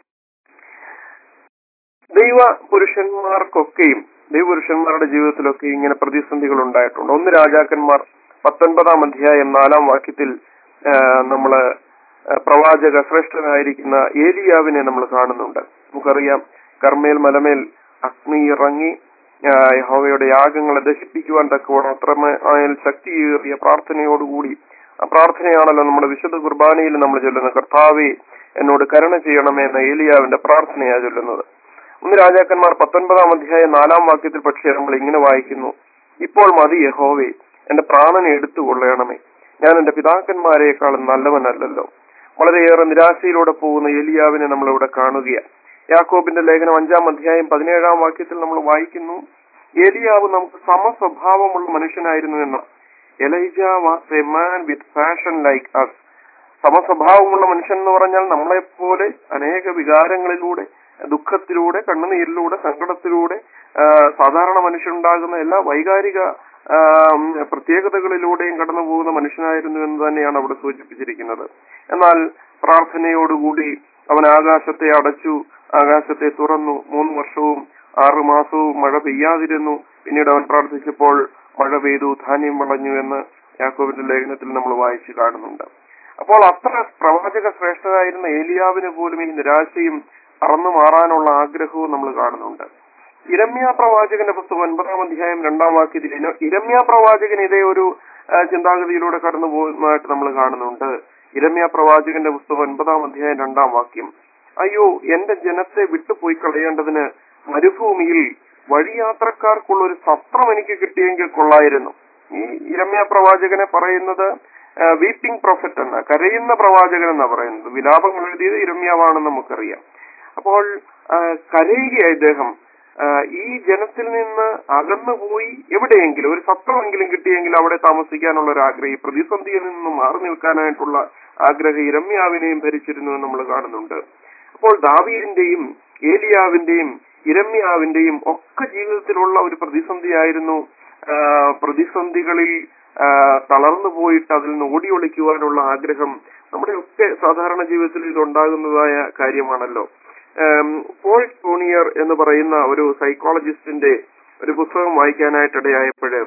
ദൈവ പുരുഷന്മാർക്കൊക്കെയും ദൈവപുരുഷന്മാരുടെ ജീവിതത്തിലൊക്കെ ഇങ്ങനെ പ്രതിസന്ധികൾ ഉണ്ടായിട്ടുണ്ട് ഒന്ന് രാജാക്കന്മാർ പത്തൊൻപതാം അധ്യായം നാലാം വാക്യത്തിൽ ആ, നമ്മള് ആ, പ്രവാചക ശ്രേഷ്ഠനായിരിക്കുന്ന ഏലിയാവിനെ നമ്മൾ കാണുന്നുണ്ട് നമുക്കറിയാം കർമ്മേൽ മലമേൽ അഗ്നി ഇറങ്ങി ആ, യഹോവയുടെ യാഗങ്ങളെ ദഹിപ്പിക്കുവാൻ തക്കവണ്ണം അത്രമേൽ ശക്തിയേറിയ പ്രാർത്ഥനയോടുകൂടി ആ പ്രാർത്ഥനയാണല്ലോ നമ്മുടെ വിശുദ്ധ കുർബാനയിൽ നമ്മൾ ചൊല്ലുന്നത് കർത്താവെ എന്നോട് കരുണ ചെയ്യണമേ എന്ന ഏലിയാവിന്റെ പ്രാർത്ഥനയാ ചൊല്ലുന്നത് ഒന്ന് രാജാക്കന്മാർ പത്തൊൻപതാം അധ്യായം നാലാം വാക്യത്തിൽ പക്ഷേ നമ്മൾ ഇങ്ങനെ വായിക്കുന്നു ഇപ്പോൾ മതി യഹോവേ എന്റെ പ്രാണനെ എടുത്തുകൊള്ളണമേ ഞാൻ എന്റെ പിതാക്കന്മാരെക്കാളും നല്ലവനല്ലല്ലോ വളരെയേറെ നിരാശയിലൂടെ പോകുന്ന ഏലിയാവിനെ നമ്മൾ ഇവിടെ കാണുകയാണ് യാക്കോബിന്റെ ലേഖനം അഞ്ചാം അധ്യായം പതിനേഴാം വാക്യത്തിൽ നമ്മൾ വായിക്കുന്നു ഏലിയാവ് നമുക്ക് സമസ്വഭാവമുള്ള മനുഷ്യനായിരുന്നു എന്ന് Elijah was a man with passion like us സമസ്വഭാവമുള്ള മനുഷ്യൻ എന്ന് പറഞ്ഞാൽ നമ്മളെപ്പോലെ അനേക വികാരങ്ങളിലൂടെ ദുഃഖത്തിലൂടെ കണ്ണുനീരിലൂടെ സങ്കടത്തിലൂടെ ആ, സാധാരണ മനുഷ്യനുണ്ടാകുന്ന എല്ലാ വൈകാരിക ആ, ഉം, പ്രത്യേകതകളിലൂടെയും കടന്നു പോകുന്ന മനുഷ്യനായിരുന്നു എന്ന് തന്നെയാണ് അവിടെ സൂചിപ്പിച്ചിരിക്കുന്നത് എന്നാൽ പ്രാർത്ഥനയോടുകൂടി അവൻ ആകാശത്തെ അടച്ചു ആകാശത്തെ തുറന്നു മൂന്ന് വർഷവും ആറു മാസവും മഴ പെയ്യാതിരുന്നു പിന്നീട് അവൻ പ്രാർത്ഥിച്ചപ്പോൾ മഴ പെയ്തു ധാന്യം വളഞ്ഞു എന്ന് യാക്കോബിന്റെ ലേഖനത്തിൽ നമ്മൾ വായിച്ചു കാണുന്നുണ്ട് അപ്പോൾ അത്ര പ്രവാചക ശ്രേഷ്ഠരായിരുന്ന ഏലിയാവിന് പോലും ഈ നിരാശയും പറന്നു മാറാനുള്ള ആഗ്രഹവും നമ്മൾ കാണുന്നുണ്ട് ഇരമ്യ പ്രവാചകന്റെ പുസ്തകം ഒൻപതാം അധ്യായം രണ്ടാം വാക്യത്തിൽ ഇര- ഇരമ്യ പ്രവാചകൻ ഇതേ ഒരു ആ, ചിന്താഗതിയിലൂടെ കടന്നു പോകുന്നതായിട്ട് നമ്മൾ കാണുന്നുണ്ട് ഇരമ്യ പ്രവാചകന്റെ പുസ്തകം ഒൻപതാം അധ്യായം രണ്ടാം വാക്യം അയ്യോ എന്റെ ജനത്തെ വിട്ടുപോയി കളയേണ്ടതിന് മരുഭൂമിയിൽ വഴിയാത്രക്കാർക്കുള്ള ഒരു സത്രം എനിക്ക് കിട്ടിയെങ്കിൽ കൊള്ളായിരുന്നു ഈ ഇരമ്യ പ്രവാചകനെ പറയുന്നത് വീപ്പിംഗ് പ്രൊഫറ്റ് എന്ന കരയുന്ന പ്രവാചകൻ എന്നാ പറയുന്നത് വിലാപങ്ങൾ എഴുതിയത് ഇരമ്യാവാണെന്ന് നമുക്കറിയാം അപ്പോൾ ആ, കരയുകയായി ഇദ്ദേഹം ആ, ഈ ജനത്തിൽ നിന്ന് അകന്നുപോയി എവിടെയെങ്കിലും ഒരു സത്രമെങ്കിലും കിട്ടിയെങ്കിൽ അവിടെ താമസിക്കാനുള്ള ഒരു ആഗ്രഹം ഈ പ്രതിസന്ധിയിൽ നിന്ന് മാറി നിൽക്കാനായിട്ടുള്ള ആഗ്രഹം ഇരമ്യാവിനെയും ഭരിച്ചിരുന്നു എന്ന് നമ്മൾ കാണുന്നുണ്ട് അപ്പോൾ ദാവീദിന്റെയും ഏലിയാവിന്റെയും ഇരമ്യാവിന്റെയും ഒക്കെ ജീവിതത്തിലുള്ള ഒരു പ്രതിസന്ധിയായിരുന്നു ആ, പ്രതിസന്ധികളിൽ ആ, തളർന്നു പോയിട്ട് അതിൽ നിന്ന് ഓടി ഒളിക്കുവാനുള്ള ആഗ്രഹം നമ്മുടെ ഒക്കെ സാധാരണ ജീവിതത്തിൽ ഇതുണ്ടാകുന്നതായ കാര്യമാണല്ലോ ഉം, പോൾ ടൂണിയർ എന്ന് പറയുന്ന ഒരു സൈക്കോളജിസ്റ്റിന്റെ ഒരു പുസ്തകം വായിക്കാനായിട്ട് ഇടയായപ്പോഴ്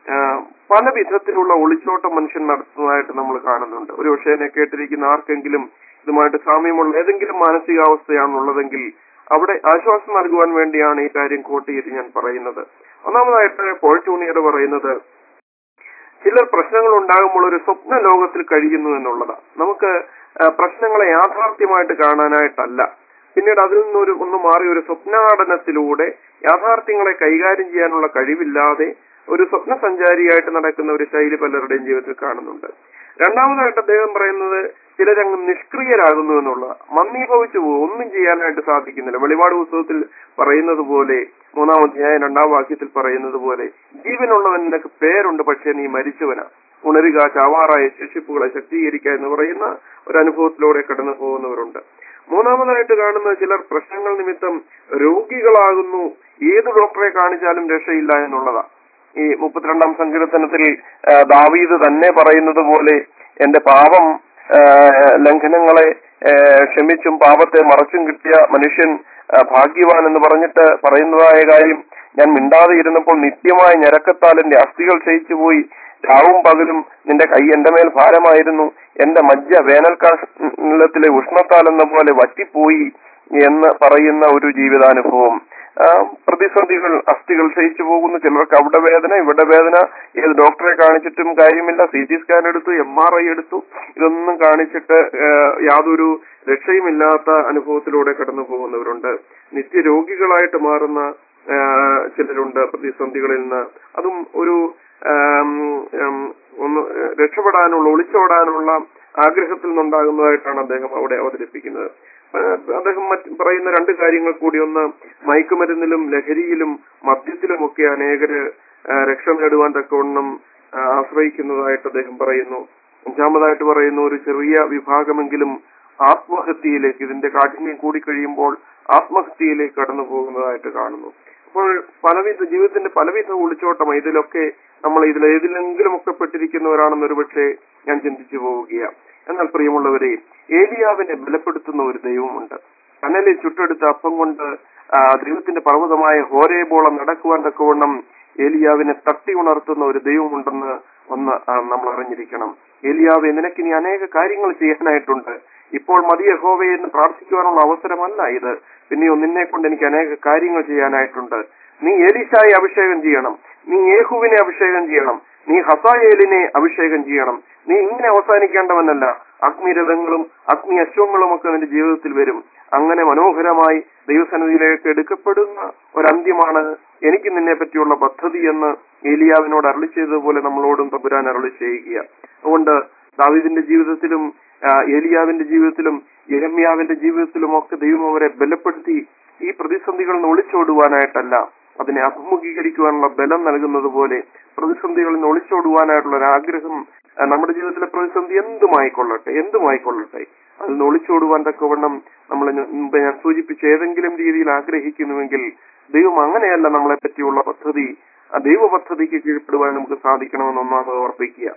പല വിധത്തിലുള്ള ഒളിച്ചോട്ടം മനുഷ്യൻ നടത്തുന്നതായിട്ട് നമ്മൾ കാണുന്നുണ്ട് ഒരു പക്ഷേ എന്നെ കേട്ടിരിക്കുന്ന ആർക്കെങ്കിലും ഇതുമായിട്ട് സാമ്യമുള്ള ഏതെങ്കിലും മാനസികാവസ്ഥയാണുള്ളതെങ്കിൽ അവിടെ ആശ്വാസം നൽകുവാൻ വേണ്ടിയാണ് ഈ കാര്യം കോട്ട് ചെയ്ത് ഞാൻ പറയുന്നത് ഒന്നാമതായിട്ട് പോൾ ടൂണിയർ പറയുന്നത് ചിലർ പ്രശ്നങ്ങൾ ഉണ്ടാകുമ്പോൾ ഒരു സ്വപ്ന ലോകത്തിൽ കഴിയുന്നു എന്നുള്ളതാണ് നമുക്ക് ആ, പ്രശ്നങ്ങളെ യാഥാർത്ഥ്യമായിട്ട് കാണാനായിട്ടല്ല പിന്നീട് അതിൽ നിന്നൊരു ഒന്ന് മാറി ഒരു സ്വപ്നാടനത്തിലൂടെ യാഥാർത്ഥ്യങ്ങളെ കൈകാര്യം ചെയ്യാനുള്ള കഴിവില്ലാതെ ഒരു സ്വപ്ന സഞ്ചാരിയായിട്ട് നടക്കുന്ന ഒരു ശൈലി പലരുടെയും ജീവിതത്തിൽ കാണുന്നുണ്ട് രണ്ടാമതായിട്ട് അദ്ദേഹം പറയുന്നത് ചിലരങ്ങ് നിഷ്ക്രിയരാകുന്നു എന്നുള്ളത് മന്ദീഭവിച്ചു പോകും ഒന്നും ചെയ്യാനായിട്ട് സാധിക്കുന്നില്ല വെളിപാട് പുസ്തകത്തിൽ പറയുന്നത് പോലെ മൂന്നാം അധ്യായം രണ്ടാം വാക്യത്തിൽ പറയുന്നത് പോലെ ജീവനുള്ളവൻ നിനക്ക് പേരുണ്ട് പക്ഷേ നീ മരിച്ചവനാ ഉണരുക ചാവാറായ ശേഷിപ്പുകളെ ശക്തീകരിക്കുക എന്ന് പറയുന്ന ഒരു അനുഭവത്തിലൂടെ കടന്നു പോകുന്നവരുണ്ട് മൂന്നാമതായിട്ട് കാണുന്ന ചിലർ പ്രശ്നങ്ങൾ നിമിത്തം രോഗികളാകുന്നു ഏത് ഡോക്ടറെ കാണിച്ചാലും രക്ഷയില്ല എന്നുള്ളതാ ഈ മുപ്പത്തിരണ്ടാം സങ്കീർത്തനത്തിൽ ആ, ദാവീദ് തന്നെ പറയുന്നത് പോലെ എന്റെ പാപം ആ, ലംഘനങ്ങളെ ആ, ക്ഷമിച്ചും പാപത്തെ മറച്ചും കിട്ടിയ മനുഷ്യൻ ആ, ഭാഗ്യവാൻ എന്ന് പറഞ്ഞിട്ട് പറയുന്നതായ കാര്യം ഞാൻ മിണ്ടാതെ ഇരുന്നപ്പോൾ നിത്യമായ ഞരക്കത്താൽ എന്റെ അസ്ഥികൾ ക്ഷയിച്ചു പോയി രാവും പകലും നിന്റെ കൈ എന്റെ മേൽ ഭാരമായിരുന്നു എന്റെ മജ്ജ വേനൽക്കാലത്തിലെ ഉഷ്ണത്താൽ എന്ന പോലെ വറ്റിപ്പോയി എന്ന് പറയുന്ന ഒരു ജീവിതാനുഭവം ആ, പ്രതിസന്ധികൾ അസ്ഥികൾ ക്ഷയിച്ചു പോകുന്നു ചിലർക്ക് അവിടെ വേദന ഇവിടെ വേദന ഏത് ഡോക്ടറെ കാണിച്ചിട്ടും കാര്യമില്ല സി ടി സ്കാൻ എടുത്തു എം ആർ ഐ എടുത്തു ഇതൊന്നും കാണിച്ചിട്ട് ആ, യാതൊരു രക്ഷയുമില്ലാത്ത അനുഭവത്തിലൂടെ കടന്നു പോകുന്നവരുണ്ട് നിത്യരോഗികളായിട്ട് മാറുന്ന ആ, ചിലരുണ്ട് പ്രതിസന്ധികളിൽ നിന്ന് അതും ഒരു ആം, ആം, ഒന്ന് രക്ഷപ്പെടാനുള്ള ഒളിച്ചോടാനുള്ള ആഗ്രഹത്തിൽ നിന്നുണ്ടാകുന്നതായിട്ടാണ് അദ്ദേഹം അവിടെ അവതരിപ്പിക്കുന്നത് ആ, അദ്ദേഹം മറ്റ് പറയുന്ന രണ്ട് കാര്യങ്ങൾ കൂടി ഒന്ന് മയക്കുമരുന്നിലും ലഹരിയിലും മദ്യത്തിലുമൊക്കെ അനേകര് ആ, രക്ഷ നേടുവാൻ തക്കവണ്ണം ആ, ആശ്രയിക്കുന്നതായിട്ട് അദ്ദേഹം പറയുന്നു അഞ്ചാമതായിട്ട് പറയുന്നു ഒരു ചെറിയ വിഭാഗമെങ്കിലും ആത്മഹത്യയിലേക്ക് ഇതിന്റെ കാഠിന്യം കൂടിക്കഴിയുമ്പോൾ ആത്മഹത്യയിലേക്ക് കടന്നു പോകുന്നതായിട്ട് കാണുന്നു അപ്പോൾ പലവിധ ജീവിതത്തിന്റെ പലവിധ ഒളിച്ചോട്ടം ഇതിലൊക്കെ നമ്മൾ ഇതിൽ ഏതിലെങ്കിലും ഒക്കെ പെട്ടിരിക്കുന്നവരാണെന്ന് ഒരുപക്ഷെ ഞാൻ ചിന്തിച്ചു പോവുകയാണ് എന്നാൽ പ്രിയമുള്ളവരെ ഏലിയാവിനെ ബലപ്പെടുത്തുന്ന ഒരു ദൈവമുണ്ട് കനലിൽ ചുട്ടെടുത്ത അപ്പം കൊണ്ട് ആ, ദൈവത്തിന്റെ പർവ്വതമായ ഹോരേബോളം നടക്കുവാൻ തക്കവണ്ണം ഏലിയാവിനെ തട്ടി ഉണർത്തുന്ന ഒരു ദൈവമുണ്ടെന്ന് ഒന്ന് ആ, നമ്മൾ അറിഞ്ഞിരിക്കണം ഏലിയാവെ നിനക്കിനി അനേക കാര്യങ്ങൾ ചെയ്യാനായിട്ടുണ്ട് ഇപ്പോൾ മതി യഹോവേ എന്ന് പ്രാർത്ഥിക്കുവാനുള്ള അവസരമല്ല ഇത് പിന്നെയോ നിന്നെ കൊണ്ട് എനിക്ക് അനേക കാര്യങ്ങൾ ചെയ്യാനായിട്ടുണ്ട് നീ ഏലീശായെ അഭിഷേകം ചെയ്യണം നീ യേഹുവിനെ അഭിഷേകം ചെയ്യണം നീ ഹസായേലിനെ അഭിഷേകം ചെയ്യണം നീ ഇങ്ങനെ അവസാനിക്കേണ്ടവനല്ല അഗ്നിരഥങ്ങളും അഗ്നി അശ്വങ്ങളും ഒക്കെ നിന്റെ ജീവിതത്തിൽ വരും അങ്ങനെ മനോഹരമായി ദൈവസന്നിധിയിലേക്ക് എടുക്കപ്പെടുന്ന ഒരന്ത്യമാണ് എനിക്ക് നിന്നെ പറ്റിയുള്ള പദ്ധതി എന്ന് ഏലിയാവിനോട് അരളി ചെയ്തതുപോലെ നമ്മളോടും തമ്പുരാൻ അരളി ചെയ്യുക അതുകൊണ്ട് ദാവീദിന്റെ ജീവിതത്തിലും ആ, ഏലിയാവിന്റെ ജീവിതത്തിലും യരമ്യാവിന്റെ ജീവിതത്തിലും ഒക്കെ ദൈവം അവരെ ബലപ്പെടുത്തി ഈ പ്രതിസന്ധികളിൽ നിന്ന് ഒളിച്ചോടുവാനായിട്ടല്ല അതിനെ അഭിമുഖീകരിക്കുവാനുള്ള ബലം നൽകുന്നത് പോലെ പ്രതിസന്ധികളിൽ നിന്ന് ഒളിച്ചോടുവാനായിട്ടുള്ള ഒരു ആഗ്രഹം ആ, നമ്മുടെ ജീവിതത്തിലെ പ്രതിസന്ധി എന്തുമായിക്കൊള്ളട്ടെ എന്തുമായിക്കൊള്ളട്ടെ അതിൽ നിന്ന് ഒളിച്ചോടുവാൻ തക്കവണ്ണം നമ്മൾ മുമ്പ് ഞാൻ സൂചിപ്പിച്ച ഏതെങ്കിലും രീതിയിൽ ആഗ്രഹിക്കുന്നുവെങ്കിൽ ദൈവം അങ്ങനെയല്ല നമ്മളെ പറ്റിയുള്ള പദ്ധതി ആ ദൈവ പദ്ധതിക്ക് കീഴ്പ്പെടുവാൻ നമുക്ക് സാധിക്കണമെന്ന് ഒന്നാമത് ഓർപ്പിക്കുക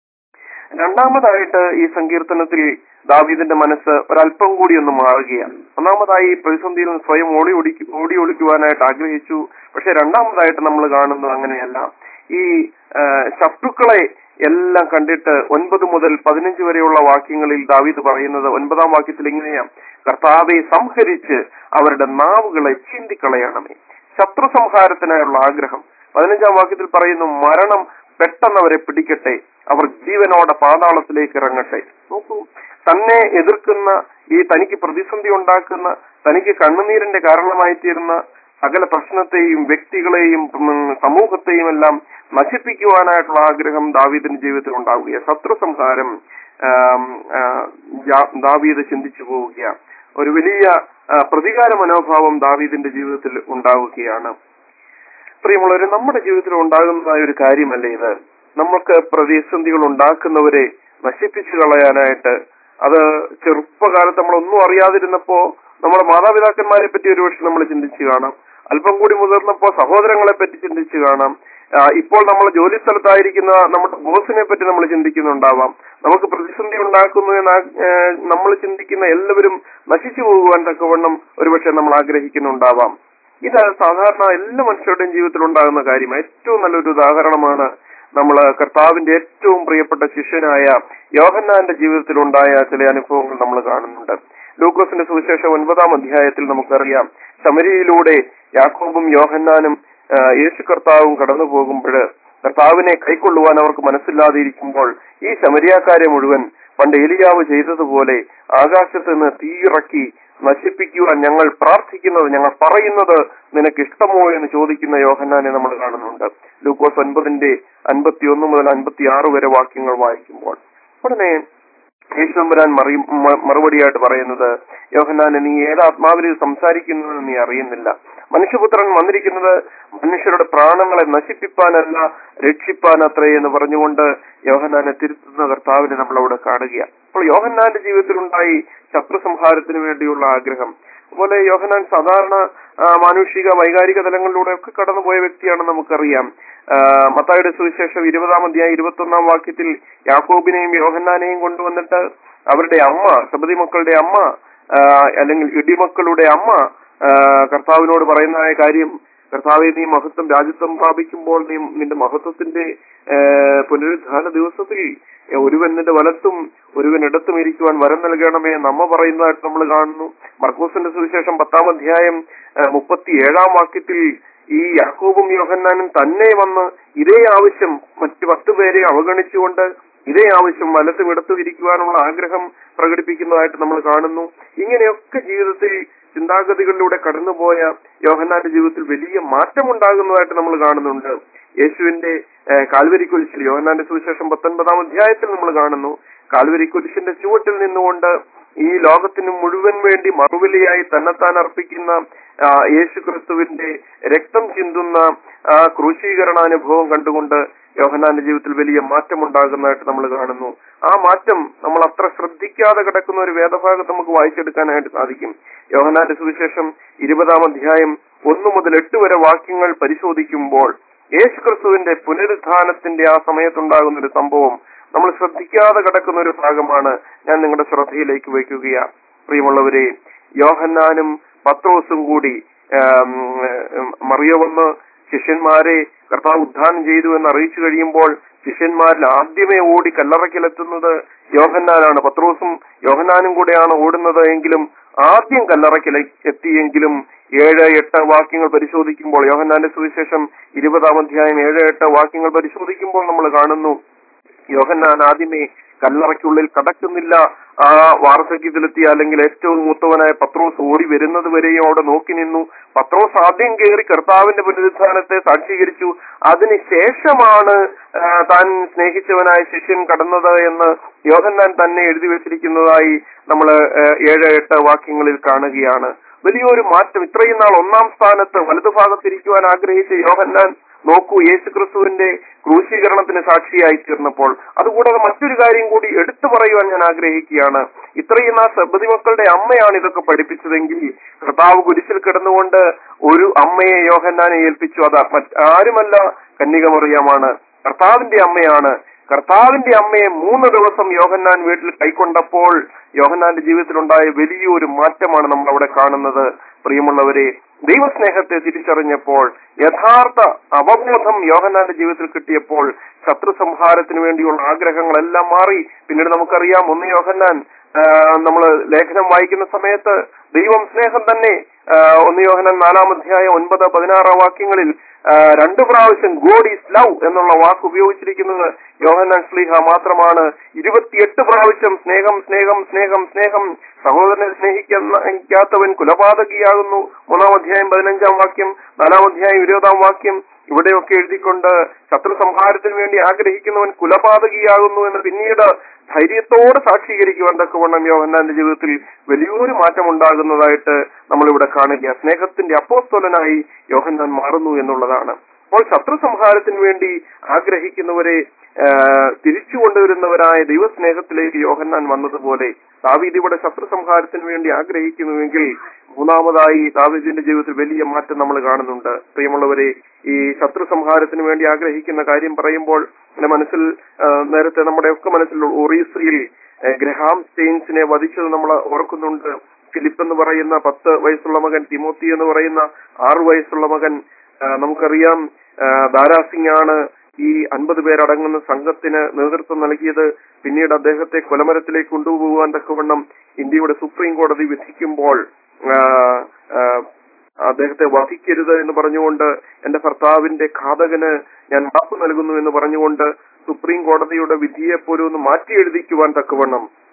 രണ്ടാമതായിട്ട് ഈ സങ്കീർത്തനത്തിൽ ദാവീദിന്റെ മനസ്സ് ഒരല്പം കൂടി ഒന്ന് മാറുകയാണ് ഒന്നാമതായി ഈ പ്രതിസന്ധിയിൽ നിന്ന് സ്വയം ഓടി ഒടിക്ക് ഓടി ഒളിക്കുവാനായിട്ട് ആഗ്രഹിച്ചു പക്ഷെ രണ്ടാമതായിട്ട് നമ്മൾ കാണുന്നത് അങ്ങനെയല്ല ഈ ആ, ശത്രുക്കളെ എല്ലാം കണ്ടിട്ട് ഒൻപത് മുതൽ പതിനഞ്ച് വരെയുള്ള വാക്യങ്ങളിൽ ദാവീദ് പറയുന്നത് ഒൻപതാം വാക്യത്തിൽ ഇങ്ങനെയാണ് കർത്താവെ സംഹരിച്ച് അവരുടെ നാവുകളെ ചീന്തിക്കളയണമേ ശത്രു സംഹാരത്തിനായുള്ള ആഗ്രഹം പതിനഞ്ചാം വാക്യത്തിൽ പറയുന്നു മരണം പെട്ടെന്ന് അവരെ പിടിക്കട്ടെ അവർ ജീവനോടെ പാതാളത്തിലേക്ക് ഇറങ്ങട്ടെ നോക്കൂ തന്നെ എതിർക്കുന്ന ഈ തനിക്ക് പ്രതിസന്ധി ഉണ്ടാക്കുന്ന തനിക്ക് കണ്ണുനീരിന്റെ കാരണമായി തീരുന്ന സകല പ്രശ്നത്തെയും വ്യക്തികളെയും ഉം, സമൂഹത്തെയും എല്ലാം നശിപ്പിക്കുവാനായിട്ടുള്ള ആഗ്രഹം ദാവീദിന്റെ ജീവിതത്തിൽ ഉണ്ടാവുകയാണ് ശത്രു സംഹാരം ആം, ആ, ജാ- ദാവീദ് ചിന്തിച്ചു പോവുകയാണ് ഒരു വലിയ ആ, പ്രതികാര മനോഭാവം ദാവീദിന്റെ ജീവിതത്തിൽ ഉണ്ടാവുകയാണ് പ്രിയമുള്ളവരെ നമ്മുടെ ജീവിതത്തിൽ ഉണ്ടാകുന്നതായ ഒരു കാര്യമല്ലേ ഇത് നമുക്ക് പ്രതിസന്ധികൾ ഉണ്ടാക്കുന്നവരെ നശിപ്പിച്ചു കളയാനായിട്ട് അത് ചെറുപ്പകാലത്ത് നമ്മളൊന്നും അറിയാതിരുന്നപ്പോ നമ്മുടെ മാതാപിതാക്കന്മാരെ പറ്റി ഒരുപക്ഷെ നമ്മൾ ചിന്തിച്ചു കാണാം അല്പം കൂടി മുതിർന്നപ്പോ സഹോദരങ്ങളെ പറ്റി ചിന്തിച്ചു കാണാം ആ, ഇപ്പോൾ നമ്മൾ ജോലി സ്ഥലത്തായിരിക്കുന്ന നമ്മുടെ ബോസിനെ പറ്റി നമ്മൾ ചിന്തിക്കുന്നുണ്ടാവാം നമുക്ക് പ്രതിസന്ധി ഉണ്ടാക്കുന്നു എന്ന് നമ്മൾ ചിന്തിക്കുന്ന എല്ലാവരും നശിച്ചു പോകുവാൻ തക്കവണ്ണം ഒരുപക്ഷെ നമ്മൾ ആഗ്രഹിക്കുന്നുണ്ടാവാം ഇത് സാധാരണ എല്ലാ മനുഷ്യരുടെയും ജീവിതത്തിൽ ഉണ്ടാകുന്ന കാര്യം ഏറ്റവും നല്ലൊരു ഉദാഹരണമാണ് നമ്മൾ കർത്താവിന്റെ ഏറ്റവും പ്രിയപ്പെട്ട ശിഷ്യനായ യോഹന്നാന്റെ ജീവിതത്തിൽ ഉണ്ടായ ചില അനുഭവങ്ങൾ നമ്മൾ കാണുന്നുണ്ട് ലൂക്കോസിന്റെ സുവിശേഷം ഒൻപതാം അധ്യായത്തിൽ നമുക്കറിയാം ശമരിയിലൂടെ യാക്കോബും യോഹന്നാനും ആ, യേശു കർത്താവും കടന്നു പോകുമ്പോൾ കർത്താവിനെ കൈക്കൊള്ളുവാൻ അവർക്ക് മനസ്സില്ലാതിരിക്കുമ്പോൾ ഈ ശമരിയാക്കാരെ മുഴുവൻ പണ്ട് എലിയാവ് ചെയ്തതുപോലെ ആകാശത്ത് നിന്ന് തീയിറക്കി നശിപ്പിക്കുവാൻ ഞങ്ങൾ പ്രാർത്ഥിക്കുന്നത് ഞങ്ങൾ പറയുന്നത് നിനക്ക് ഇഷ്ടമോ എന്ന് ചോദിക്കുന്ന യോഹന്നാനെ നമ്മൾ കാണുന്നുണ്ട് ലൂക്കോസ് ഒൻപതിന്റെ അൻപത്തി ഒന്ന് മുതൽ അൻപത്തി ആറ് വരെ വാക്യങ്ങൾ വായിക്കുമ്പോൾ ഉടനെ യേശുമ്പരാൻ മറി മ- മറുപടിയായിട്ട് പറയുന്നത് യോഹന്നാന് നീ ഏത് ആത്മാവിൽ സംസാരിക്കുന്നതെന്ന് നീ അറിയുന്നില്ല മനുഷ്യപുത്രൻ വന്നിരിക്കുന്നത് മനുഷ്യരുടെ പ്രാണങ്ങളെ നശിപ്പിപ്പാനല്ല രക്ഷിപ്പാൻ അത്രേ എന്ന് പറഞ്ഞുകൊണ്ട് യോഹന്നാനെ തിരുത്തുന്ന കർത്താവിനെ നമ്മൾ അവിടെ കാണുകയാണ് അപ്പോൾ യോഹന്നാന്റെ ജീവിതത്തിലുണ്ടായി ശത്രു സംഹാരത്തിന് വേണ്ടിയുള്ള ആഗ്രഹം അതുപോലെ യോഹന്നാൻ സാധാരണ ആ, മാനുഷിക വൈകാരിക തലങ്ങളിലൂടെ ഒക്കെ കടന്നുപോയ വ്യക്തിയാണെന്ന് നമുക്കറിയാം ആ, മത്തായിയുടെ സുവിശേഷം ഇരുപതാം അധ്യായം ഇരുപത്തി ഒന്നാം വാക്യത്തിൽ യാക്കോബിനെയും യോഹന്നാനെയും കൊണ്ടുവന്നിട്ട് അവരുടെ അമ്മ സബതി മക്കളുടെ അമ്മ ആ, അല്ലെങ്കിൽ ഇടിമക്കളുടെ അമ്മ ആ, കർത്താവിനോട് പറയുന്നതായ കാര്യം കർത്താവെ നീ മഹത്വം രാജ്യത്വം പ്രാപിക്കുമ്പോൾ നീ നിന്റെ മഹത്വത്തിന്റെ ആ, പുനരുദ്ധാന ദിവസത്തിൽ ഒരുവൻ നിന്റെ വലത്തും ഒരുവൻ ഇടത്തും ഇരിക്കുവാൻ വരം നൽകണമേ നമ്മ പറയുന്നതായിട്ട് നമ്മൾ കാണുന്നു മർക്കോസിന്റെ സുവിശേഷം പത്താം അധ്യായം മുപ്പത്തി ഏഴാം വാക്യത്തിൽ ഈ യാക്കോബും യോഹന്നാനും തന്നെ വന്ന് ഇതേ ആവശ്യം മറ്റു പത്ത് പേരെ അവഗണിച്ചുകൊണ്ട് ഇതേ ആവശ്യം വലത്തും ഇടത്തും ഇരിക്കുവാനുള്ള ആഗ്രഹം പ്രകടിപ്പിക്കുന്നതായിട്ട് നമ്മൾ കാണുന്നു ഇങ്ങനെയൊക്കെ ജീവിതത്തിൽ ചിന്താഗതികളിലൂടെ കടന്നുപോയ യോഹന്നാന്റെ ജീവിതത്തിൽ വലിയ മാറ്റമുണ്ടാകുന്നതായിട്ട് നമ്മൾ കാണുന്നുണ്ട് യേശുവിന്റെ ഏഹ്, കാൽവരി കുരിശിൽ യോഹന്നാന്റെ സുവിശേഷം പത്തൊൻപതാം അധ്യായത്തിൽ നമ്മൾ കാണുന്നു കാൽവരി കുരിശിന്റെ ചുവട്ടിൽ നിന്നുകൊണ്ട് ഈ ലോകത്തിന് മുഴുവൻ വേണ്ടി മറുവിലയായി തന്നെത്താൻ അർപ്പിക്കുന്ന ആ, യേശു ക്രിസ്തുവിന്റെ രക്തം ചിന്തുന്ന ആ ക്രൂശീകരണാനുഭവം കണ്ടുകൊണ്ട് യോഹന്നാന്റെ ജീവിതത്തിൽ വലിയ മാറ്റമുണ്ടാകുന്നതായിട്ട് നമ്മൾ കാണുന്നു ആ മാറ്റം നമ്മൾ അത്ര ശ്രദ്ധിക്കാതെ കിടക്കുന്ന ഒരു വേദഭാഗം നമുക്ക് വായിച്ചെടുക്കാനായിട്ട് സാധിക്കും യോഹന്നാന്റെ സുവിശേഷം ഇരുപതാം അധ്യായം ഒന്നു മുതൽ എട്ട് വരെ വാക്യങ്ങൾ പരിശോധിക്കുമ്പോൾ യേശു ക്രിസ്തുവിന്റെ പുനരുത്ഥാനത്തിന്റെ ആ സമയത്തുണ്ടാകുന്ന ഒരു സംഭവം നമ്മൾ ശ്രദ്ധിക്കാതെ കിടക്കുന്ന ഒരു ഭാഗമാണ് ഞാൻ നിങ്ങളുടെ ശ്രദ്ധയിലേക്ക് വയ്ക്കുകയാണ് പ്രിയമുള്ളവരെ യോഹന്നാനും പത്രോസും കൂടി ആം, ഉം, മറിയ വന്ന് ശിഷ്യന്മാരെ കർത്താവ് ഉദ്ധാനം ചെയ്തു എന്ന് അറിയിച്ചു കഴിയുമ്പോൾ ശിഷ്യന്മാരിൽ ആദ്യമേ ഓടി കല്ലറയ്ക്കലെത്തുന്നത് യോഹന്നാനാണ് പത്രോസും യോഹന്നാനും കൂടെയാണ് ഓടുന്നത് എങ്കിലും ആദ്യം കല്ലറയ്ക്കൽ എത്തിയെങ്കിലും ഏഴ് എട്ട് വാക്യങ്ങൾ പരിശോധിക്കുമ്പോൾ യോഹന്നാന്റെ സുവിശേഷം ഇരുപതാം അധ്യായം ഏഴ് എട്ട് വാക്യങ്ങൾ പരിശോധിക്കുമ്പോൾ നമ്മൾ കാണുന്നു യോഹന്നാൻ ആദ്യമേ കല്ലറയ്ക്കുള്ളിൽ കടക്കുന്നില്ല ആ വാർദ്ധക്യത്തിലെത്തിയ അല്ലെങ്കിൽ ഏറ്റവും മൂത്തവനായ പത്രോസ് ഓടി വരുന്നത് വരെയും അവിടെ നോക്കി നിന്നു പത്രോസ് ആദ്യം കയറി കർത്താവിന്റെ പുനരുത്ഥാനത്തെ സാക്ഷീകരിച്ചു അതിനുശേഷമാണ് ആ, താൻ സ്നേഹിച്ചവനായ ശിഷ്യൻ കടന്നത് എന്ന് യോഹന്നാൻ തന്നെ എഴുതി വെച്ചിരിക്കുന്നതായി നമ്മൾ ഏഴ് എട്ട് വാക്യങ്ങളിൽ കാണുകയാണ് വലിയൊരു മാറ്റം ഇത്രയും നാൾ ഒന്നാം സ്ഥാനത്ത് വലതുഭാഗത്തിരിക്കുവാൻ ആഗ്രഹിച്ച യോഹന്നാൻ നോക്കൂ യേശു ക്രിസ്തുവിന്റെ ക്രൂശീകരണത്തിന് സാക്ഷിയായി തീർന്നപ്പോൾ അതുകൂടാതെ മറ്റൊരു കാര്യം കൂടി എടുത്തു പറയുവാൻ ഞാൻ ആഗ്രഹിക്കുകയാണ് ഇത്രയും നാൾ സബതി മക്കളുടെ അമ്മയാണ് ഇതൊക്കെ പഠിപ്പിച്ചതെങ്കിൽ കർത്താവ് കുരിശിൽ കിടന്നുകൊണ്ട് ഒരു അമ്മയെ യോഹന്നാനെ ഏൽപ്പിച്ചു അത് മറ്റ് ആരുമല്ല കന്യകമറിയമാണ് കർത്താവിന്റെ അമ്മയാണ് കർത്താവിന്റെ അമ്മയെ മൂന്ന് ദിവസം യോഹന്നാൻ വീട്ടിൽ കൈക്കൊണ്ടപ്പോൾ യോഹന്നാന്റെ ജീവിതത്തിലുണ്ടായ വലിയൊരു മാറ്റമാണ് നമ്മൾ അവിടെ കാണുന്നത് പ്രിയമുള്ളവരെ ദൈവസ്നേഹത്തെ തിരിച്ചറിഞ്ഞപ്പോൾ യഥാർത്ഥ അവബോധം യോഹന്നാന്റെ ജീവിതത്തിൽ കിട്ടിയപ്പോൾ ശത്രു സംഹാരത്തിന് വേണ്ടിയുള്ള ആഗ്രഹങ്ങളെല്ലാം മാറി പിന്നീട് നമുക്കറിയാം ഒന്ന് യോഹന്നാൻ നമ്മൾ ലേഖനം വായിക്കുന്ന സമയത്ത് ദൈവം സ്നേഹം തന്നെ ആ, ഒന്ന് യോഹന്നാൻ നാലാം അധ്യായം ഒൻപത് പതിനാറ് വാക്യങ്ങളിൽ ആ, രണ്ടു പ്രാവശ്യം ഗോഡ് ഈസ് ലവ് എന്നുള്ള വാക്ക് ഉപയോഗിച്ചിരിക്കുന്നത് യോഹന്നാൻ സ്ലീഹ മാത്രമാണ് ഇരുപത്തിയെട്ട് പ്രാവശ്യം സ്നേഹം സ്നേഹം സ്നേഹം സ്നേഹം സഹോദരനെ സ്നേഹിക്കാത്തവൻ കുലപാതകിയാകുന്നു മൂന്നാം അധ്യായം പതിനഞ്ചാം വാക്യം നാലാം അധ്യായം ഇരുപതാം വാക്യം ഇവിടെയൊക്കെ എഴുതിക്കൊണ്ട് ശത്രു സംഹാരത്തിന് വേണ്ടി ആഗ്രഹിക്കുന്നവൻ കുലപാതകിയാകുന്നു എന്ന് പിന്നീട് ധൈര്യത്തോടെ സാക്ഷീകരിക്കുവാൻ തക്കവണ്ണം യോഹന്നാന്റെ ജീവിതത്തിൽ വലിയൊരു മാറ്റം ഉണ്ടാകുന്നതായിട്ട് നമ്മളിവിടെ കാണുക സ്നേഹത്തിന്റെ അപ്പോസ്തോലനായി യോഹന്നാൻ മാറുന്നു എന്നുള്ളതാണ് അപ്പോൾ ശത്രു സംഹാരത്തിന് വേണ്ടി ആഗ്രഹിക്കുന്നവരെ ആ, തിരിച്ചു കൊണ്ടുവരുന്നവരായ ദൈവസ്നേഹത്തിലേക്ക് യോഹന്നാൻ വന്നതുപോലെ ദാവീദ് ഇവിടെ ശത്രു സംഹാരത്തിന് വേണ്ടി ആഗ്രഹിക്കുന്നുവെങ്കിൽ മൂന്നാമതായി ദാവീദിന്റെ ജീവിതത്തിൽ വലിയ മാറ്റം നമ്മൾ കാണുന്നുണ്ട് പ്രിയമുള്ളവരെ ഈ ശത്രു സംഹാരത്തിന് വേണ്ടി ആഗ്രഹിക്കുന്ന കാര്യം പറയുമ്പോൾ എന്റെ മനസ്സിൽ ആ, നേരത്തെ നമ്മുടെ ഒക്കെ മനസ്സിൽ ഒറീസയിൽ ആ, ഗ്രഹാം സ്റ്റെയിൻസിനെ വധിച്ചത് നമ്മൾ ഓർക്കുന്നുണ്ട് ഫിലിപ്പ് എന്ന് പറയുന്ന പത്ത് വയസ്സുള്ള മകൻ തിമോത്തി എന്ന് പറയുന്ന ആറു വയസ്സുള്ള മകൻ ആ, നമുക്കറിയാം ആ, ദാരാ സിംഗ് ആണ് ഈ അൻപത് പേരടങ്ങുന്ന സംഘത്തിന് നേതൃത്വം നൽകിയത് പിന്നീട് അദ്ദേഹത്തെ കൊലമരത്തിലേക്ക് കൊണ്ടുപോകുവാൻ തക്കവണ്ണം ഇന്ത്യയുടെ സുപ്രീം കോടതി വിധിക്കുമ്പോൾ ആ, ആ, അദ്ദേഹത്തെ വധിക്കരുത് എന്ന് പറഞ്ഞുകൊണ്ട് എന്റെ ഭർത്താവിന്റെ ഘാതകന് ഞാൻ മാപ്പ് നൽകുന്നു എന്ന് പറഞ്ഞുകൊണ്ട് സുപ്രീം കോടതിയുടെ വിധിയെ പോലും ഒന്ന് മാറ്റി എഴുതിക്കുവാൻ തക്കവണ്ണം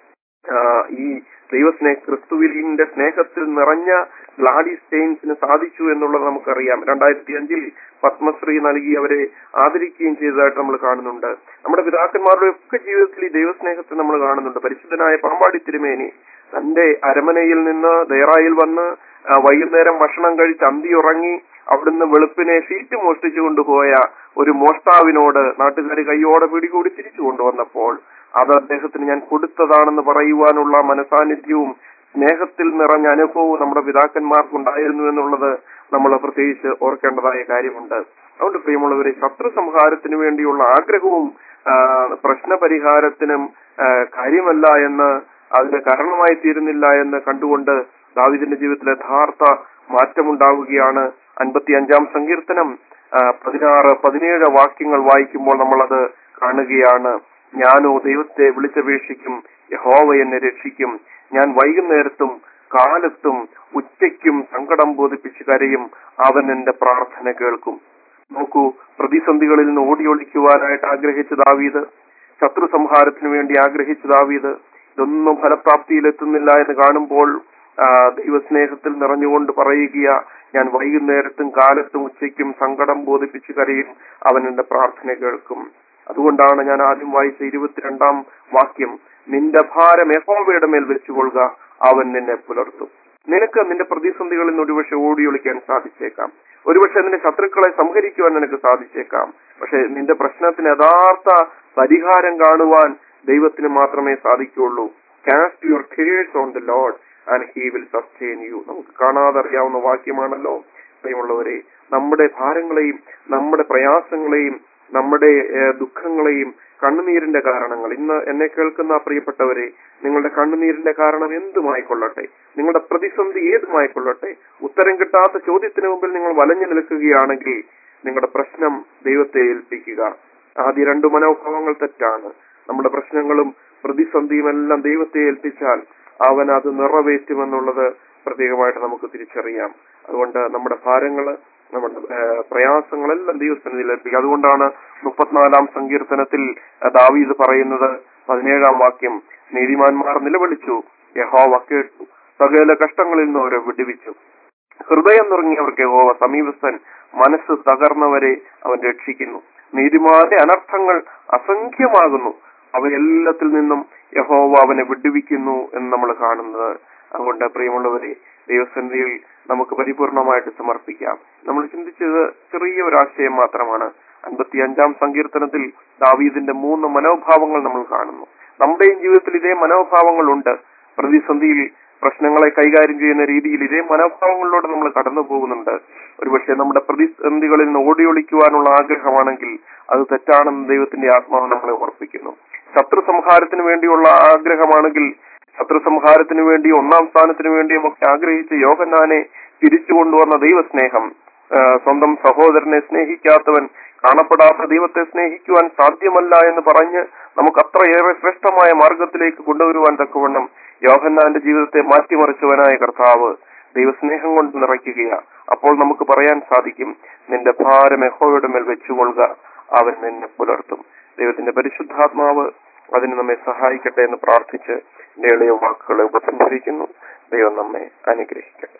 ആ, ഈ ദൈവസ്നേഹ ക്രിസ്തുവിന്റെ സ്നേഹത്തിൽ നിറഞ്ഞ ഗ്ലാഡി സ്റ്റെയിൻസിന് സാധിച്ചു എന്നുള്ളത് നമുക്കറിയാം രണ്ടായിരത്തി അഞ്ചിൽ പത്മശ്രീ നൽകി അവരെ ആദരിക്കുകയും ചെയ്തതായിട്ട് നമ്മൾ കാണുന്നുണ്ട് നമ്മുടെ പിതാക്കന്മാരുടെ ഒക്കെ ജീവിതത്തിൽ ഈ ദൈവസ്നേഹത്തെ നമ്മൾ കാണുന്നുണ്ട് പരിശുദ്ധനായ പാമ്പാടി തിരുമേനി തന്റെ അരമനയിൽ നിന്ന് ദയറായിൽ വന്ന് ആ, വൈകുന്നേരം ഭക്ഷണം കഴിച്ച് അന്തി ഉറങ്ങി അവിടുന്ന് വെളുപ്പിനെ സീറ്റ് മോഷ്ടിച്ചു കൊണ്ടുപോയ ഒരു മോഷ്ടാവിനോട് നാട്ടുകാർ കൈയോടെ പിടികൂടി തിരിച്ചു കൊണ്ടുവന്നപ്പോൾ അത് അദ്ദേഹത്തിന് ഞാൻ കൊടുത്തതാണെന്ന് പറയുവാനുള്ള മനസാന്നിധ്യവും സ്നേഹത്തിൽ നിറഞ്ഞ അനുഭവവും നമ്മുടെ പിതാക്കന്മാർക്കുണ്ടായിരുന്നു എന്നുള്ളത് നമ്മൾ പ്രത്യേകിച്ച് ഓർക്കേണ്ടതായ കാര്യമുണ്ട് അതുകൊണ്ട് പ്രിയമുള്ളവരെ ശത്രു സംഹാരത്തിന് വേണ്ടിയുള്ള ആഗ്രഹവും ആ, പ്രശ്നപരിഹാരത്തിനും ആ, കാര്യമല്ല എന്ന് അതിന് കാരണമായി തീരുന്നില്ല എന്ന് കണ്ടുകൊണ്ട് ദാവിദിന്റെ ജീവിതത്തിൽ യഥാർത്ഥ മാറ്റമുണ്ടാവുകയാണ് അൻപത്തി അഞ്ചാം സങ്കീർത്തനം ആ, പതിനാറ് പതിനേഴ് വാക്യങ്ങൾ വായിക്കുമ്പോൾ നമ്മളത് കാണുകയാണ് ഞാനോ ദൈവത്തെ വിളിച്ചപേക്ഷിക്കും യഹോവ എന്നെ രക്ഷിക്കും ഞാൻ വൈകുന്നേരത്തും കാലത്തും ഉച്ചയ്ക്കും സങ്കടം ബോധിപ്പിച്ച് കരയും അവൻ എന്റെ പ്രാർത്ഥന കേൾക്കും നോക്കൂ പ്രതിസന്ധികളിൽ നിന്ന് ഓടിയൊളിക്കുവാനായിട്ട് ആഗ്രഹിച്ച ദാവീദ് ശത്രു സംഹാരത്തിന് വേണ്ടി ആഗ്രഹിച്ച ദാവീദ് ഇതൊന്നും ഫലപ്രാപ്തിയിലെത്തുന്നില്ല എന്ന് കാണുമ്പോൾ ആ, ദൈവസ്നേഹത്തിൽ നിറഞ്ഞുകൊണ്ട് പറയുക ഞാൻ വൈകുന്നേരത്തും കാലത്തും ഉച്ചയ്ക്കും സങ്കടം ബോധിപ്പിച്ച് കരയും അവൻ എന്റെ പ്രാർത്ഥന കേൾക്കും അതുകൊണ്ടാണ് ഞാൻ ആദ്യം വായിച്ച ഇരുപത്തിരണ്ടാം വാക്യം നിന്റെ ഭാരം യഹോവയുടെ മേൽ വെച്ചുകൊള്ളുക അവൻ നിന്നെ പുലർത്തും നിനക്ക് നിന്റെ പ്രതിസന്ധികളിൽ നിന്ന് ഒരുപക്ഷെ ഓടിയൊളിക്കാൻ സാധിച്ചേക്കാം ഒരുപക്ഷെ നിന്റെ ശത്രുക്കളെ സംഹരിക്കുവാൻ നിനക്ക് സാധിച്ചേക്കാം പക്ഷെ നിന്റെ പ്രശ്നത്തിന് യഥാർത്ഥ പരിഹാരം കാണുവാൻ ദൈവത്തിന് മാത്രമേ സാധിക്കുകയുള്ളൂ cast your cares on the Lord and he will sustain you നമുക്ക് കാണാതെ അറിയാവുന്ന വാക്യമാണല്ലോ പ്രിയമുള്ളവരെ നമ്മുടെ ഭാരങ്ങളെയും നമ്മുടെ പ്രയാസങ്ങളെയും നമ്മുടെ ഏഹ്, ദുഃഖങ്ങളെയും കണ്ണുനീരിന്റെ കാരണങ്ങൾ ഇന്ന് എന്നെ കേൾക്കുന്ന പ്രിയപ്പെട്ടവരെ നിങ്ങളുടെ കണ്ണുനീരിന്റെ കാരണം എന്തുമായിക്കൊള്ളട്ടെ നിങ്ങളുടെ പ്രതിസന്ധി ഏതുമായിക്കൊള്ളട്ടെ ഉത്തരം കിട്ടാത്ത ചോദ്യത്തിന് മുമ്പിൽ നിങ്ങൾ വലഞ്ഞു നിൽക്കുകയാണെങ്കിൽ നിങ്ങളുടെ പ്രശ്നം ദൈവത്തെ ഏൽപ്പിക്കുക ആദ്യ രണ്ടു മനോഭാവങ്ങൾ തെറ്റാണ് നമ്മുടെ പ്രശ്നങ്ങളും പ്രതിസന്ധിയും എല്ലാം ദൈവത്തെ ഏൽപ്പിച്ചാൽ അവൻ അത് നിറവേറ്റുമെന്നുള്ളത് പ്രത്യേകമായിട്ട് നമുക്ക് തിരിച്ചറിയാം അതുകൊണ്ട് നമ്മുടെ ഭാരങ്ങള് നമ്മുടെ ഏഹ്, പ്രയാസങ്ങളെല്ലാം ദൈവസന്നിധിയിൽ ഏൽപ്പിക്കുക അതുകൊണ്ടാണ് മുപ്പത്തിനാലാം സങ്കീർത്തനത്തിൽ ഏഹ്, ദാവീദ് പറയുന്നത് പതിനേഴാം വാക്യം നീതിമാന്മാർ നിലവിളിച്ചു യഹോവ കേട്ടു സകല കഷ്ടങ്ങളിൽ നിന്ന് അവരെ വിടുവിച്ചു ഹൃദയം നുറങ്ങിയവർക്ക് യഹോവ സമീപസ്ഥൻ മനസ്സ് തകർന്നവരെ അവൻ രക്ഷിക്കുന്നു നീതിമാന്റെ അനർത്ഥങ്ങൾ അസംഖ്യമാകുന്നു അവയെല്ലാത്തിൽ നിന്നും യഹോവ അവനെ വിടുവിക്കുന്നു എന്ന് നമ്മൾ കാണുന്നത് അതുകൊണ്ട് പ്രിയമുള്ളവരെ ദൈവസന്നിധിയിൽ നമുക്ക് പരിപൂർണമായിട്ട് സമർപ്പിക്കാം നമ്മൾ ചിന്തിച്ചത് ചെറിയ ഒരു ആശയം മാത്രമാണ് അൻപത്തി അഞ്ചാം സങ്കീർത്തനത്തിൽ ദാവീദിന്റെ മൂന്ന് മനോഭാവങ്ങൾ നമ്മൾ കാണുന്നു നമ്മുടെയും ജീവിതത്തിൽ ഇതേ മനോഭാവങ്ങളുണ്ട് പ്രതിസന്ധിയിൽ പ്രശ്നങ്ങളെ കൈകാര്യം ചെയ്യുന്ന രീതിയിൽ ഇതേ മനോഭാവങ്ങളിലൂടെ നമ്മൾ കടന്നു പോകുന്നുണ്ട് ഒരുപക്ഷെ നമ്മുടെ പ്രതിസന്ധികളിൽ നിന്ന് ഓടിയൊളിക്കുവാനുള്ള ആഗ്രഹമാണെങ്കിൽ അത് തെറ്റാണെന്ന് ദൈവത്തിന്റെ ആത്മാവ് നമ്മളെ ഓർപ്പിക്കുന്നു ശത്രു സംഹാരത്തിന് വേണ്ടിയുള്ള ആഗ്രഹമാണെങ്കിൽ ശത്രു സംഹാരത്തിന് വേണ്ടി ഒന്നാം സ്ഥാനത്തിന് വേണ്ടിയും ഒക്കെ ആഗ്രഹിച്ച യോഹന്നാനെ തിരിച്ചു കൊണ്ടുവന്ന ദൈവസ്നേഹം ആ, സ്വന്തം സഹോദരനെ സ്നേഹിക്കാത്തവൻ കാണപ്പെടാത്ത ദൈവത്തെ സ്നേഹിക്കുവാൻ സാധ്യമല്ല എന്ന് പറഞ്ഞ് നമുക്ക് അത്രയേറെ ശ്രേഷ്ഠമായ മാർഗത്തിലേക്ക് കൊണ്ടുവരുവാൻ തക്കവണ്ണം യോഹന്നാന്റെ ജീവിതത്തെ മാറ്റിമറിച്ചവനായ കർത്താവ് ദൈവസ്നേഹം കൊണ്ട് നിറയ്ക്കുകയാ അപ്പോൾ നമുക്ക് പറയാൻ സാധിക്കും നിന്റെ ഭാരം യഹോവയുടെ മേൽ വെച്ചുകൊള്ളുക അവൻ നിന്നെ പുലർത്തും ദൈവത്തിന്റെ പരിശുദ്ധാത്മാവ് അതിന് നമ്മെ സഹായിക്കട്ടെ എന്ന് പ്രാർത്ഥിച്ച് എന്റെ എളിയ വാക്കുകളെ ഉപസംഹരിക്കുന്നു ദൈവം നമ്മെ അനുഗ്രഹിക്കട്ടെ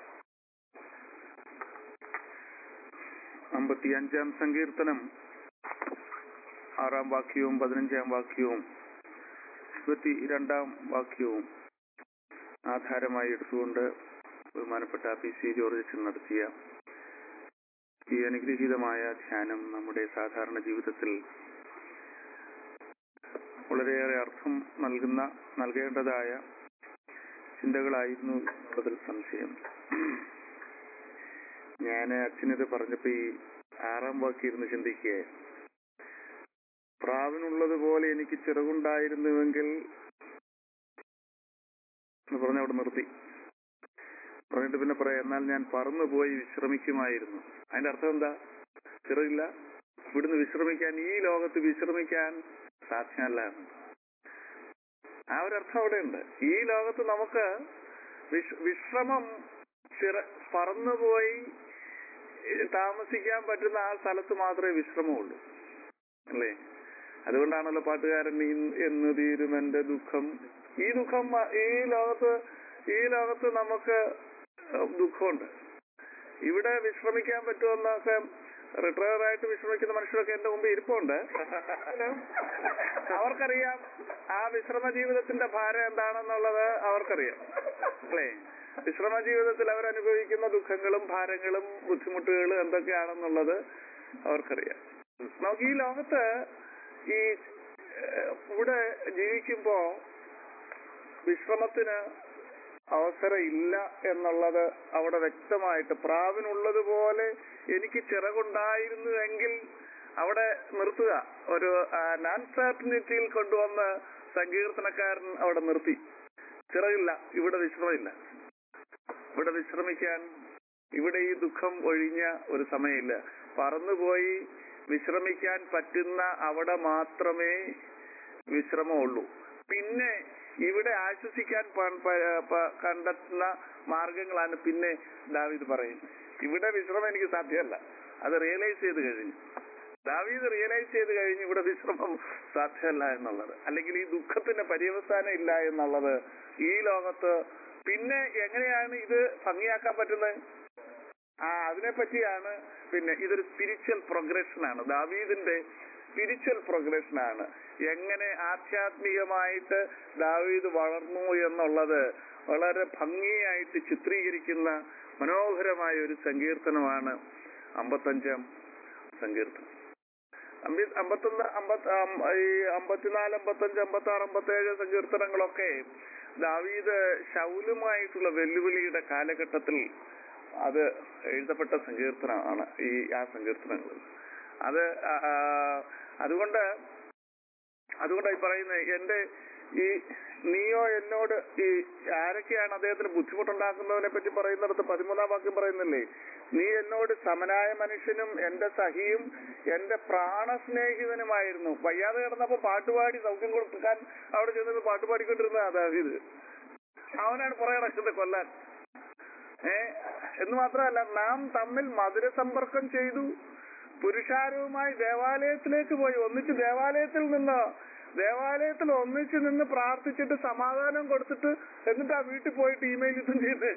അമ്പത്തി അഞ്ചാം സങ്കീർത്തനം ആറാം വാക്യവും പതിനഞ്ചാം വാക്യവും ഇരുപത്തി രണ്ടാം വാക്യവും ആധാരമായി എടുത്തുകൊണ്ട് ബഹുമാനപ്പെട്ട പി സി ജോർജ് അച്ഛൻ നടത്തിയ ഈ അനുഗ്രഹീതമായ ധ്യാനം നമ്മുടെ സാധാരണ ജീവിതത്തിൽ വളരെയേറെ അർത്ഥം നൽകുന്ന നൽകേണ്ടതായ ചിന്തകളായിരുന്നു എന്നുള്ളതിൽ സംശയം ഞാൻ അച്ഛനിത് പറഞ്ഞപ്പോ ഈ ആറാം വാക്കിയിരുന്ന് ചിന്തിക്കുക പ്രാവിനുള്ളതുപോലെ എനിക്ക് ചിറകുണ്ടായിരുന്നുവെങ്കിൽ എന്ന് പറഞ്ഞ് അവിടെ നിർത്തി പറഞ്ഞിട്ട് പിന്നെ പറയാം എന്നാൽ ഞാൻ പറന്നുപോയി വിശ്രമിക്കുമായിരുന്നു അതിന്റെ അർത്ഥം എന്താ ചിറകില്ല ഇവിടുന്ന് വിശ്രമിക്കാൻ ഈ ലോകത്ത് വിശ്രമിക്കാൻ സാധ്യമല്ല എന്ന്. ആ ഒരു അർത്ഥം അവിടെ ഉണ്ട് ഈ ലോകത്ത് നമുക്ക് വിഷ്- വിശ്രമം ചിറ പറന്നുപോയി ഏഹ് താമസിക്കാൻ പറ്റുന്ന ആ സ്ഥലത്ത് മാത്രമേ വിശ്രമമുള്ളൂ അല്ലേ അതുകൊണ്ടാണല്ലോ പാട്ടുകാരൻ ഇൻ- എന്ന് തീരും എന്റെ ദുഃഖം ഈ ദുഃഖം മ- ഈ ലോകത്ത് ഈ ലോകത്ത് നമുക്ക് ദുഃഖമുണ്ട് ഇവിടെ വിശ്രമിക്കാൻ പറ്റുമെന്നൊക്കെ റിട്ടയർ ആയിട്ട് വിശ്രമിക്കുന്ന മനുഷ്യരൊക്കെ എന്റെ മുമ്പ് ഇരിപ്പുണ്ട് അവർക്കറിയാം ആ വിശ്രമ ജീവിതത്തിന്റെ ഭാരം എന്താണെന്നുള്ളത് അവർക്കറിയാം അല്ലേ വിശ്രമ ജീവിതത്തിൽ അവരനുഭവിക്കുന്ന ദുഃഖങ്ങളും ഭാരങ്ങളും ബുദ്ധിമുട്ടുകളും എന്തൊക്കെയാണെന്നുള്ളത് അവർക്കറിയാം നമുക്ക് ഈ ലോകത്ത് ഈ ഏഹ്, ഇവിടെ ജീവിക്കുമ്പോ വിശ്രമത്തിന് അവസരം ഇല്ല എന്നുള്ളത് അവിടെ വ്യക്തമായിട്ട് പ്രാവിനുള്ളതുപോലെ എനിക്ക് ചിറകുണ്ടായിരുന്നു എങ്കിൽ അവിടെ നിർത്തുക ഒരു നാൻ സാർട്ടിനിറ്റിയിൽ കൊണ്ടുവന്ന് സങ്കീർത്തനക്കാരൻ അവിടെ നിർത്തി ചിറകില്ല ഇവിടെ വിശ്രമമില്ല ഇവിടെ വിശ്രമിക്കാൻ ഇവിടെ ഈ ദുഃഖം ഒഴിഞ്ഞ ഒരു സമയമില്ല പറന്നുപോയി വിശ്രമിക്കാൻ പറ്റുന്ന അവിടെ മാത്രമേ വിശ്രമമുള്ളൂ പിന്നെ ഇവിടെ ആശ്വസിക്കാൻ പ- പ- പ- കണ്ടെത്തുന്ന മാർഗങ്ങളാണ് പിന്നെ ദാവീദ് പറയുന്നത് ഇവിടെ വിശ്രമം എനിക്ക് സാധ്യമല്ല അത് റിയലൈസ് ചെയ്ത് കഴിഞ്ഞു ദാവീദ് റിയലൈസ് ചെയ്ത് കഴിഞ്ഞ് ഇവിടെ വിശ്രമം സാധ്യമല്ല എന്നുള്ളത് അല്ലെങ്കിൽ ഈ ദുഃഖത്തിന് പര്യവസാനം ഇല്ല എന്നുള്ളത് ഈ ലോകത്ത് പിന്നെ എങ്ങനെയാണ് ഇത് ഭംഗിയാക്കാൻ പറ്റുന്നത് ആ അതിനെ പറ്റിയാണ് പിന്നെ ഇതൊരു സ്പിരിച്വൽ പ്രോഗ്രഷൻ ആണ് ദാവീദിന്റെ സ്പിരിച്വൽ പ്രോഗ്രഷൻ ആണ് എങ്ങനെ ആധ്യാത്മികമായിട്ട് ദാവീദ് വളർന്നു എന്നുള്ളത് വളരെ ഭംഗിയായിട്ട് ചിത്രീകരിക്കുന്ന മനോഹരമായ ഒരു സങ്കീർത്തനമാണ് അമ്പത്തഞ്ചാം സങ്കീർത്തനം അമ്പി- അമ്പത്തൊന്ന് അമ്പത്തി അം- ഈ അമ്പത്തിനാല് അമ്പത്തഞ്ച് അമ്പത്തി ആറ് അമ്പത്തേഴ് സങ്കീർത്തനങ്ങളൊക്കെ ദാവീദ് ശൗലുമായിട്ടുള്ള വെല്ലുവിളിയുടെ കാലഘട്ടത്തിൽ അത് എഴുതപ്പെട്ട സങ്കീർത്തനമാണ് ഈ ആ സങ്കീർത്തനങ്ങൾ അത് ആ, ആ, അതുകൊണ്ട് അതുകൊണ്ടായി പറയുന്നത് എന്റെ ഈ നീയോ എന്നോട് ഈ ആരൊക്കെയാണ് അദ്ദേഹത്തിന് ബുദ്ധിമുട്ടുണ്ടാക്കുന്നതിനെ പറ്റി പറയുന്നിടത്ത് പതിമൂന്നാം വാക്യം പറയുന്നില്ലേ നീ എന്നോട് സമനായ മനുഷ്യനും എന്റെ സഹിയും എന്റെ പ്രാണസ്നേഹിതനുമായിരുന്നു വയ്യാതെ കിടന്നപ്പോ പാട്ടുപാടി സൗഖ്യം കൊടുക്കാൻ അവിടെ ചെന്നിട്ട് പാട്ടുപാടിക്കൊണ്ടിരുന്ന അതായത് അവനാണ് പുറകെ നടക്കുന്നത് കൊല്ലാൻ ഏ എന്ന് മാത്രമല്ല നാം തമ്മിൽ മധുര സമ്പർക്കം ചെയ്തു പുരുഷാരവുമായി ദേവാലയത്തിലേക്ക് പോയി ഒന്നിച്ച് ദേവാലയത്തിൽ നിന്ന് ദേവാലയത്തിൽ ഒന്നിച്ച് നിന്ന് പ്രാർത്ഥിച്ചിട്ട് സമാധാനം കൊടുത്തിട്ട് എന്നിട്ട് ആ വീട്ടിൽ പോയിട്ട് ഇമെയിൽ യുദ്ധം ചെയ്ത്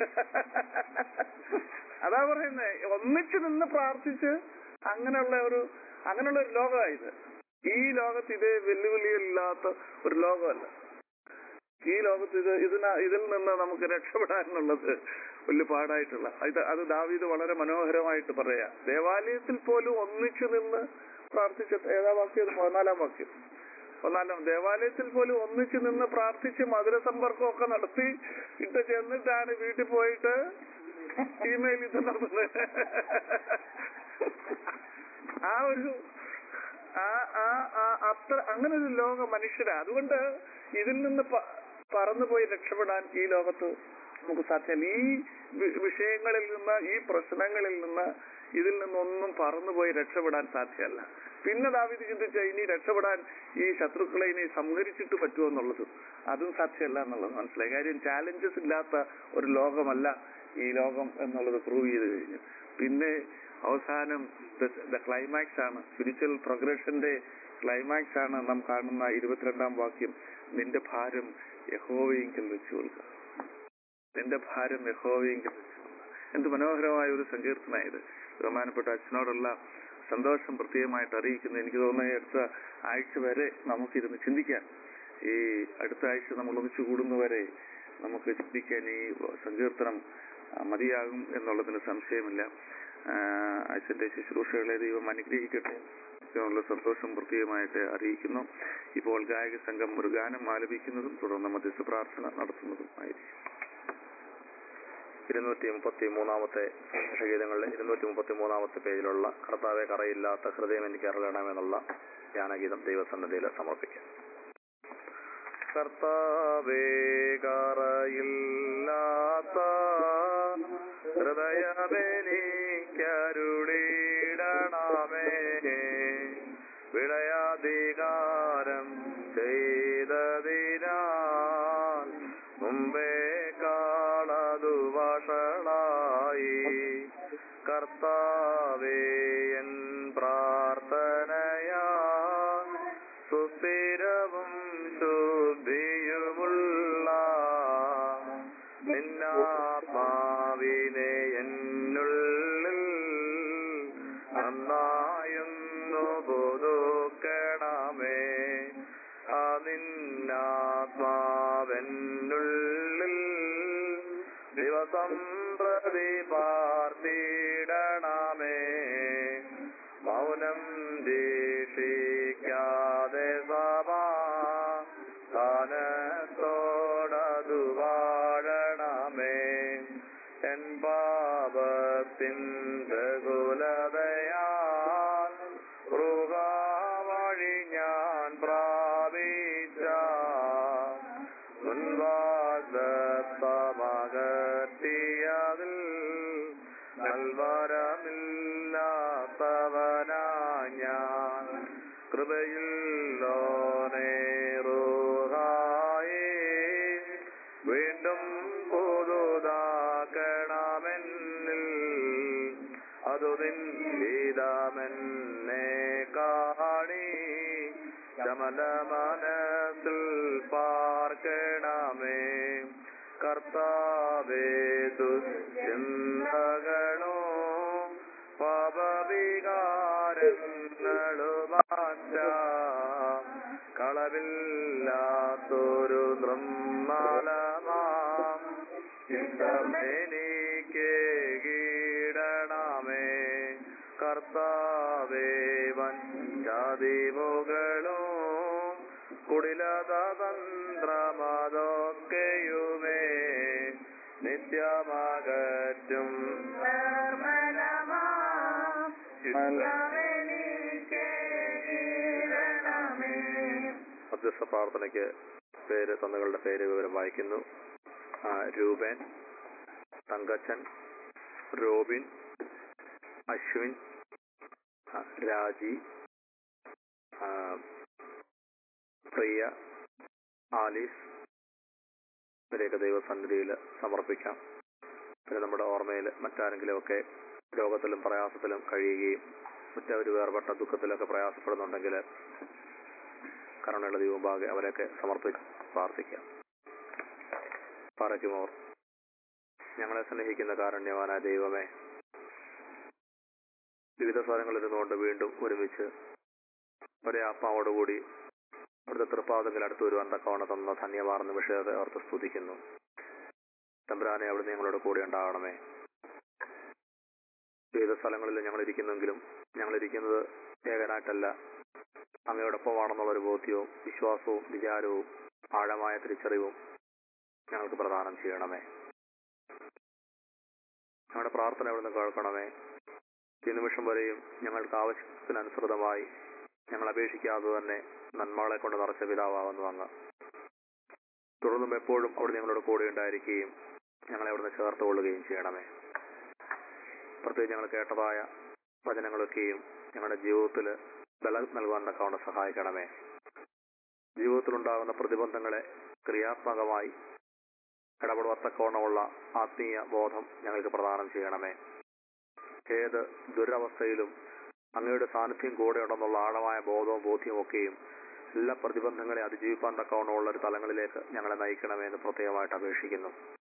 അതാ പറയുന്നത് ഒന്നിച്ച് നിന്ന് പ്രാർത്ഥിച്ച് അങ്ങനെയുള്ള ഒരു അങ്ങനെയുള്ള ഒരു ലോകമായത് ഈ ലോകത്ത് ഇതേ വെല്ലുവിളിയില്ലാത്ത ഒരു ലോകമല്ല ഈ ലോകത്ത് ഇത് ഇതിന ഇതിൽ നിന്ന് നമുക്ക് രക്ഷപ്പെടാനുള്ളത് വലിയ പാടായിട്ടുള്ള ഇത് അത് ദാവീദ് വളരെ മനോഹരമായിട്ട് പറയാ ദേവാലയത്തിൽ പോലും ഒന്നിച്ചു നിന്ന് പ്രാർത്ഥിച്ച ഏതാ വാക്യം ഇത് പതിനാലാം വാക്യം പതിനാലാം ദേവാലയത്തിൽ പോലും ഒന്നിച്ചു നിന്ന് പ്രാർത്ഥിച്ച് മധുര സമ്പർക്കമൊക്കെ നടത്തി ഇട്ട് ചെന്നിട്ടാണ് വീട്ടിൽ പോയിട്ട് ഇമെയിൽ ഇത് നടത്തുന്നത് ആ ഒരു ആ ആ ആ അത്ര അങ്ങനെ ഒരു ലോക മനുഷ്യരാ അതുകൊണ്ട് ഇതിൽ നിന്ന് പ- പറന്നുപോയി രക്ഷപ്പെടാൻ ഈ ലോകത്ത് നമുക്ക് സാധ്യമല്ല ഈ വി- വിഷയങ്ങളിൽ നിന്ന് ഈ പ്രശ്നങ്ങളിൽ നിന്ന് ഇതിൽ നിന്നൊന്നും പറന്നുപോയി രക്ഷപ്പെടാൻ സാധ്യമല്ല പിന്നെ ദാവിദ് ചിന്തിച്ച ഇനി രക്ഷപ്പെടാൻ ഈ ശത്രുക്കളെ ഇനി സംഹരിച്ചിട്ട് പറ്റുമോ എന്നുള്ളത് അതും സാധ്യമല്ല എന്നുള്ളത് മനസ്സിലായി കാര്യം ചാലഞ്ചസ് ഇല്ലാത്ത ഒരു ലോകമല്ല ഈ ലോകം എന്നുള്ളത് പ്രൂവ് ചെയ്ത് കഴിഞ്ഞു പിന്നെ അവസാനം ദ ക്ലൈമാക്സ് ആണ് സ്പിരിച്വൽ പ്രോഗ്രഷന്റെ ക്ലൈമാക്സ് ആണ് നാം കാണുന്ന ഇരുപത്തിരണ്ടാം വാക്യം നിന്റെ ഭാരം യഹോവയെങ്കിൽ വെച്ചു കൊടുക്കുക നിന്റെ ഭാരം യഹോവയെങ്കിൽ വെച്ചു കൊടുക്കുക എന്ത് മനോഹരമായ ഒരു സങ്കീർത്തനായത് ബഹുമാനപ്പെട്ട അച്ഛനോടുള്ള സന്തോഷം പ്രത്യേകമായിട്ട് അറിയിക്കുന്നു എനിക്ക് തോന്നുന്നു ഈ അടുത്ത ആഴ്ച വരെ നമുക്കിരുന്ന് ചിന്തിക്കാൻ ഈ അടുത്ത ആഴ്ച നമ്മൾ ഒന്നിച്ചു കൂടുന്നവരെ നമുക്ക് ചിന്തിക്കാൻ ഈ സങ്കീർത്തനം ആ, മതിയാകും എന്നുള്ളതിന് സംശയമില്ല ആ, അച്ഛന്റെ ശുശ്രൂഷകളെ ദൈവം അനുഗ്രഹിക്കട്ടെ എന്നുള്ള സന്തോഷം പ്രത്യേകമായിട്ട് അറിയിക്കുന്നു ഇപ്പോൾ ഗായക സംഘം ഒരു ഗാനം ആലപിക്കുന്നതും തുടർന്ന് മധ്യസ്ഥ പ്രാർത്ഥന നടത്തുന്നതും ആയിരിക്കും ഇരുന്നൂറ്റി മുപ്പത്തി മൂന്നാമത്തെ ഗീതങ്ങളിലെ ഇരുന്നൂറ്റി മുപ്പത്തി മൂന്നാമത്തെ പേജിലുള്ള കർത്താവെ കറയില്ലാത്ത ഹൃദയം എനിക്ക് അറിയണമെന്നുള്ള ധ്യാനഗീതം ദൈവസന്നദ്ധിയിൽ സമർപ്പിക്കാം കർത്താവേ കറയില്ലാത്ത ഹൃദയമെനിക്കരുളിടണമേ വിളയാധികാരം ചെയ്തതിനാൽ മുമ്പേ കാളതു വഷളായി കർത്താവേ എൻ പ്രാർത്ഥനയാ സുസ്ഥിരവും ശുദ്ധിയുമുള്ള സമ്പ്രതി പാർത്തിടണമേ മൗനം ദീക്ഷിക്കാതെ സമാ സ്ഥാനത്തോടതു വാഴണമേ എൻ പാപത്തിൻ ബഹുലതയാൽ മൃഗവഴി ഞാൻ പ്രാപിച്ച മുൻവാദത്തമകത്തിയതിൽ നൽവരമില്ലാത്തവനാ ഞാൻ കൃപയിൽ ലോനേറുഹായേ വീണ്ടും പുതുതാക്കണമെന്നിൽ അതു നിന്ദിതമെന്നെ കാണി ശമല മനസ്സിൽ പാർക്കണമേ കർത്താവേ ദുശ്ചിന്തകളോ പാപവികാരങ്ങളുമാറ്റ കളവില്ലാത്തൊരു നിർമ്മലമാം ചിന്തമെനിക്ക് കീടണമേ കർത്താവേ വഞ്ചാതിമുകളോ കുടിലതന്ത്രമതൊക്കെയുമേ നിത്യമകറ്റും മധ്യസ്ഥ പ്രാർത്ഥനയ്ക്ക് പേര് തന്നുകളുടെ പേര് വിവരം വായിക്കുന്നു ആ, രൂപേൻ തങ്കച്ചൻ റോബിൻ അശ്വിൻ ആ, രാജി ആ, പ്രിയ ആലീസ് ഇവരെയൊക്കെ ദൈവസന്നിധിയിൽ സമർപ്പിക്കാം പിന്നെ നമ്മുടെ ഓർമ്മയിൽ മറ്റാരെങ്കിലുമൊക്കെ രോഗത്തിലും പ്രയാസത്തിലും കഴിയുകയും മറ്റവർ വേർപെട്ട ദുഃഖത്തിലൊക്കെ പ്രയാസപ്പെടുന്നുണ്ടെങ്കിൽ കരുണയുള്ള ദൈവമുമ്പാകെ അവരെയൊക്കെ സമർപ്പിച്ച് പ്രാർത്ഥിക്കാം പറയ്ക്കുമോർ ഞങ്ങളെ സ്നേഹിക്കുന്ന കാരുണ്യവാനായ ദൈവമേ വിവിധ സ്ഥലങ്ങളിരുന്നുകൊണ്ട് വീണ്ടും ഒരുമിച്ച് ഒരേ ആത്മാവോടുകൂടി അവിടുത്തെ തൃപ്പാദങ്ങൾ അടുത്ത് വരുവാൻ തക്കവണ്ണ തന്ന ധന്യമാർന്ന വിഷയത്തെ ഓർത്ത് സ്തുതിക്കുന്നു തമ്പുരാനെ അവിടുന്ന് ഞങ്ങളോട് കൂടെ ഉണ്ടാകണമേ വിവിധ സ്ഥലങ്ങളിൽ ഞങ്ങൾ ഇരിക്കുന്നെങ്കിലും ഞങ്ങൾ ഇരിക്കുന്നത് ഏകനായിട്ടല്ല അങ്ങയോടൊപ്പമാണെന്നുള്ള ഒരു ബോധ്യവും വിശ്വാസവും വിചാരവും ആഴമായ തിരിച്ചറിവും ഞങ്ങൾക്ക് പ്രദാനം ചെയ്യണമേ ഞങ്ങളുടെ പ്രാർത്ഥന അവിടുന്ന് കേൾക്കണമേ ഈ നിമിഷം വരെയും ഞങ്ങൾക്ക് ആവശ്യത്തിനനുസൃതമായി ഞങ്ങൾ അപേക്ഷിക്കാതെ തന്നെ നന്മകളെ കൊണ്ട് നിറച്ച പിതാവാകുന്നു അങ്ങ് തുടർന്നും എപ്പോഴും അവിടെ ഞങ്ങളോട് കൂടെ ഉണ്ടായിരിക്കുകയും ഞങ്ങളെ അവിടുന്ന് ചേർത്ത് കൊള്ളുകയും ചെയ്യണമേ പ്രത്യേകിച്ച് ഞങ്ങൾ കേട്ടതായ വചനങ്ങളൊക്കെയും ഞങ്ങളുടെ ജീവിതത്തിൽ ബലം നൽകുവാൻ തക്കവണ്ണം സഹായിക്കണമേ ജീവിതത്തിലുണ്ടാകുന്ന പ്രതിബന്ധങ്ങളെ ക്രിയാത്മകമായി ഇടപെടുവത്തക്കവണ്ണമുള്ള ആത്മീയ ബോധം ഞങ്ങൾക്ക് പ്രദാനം ചെയ്യണമേ ഏത് ദുരവസ്ഥയിലും അങ്ങയുടെ സാന്നിധ്യം കൂടെ ഉണ്ടെന്നുള്ള ആഴമായ ബോധവും ബോധ്യവും ഒക്കെയും എല്ലാ പ്രതിബന്ധങ്ങളെ അതിജീവിക്കാൻ തക്കവണ്ണമുള്ള ഒരു തലങ്ങളിലേക്ക് ഞങ്ങളെ നയിക്കണമേ എന്ന് പ്രത്യേകമായിട്ട് അപേക്ഷിക്കുന്നു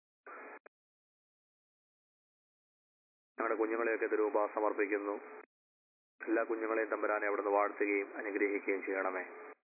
ഞങ്ങളുടെ കുഞ്ഞുങ്ങളെയൊക്കെ തിരുവുമ്പ സമർപ്പിക്കുന്നു എല്ലാ കുഞ്ഞുങ്ങളെയും തമ്പരാനെ അവിടുന്ന് വാഴ്ത്തുകയും അനുഗ്രഹിക്കുകയും ചെയ്യണമേ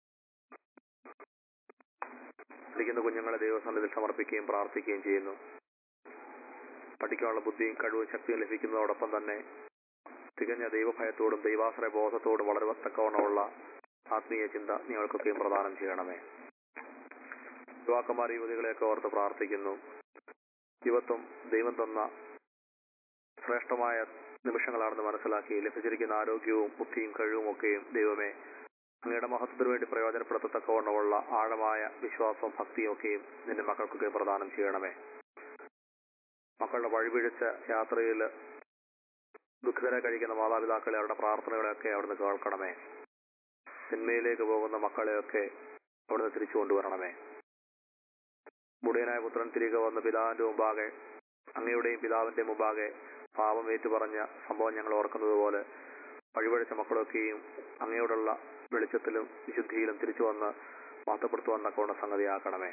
പഠിക്കുന്ന കുഞ്ഞുങ്ങളെ ദൈവസന്നിധിയിൽ സമർപ്പിക്കുകയും പ്രാർത്ഥിക്കുകയും ചെയ്യുന്നു പഠിക്കാനുള്ള ബുദ്ധിയും കഴിവും ശക്തിയും ലഭിക്കുന്നതോടൊപ്പം തന്നെ തികഞ്ഞ ദൈവഭയത്തോടും ദൈവാശ്രയ ബോധത്തോടും വളരെ തക്കവണ്ണമുള്ള ആത്മീയ ചിന്ത നിങ്ങൾക്കൊക്കെയും പ്രദാനം ചെയ്യണമേ യുവാക്കന്മാർ യുവതികളെയൊക്കെ ഓർത്ത് പ്രാർത്ഥിക്കുന്നു യുവത്വം ദൈവം തന്ന ശ്രേഷ്ഠമായ നിമിഷങ്ങളാണെന്ന് മനസ്സിലാക്കി ലഭിച്ചിരിക്കുന്ന ആരോഗ്യവും ബുദ്ധിയും കഴിവും ഒക്കെയും ദൈവമേ അങ്ങയുടെ മഹത്വത്തിന് വേണ്ടി പ്രയോജനപ്പെടുത്തത്തക്കവണ്ണമുള്ള ആഴമായ വിശ്വാസവും ഭക്തിയും ഒക്കെയും നിന്റെ മക്കൾക്കൊക്കെ പ്രദാനം ചെയ്യണമേ മക്കളുടെ വഴിപിഴച്ച യാത്രയിൽ ദുഃഖിതരെ കഴിക്കുന്ന മാതാപിതാക്കളെ അവരുടെ പ്രാർത്ഥനകളെയൊക്കെ അവിടുന്ന് കേൾക്കണമേ സിന്മയിലേക്ക് പോകുന്ന മക്കളെയൊക്കെ അവിടുന്ന് തിരിച്ചു കൊണ്ടുവരണമേ മുടിയനായ പുത്രൻ തിരികെ വന്ന് പിതാവിന്റെ മുമ്പാകെ അങ്ങയുടെയും പിതാവിന്റെ മുമ്പാകെ പാപം ഏറ്റുപറഞ്ഞ സംഭവം ഞങ്ങൾ ഓർക്കുന്നത് പോലെ വഴിപഴിച്ച മക്കളൊക്കെയും അങ്ങയോടുള്ള വെളിച്ചത്തിലും വിശുദ്ധിയിലും തിരിച്ചു വന്ന് മഹത്വപ്പെടുത്തുവാൻ തക്കവണ്ണ സംഗതിയാക്കണമേ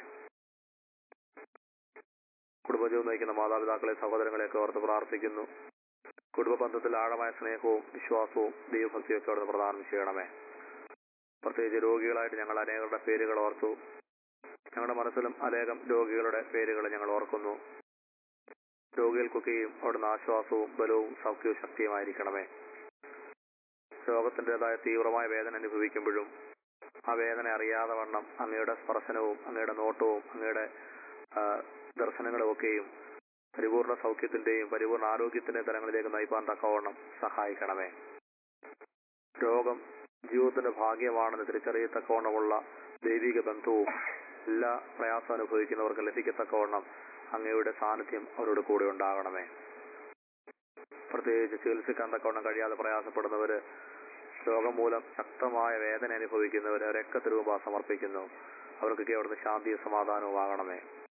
കുടുംബജീവൻ നയിക്കുന്ന മാതാപിതാക്കളെ സഹോദരങ്ങളെയൊക്കെ ഓർത്ത് പ്രാർത്ഥിക്കുന്നു കുടുംബ ബന്ധത്തിൽ ആഴമായ സ്നേഹവും വിശ്വാസവും ദൈവഭക്തിയൊക്കെ അവിടുന്ന് പ്രദാനം ചെയ്യണമേ പ്രത്യേകിച്ച് രോഗികളായിട്ട് ഞങ്ങൾ അനേകരുടെ പേരുകൾ ഓർത്തു ഞങ്ങളുടെ മനസ്സിലും അനേകം രോഗികളുടെ പേരുകൾ ഞങ്ങൾ ഓർക്കുന്നു രോഗികൾക്കൊക്കെയും അവിടുന്ന് ആശ്വാസവും ബലവും സൗഖ്യവും ശക്തിയുമായിരിക്കണമേ രോഗത്തിൻ്റെതായ തീവ്രമായ വേദന അനുഭവിക്കുമ്പോഴും ആ വേദന അറിയാതെ വണ്ണം അങ്ങയുടെ സ്പർശനവും അങ്ങയുടെ നോട്ടവും അങ്ങയുടെ ആ, ദർശനങ്ങളും ഒക്കെയും പരിപൂർണ സൗഖ്യത്തിന്റെയും പരിപൂർണ ആരോഗ്യത്തിന്റെയും തലങ്ങളിലേക്ക് നയിപ്പാൻ തക്കവണ്ണം സഹായിക്കണമേ രോഗം ജീവിതത്തിന്റെ ഭാഗ്യമാണെന്ന് തിരിച്ചറിയത്തക്കവണ്ണമുള്ള ദൈവിക ബന്ധവും എല്ലാ പ്രയാസം അനുഭവിക്കുന്നവർക്ക് ലഭിക്കത്തക്കവണ്ണം അങ്ങയുടെ സാന്നിധ്യം അവരുടെ കൂടെ ഉണ്ടാകണമേ പ്രത്യേകിച്ച് ചികിത്സിക്കാൻ തക്കവണ്ണം കഴിയാതെ പ്രയാസപ്പെടുന്നവര് രോഗം മൂലം ശക്തമായ വേദന അനുഭവിക്കുന്നവര് രക്തത്തിരൂപ സമർപ്പിക്കുന്നു അവർക്കൊക്കെ അവിടുന്ന് ശാന്തിയും സമാധാനവും ആകണമേ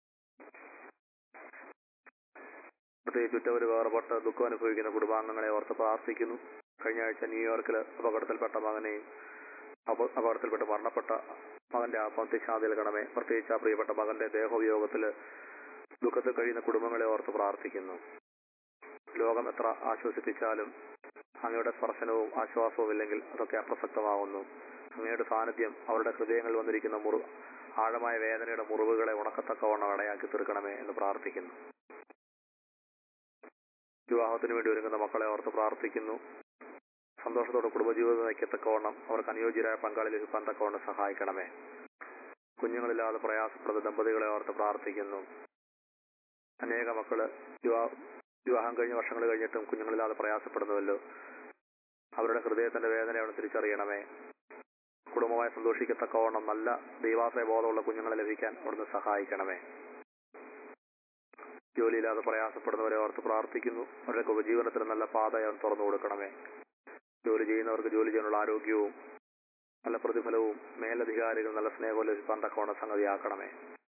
പ്രത്യേകിച്ച് ഉറ്റവര് വേർപെട്ട് ദുഃഖം അനുഭവിക്കുന്ന കുടുംബാംഗങ്ങളെ ഓർത്ത് പ്രാർത്ഥിക്കുന്നു കഴിഞ്ഞ ആഴ്ച ന്യൂയോർക്കിൽ അപകടത്തിൽപ്പെട്ട മകനെയും അപ- അപകടത്തിൽപ്പെട്ട് മരണപ്പെട്ട മകന്റെ ആത്മഹത്യ ശാന്തി നൽകണമേ പ്രത്യേകിച്ച് ആ പ്രിയപ്പെട്ട മകന്റെ ദേഹോപയോഗത്തില് ദുഃഖത്തിൽ കഴിയുന്ന കുടുംബങ്ങളെ ഓർത്ത് പ്രാർത്ഥിക്കുന്നു ലോകം എത്ര ആശ്വസിപ്പിച്ചാലും അങ്ങയുടെ സ്പർശനവും ആശ്വാസവും ഇല്ലെങ്കിൽ അതൊക്കെ അപ്രസക്തമാവുന്നു അങ്ങയുടെ സാന്നിധ്യം അവരുടെ ഹൃദയങ്ങളിൽ വന്നിരിക്കുന്ന മുറി ആഴമായ വേദനയുടെ മുറിവുകളെ ഉണക്കത്തക്കവണ്ണം ഇടയാക്കി തീർക്കണമേ എന്ന് പ്രാർത്ഥിക്കുന്നു വിവാഹത്തിന് വേണ്ടി ഒരുങ്ങുന്ന മക്കളെ ഓർത്ത് പ്രാർത്ഥിക്കുന്നു സന്തോഷത്തോടെ കുടുംബജീവിതം നയിക്കത്തക്കവണ്ണം അവർക്ക് അനുയോജ്യരായ പങ്കാളി ലഭിക്കാൻ തക്കവണ്ണം സഹായിക്കണമേ കുഞ്ഞുങ്ങളില്ലാതെ പ്രയാസപ്പെടുന്ന ദമ്പതികളെ ഓർത്ത് പ്രാർത്ഥിക്കുന്നു അനേക മക്കള് വിവാഹ വിവാഹം കഴിഞ്ഞ വർഷങ്ങൾ കഴിഞ്ഞിട്ടും കുഞ്ഞുങ്ങളില്ലാതെ പ്രയാസപ്പെടുന്നുവല്ലോ അവരുടെ ഹൃദയത്തിന്റെ വേദന അവിടെ തിരിച്ചറിയണമേ കുടുംബമായി സന്തോഷിക്കത്തക്കവണ്ണം നല്ല ദൈവാശ്രയ ബോധമുള്ള കുഞ്ഞുങ്ങളെ ലഭിക്കാൻ അവിടുന്ന് സഹായിക്കണമേ ജോലിയില്ലാതെ പ്രയാസപ്പെടുന്നവരെ ഓർത്ത് പ്രാർത്ഥിക്കുന്നു അവരുടെ ഉപജീവനത്തിന് നല്ല പാത അവൻ തുറന്നു കൊടുക്കണമേ ജോലി ചെയ്യുന്നവർക്ക് ജോലി ചെയ്യാനുള്ള ആരോഗ്യവും നല്ല പ്രതിഫലവും മേലധികാരികൾ നല്ല സ്നേഹവും ലഭിക്കാൻ തക്കവണ്ണം സംഗതിയാക്കണമേ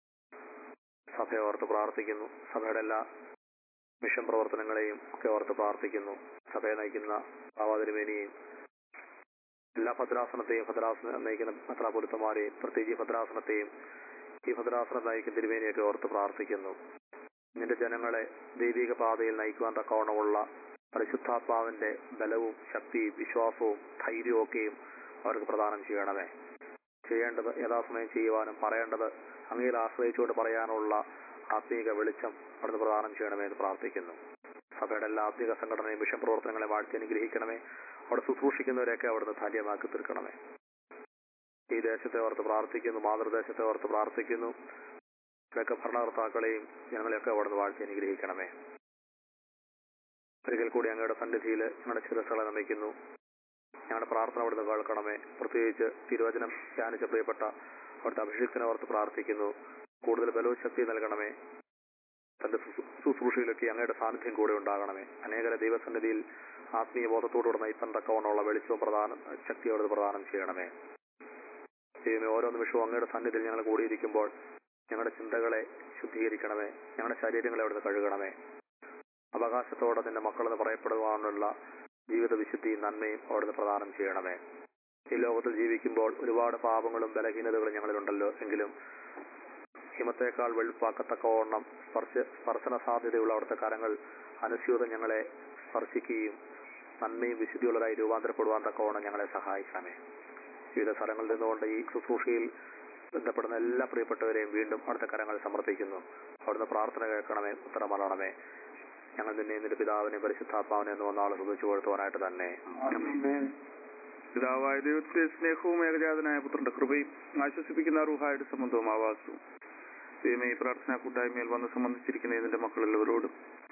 സഭയെ ഓർത്ത് പ്രാർത്ഥിക്കുന്നു സഭയുടെ എല്ലാ മിഷൻ പ്രവർത്തനങ്ങളെയും ഒക്കെ ഓർത്ത് പ്രാർത്ഥിക്കുന്നു സഭയെ നയിക്കുന്ന ഭാവാതിരുമേനിയെയും എല്ലാ ഭദ്രാസനത്തെയും ഭദ്രാസന നയിക്കുന്ന ഭദ്രാപുരുത്തമാരെയും പ്രത്യേകിച്ച് ഈ ഭദ്രാസനത്തെയും ഈ ഭദ്രാസനം നയിക്കുന്ന തിരുമേനിയൊക്കെ ഓർത്ത് പ്രാർത്ഥിക്കുന്നു നിന്റെ ജനങ്ങളെ ദൈവിക പാതയിൽ നയിക്കുവാൻ തക്കവണ്ണമുള്ള പരിശുദ്ധാത്മാവിന്റെ ബലവും ശക്തിയും വിശ്വാസവും ധൈര്യവും ഒക്കെയും അവർക്ക് പ്രദാനം ചെയ്യണമേ ചെയ്യേണ്ടത് യഥാസമയം ചെയ്യുവാനും പറയേണ്ടത് അങ്ങയിൽ ആശ്രയിച്ചുകൊണ്ട് പറയാനുള്ള ആത്മീക വെളിച്ചം അവിടുന്ന് പ്രദാനം ചെയ്യണമേ എന്ന് പ്രാർത്ഥിക്കുന്നു സഭയുടെ എല്ലാ ആത്മീക സംഘടനയും മിഷൻ പ്രവർത്തനങ്ങളെ വാഴ്ത്തി അനുഗ്രഹിക്കണമേ അവിടെ ശുശ്രൂഷിക്കുന്നവരെയൊക്കെ അവിടുന്ന് ധന്യമാക്കി തീർക്കണമേ ഈ ദേശത്തെ ഓർത്ത് പ്രാർത്ഥിക്കുന്നു മാതൃദേശത്തെ ഓർത്ത് പ്രാർത്ഥിക്കുന്നു ഇവിടെയൊക്കെ ഭരണകർത്താക്കളെയും ജനങ്ങളെയൊക്കെ അവിടുന്ന് വാഴ്ത്തി അനുഗ്രഹിക്കണമേ ഒരിക്കൽ കൂടി അങ്ങയുടെ സന്നിധിയിൽ ഞങ്ങളുടെ ശിരസുകളെ നമിക്കുന്നു ഞങ്ങളുടെ പ്രാർത്ഥന അവിടുന്ന് കേൾക്കണമേ പ്രത്യേകിച്ച് തിരുവചനം ധ്യാനിച്ച പ്രിയപ്പെട്ട അവിടുത്തെ അഭിഷിക്തനെ ഓർത്ത് പ്രാർത്ഥിക്കുന്നു കൂടുതൽ ബലവും ശക്തി നൽകണമേ തന്റെ ശുശ്രൂ- ശുശ്രൂഷയിലൊക്കെ അങ്ങയുടെ സാന്നിധ്യം കൂടെ ഉണ്ടാകണമേ അനേകരെ ദൈവസന്നിധിയിൽ ആത്മീയ ബോധത്തോടുകൂടെ നയിപ്പാൻ തക്കവണ്ണമുള്ള വെളിച്ചവും പ്രധാനം ശക്തിയോട് പ്രദാനം ചെയ്യണമേ ദൈവമേ ഓരോ നിമിഷവും അങ്ങയുടെ സന്നിധിയിൽ ഞങ്ങൾ കൂടിയിരിക്കുമ്പോൾ ഞങ്ങളുടെ ചിന്തകളെ ശുദ്ധീകരിക്കണമേ ഞങ്ങളുടെ ശരീരങ്ങളെ അവിടുന്ന് കഴുകണമേ അവകാശത്തോടെ നിന്റെ മക്കളെന്ന് പറയപ്പെടുവാനുള്ള ജീവിത വിശുദ്ധിയും നന്മയും അവിടുന്ന് പ്രദാനം ചെയ്യണമേ ഈ ലോകത്തിൽ ജീവിക്കുമ്പോൾ ഒരുപാട് പാപങ്ങളും ബലഹീനതകളും ഞങ്ങളിലുണ്ടല്ലോ എങ്കിലും ഹിമത്തേക്കാൾ വെളുപ്പാക്കത്തക്കവണ്ണം സ്പർശ സ്പർശന സാധ്യതയുള്ള അവിടുത്തെ കരങ്ങൾ അനുസ്യൂതം ഞങ്ങളെ സ്പർശിക്കുകയും നന്മയും വിശുദ്ധിയുള്ളതായി രൂപാന്തരപ്പെടുവാൻ തക്കവണ്ണം ഞങ്ങളെ സഹായിക്കണമേ വിവിധ സ്ഥലങ്ങളിൽ നിന്നുകൊണ്ട് ഈ ശുശ്രൂഷയിൽ ബന്ധപ്പെടുന്ന എല്ലാ പ്രിയപ്പെട്ടവരെയും വീണ്ടും അവിടുത്തെ കരങ്ങൾ സമർപ്പിക്കുന്നു അവിടുന്ന് പ്രാർത്ഥന കേൾക്കണമേ ഉത്തരം വളരണമേ ഞങ്ങൾ നിന്നെ നിന്റെ പിതാവിനെ പരിശുദ്ധാത്മാവിനെ എന്ന് വന്നാൾ ഹൃദിച്ചു കൊടുത്തുവാനായിട്ട് തന്നെ പിതാവായ ദൈവത്തിന്റെ സ്നേഹവും ഏകജാതനായ പുത്രന്റെ കൃപയും ആശ്വസിപ്പിക്കുന്ന റൂഹായുടെ സംബന്ധവും ആവാസവും ദൈവമേ ഈ പ്രാർത്ഥനാ കൂട്ടായ്മയിൽ വന്ന് സംബന്ധിച്ചിരിക്കുന്ന ഇതിന്റെ മക്കളെല്ലാവരോടും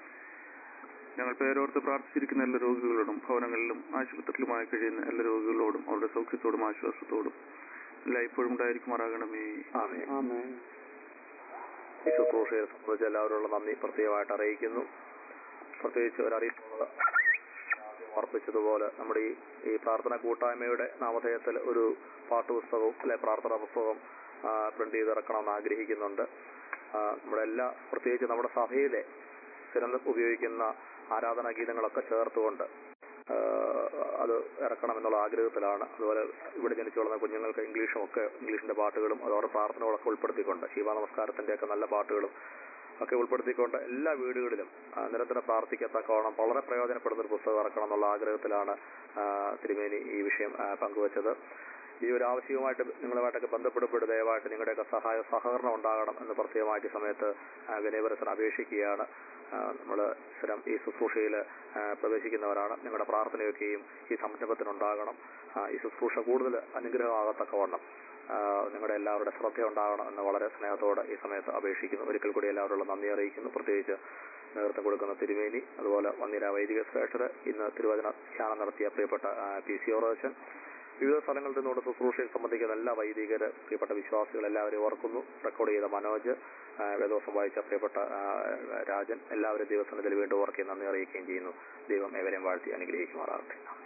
ഞങ്ങൾ പേരോർത്ത് പ്രാർത്ഥിച്ചിരിക്കുന്ന എല്ലാ രോഗികളോടും ഭവനങ്ങളിലും ആശുപത്രിയിലുമായി കഴിയുന്ന എല്ലാ രോഗികളോടും അവരുടെ സൗഖ്യത്തോടും ആശ്വാസത്തോടും എല്ലാം ഇപ്പോഴും ഉണ്ടായിരിക്കുമാറാകണമേ ആമേൻ ഈ ശുശ്രൂഷയെ സംബന്ധിച്ച് എല്ലാവരോടുള്ള നന്ദി പ്രത്യേകമായിട്ട് അറിയിക്കുന്നു പ്രത്യേകിച്ച് ഒരു അറിയിപ്പുള്ളത് ആദ്യം ഓർപ്പിച്ചതുപോലെ നമ്മുടെ ഈ ഈ പ്രാർത്ഥന കൂട്ടായ്മയുടെ നാമധേയത്തിൽ ഒരു പാട്ടുപുസ്തകവും അല്ലെ പ്രാർത്ഥനാ പുസ്തകം പ്രിന്റ് ചെയ്തിറക്കണമെന്ന് ആഗ്രഹിക്കുന്നുണ്ട് ആ, നമ്മുടെ എല്ലാ പ്രത്യേകിച്ച് നമ്മുടെ സഭയിലെ സ്ഥിരം ഉപയോഗിക്കുന്ന ആരാധനാ ഗീതങ്ങളൊക്കെ ചേർത്തുകൊണ്ട് ആ, അത് ഇറക്കണമെന്നുള്ള ആഗ്രഹത്തിലാണ് അതുപോലെ ഇവിടെ ജനിച്ചു വളർന്ന കുഞ്ഞുങ്ങൾക്ക് ഇംഗ്ലീഷും ഒക്കെ ഇംഗ്ലീഷിന്റെ പാട്ടുകളും അതോടെ പ്രാർത്ഥനകളൊക്കെ ഉൾപ്പെടുത്തിക്കൊണ്ട് ശിവ നമസ്കാരത്തിന്റെ ഒക്കെ നല്ല പാട്ടുകളും ഒക്കെ ഉൾപ്പെടുത്തിക്കൊണ്ട് എല്ലാ വീടുകളിലും ആ, നിരന്തരം പ്രാർത്ഥിക്കത്തക്കവണ്ണം വളരെ പ്രയോജനപ്പെടുന്ന ഒരു പുസ്തകം ഇറക്കണം എന്നുള്ള ആഗ്രഹത്തിലാണ് ആ, തിരുമേനി ഈ വിഷയം ആ, പങ്കുവച്ചത് ഈ ഒരു ആവശ്യവുമായിട്ട് നിങ്ങളുമായിട്ടൊക്കെ ബന്ധപ്പെടുമ്പോൾ ദയവായിട്ട് നിങ്ങളുടെയൊക്കെ സഹായ സഹകരണം ഉണ്ടാകണം എന്ന് പ്രത്യേകമായിട്ട് ഈ സമയത്ത് ആ, വിനയപരസൻ അപേക്ഷിക്കുകയാണ് നമ്മൾ സ്ഥിരം ഈ ശുശ്രൂഷയിൽ പ്രവേശിക്കുന്നവരാണ് നിങ്ങളുടെ പ്രാർത്ഥനയൊക്കെയും ഈ സംരംഭത്തിനുണ്ടാകണം ആ, ഈ ശുശ്രൂഷ കൂടുതൽ അനുഗ്രഹമാകത്തക്കവണ്ണം ആ, നിങ്ങളുടെ എല്ലാവരുടെ ശ്രദ്ധ ഉണ്ടാകണം എന്ന് വളരെ സ്നേഹത്തോടെ ഈ സമയത്ത് അപേക്ഷിക്കുന്നു ഒരിക്കൽ കൂടി എല്ലാവരോടുള്ള നന്ദി അറിയിക്കുന്നു പ്രത്യേകിച്ച് നേതൃത്വം കൊടുക്കുന്ന തിരുമേനി അതുപോലെ വന്നിര വൈദിക ശ്രേഷ്ഠര് ഇന്ന് തിരുവചന ധ്യാനം നടത്തിയ പ്രിയപ്പെട്ട ആ, പി സി ഓറച്ചൻ വിവിധ സ്ഥലങ്ങളിൽ നിന്നുകൊണ്ട് ശുശ്രൂഷയിൽ സംബന്ധിക്കുന്ന എല്ലാ വൈദികര് പ്രിയപ്പെട്ട വിശ്വാസികൾ എല്ലാവരെയും ഓർക്കുന്നു റെക്കോർഡ് ചെയ്ത മനോജ് ആ, വേദോസം വായിച്ച പ്രിയപ്പെട്ട ആ, രാജൻ എല്ലാവരും ദൈവസന്നിധിയിൽ വീണ്ടും ഓർക്കുകയും നന്ദി അറിയിക്കുകയും ചെയ്യുന്നു ദൈവം ഏവരെയും വാഴ്ത്തി അനുഗ്രഹിക്കുമാറാകട്ടെ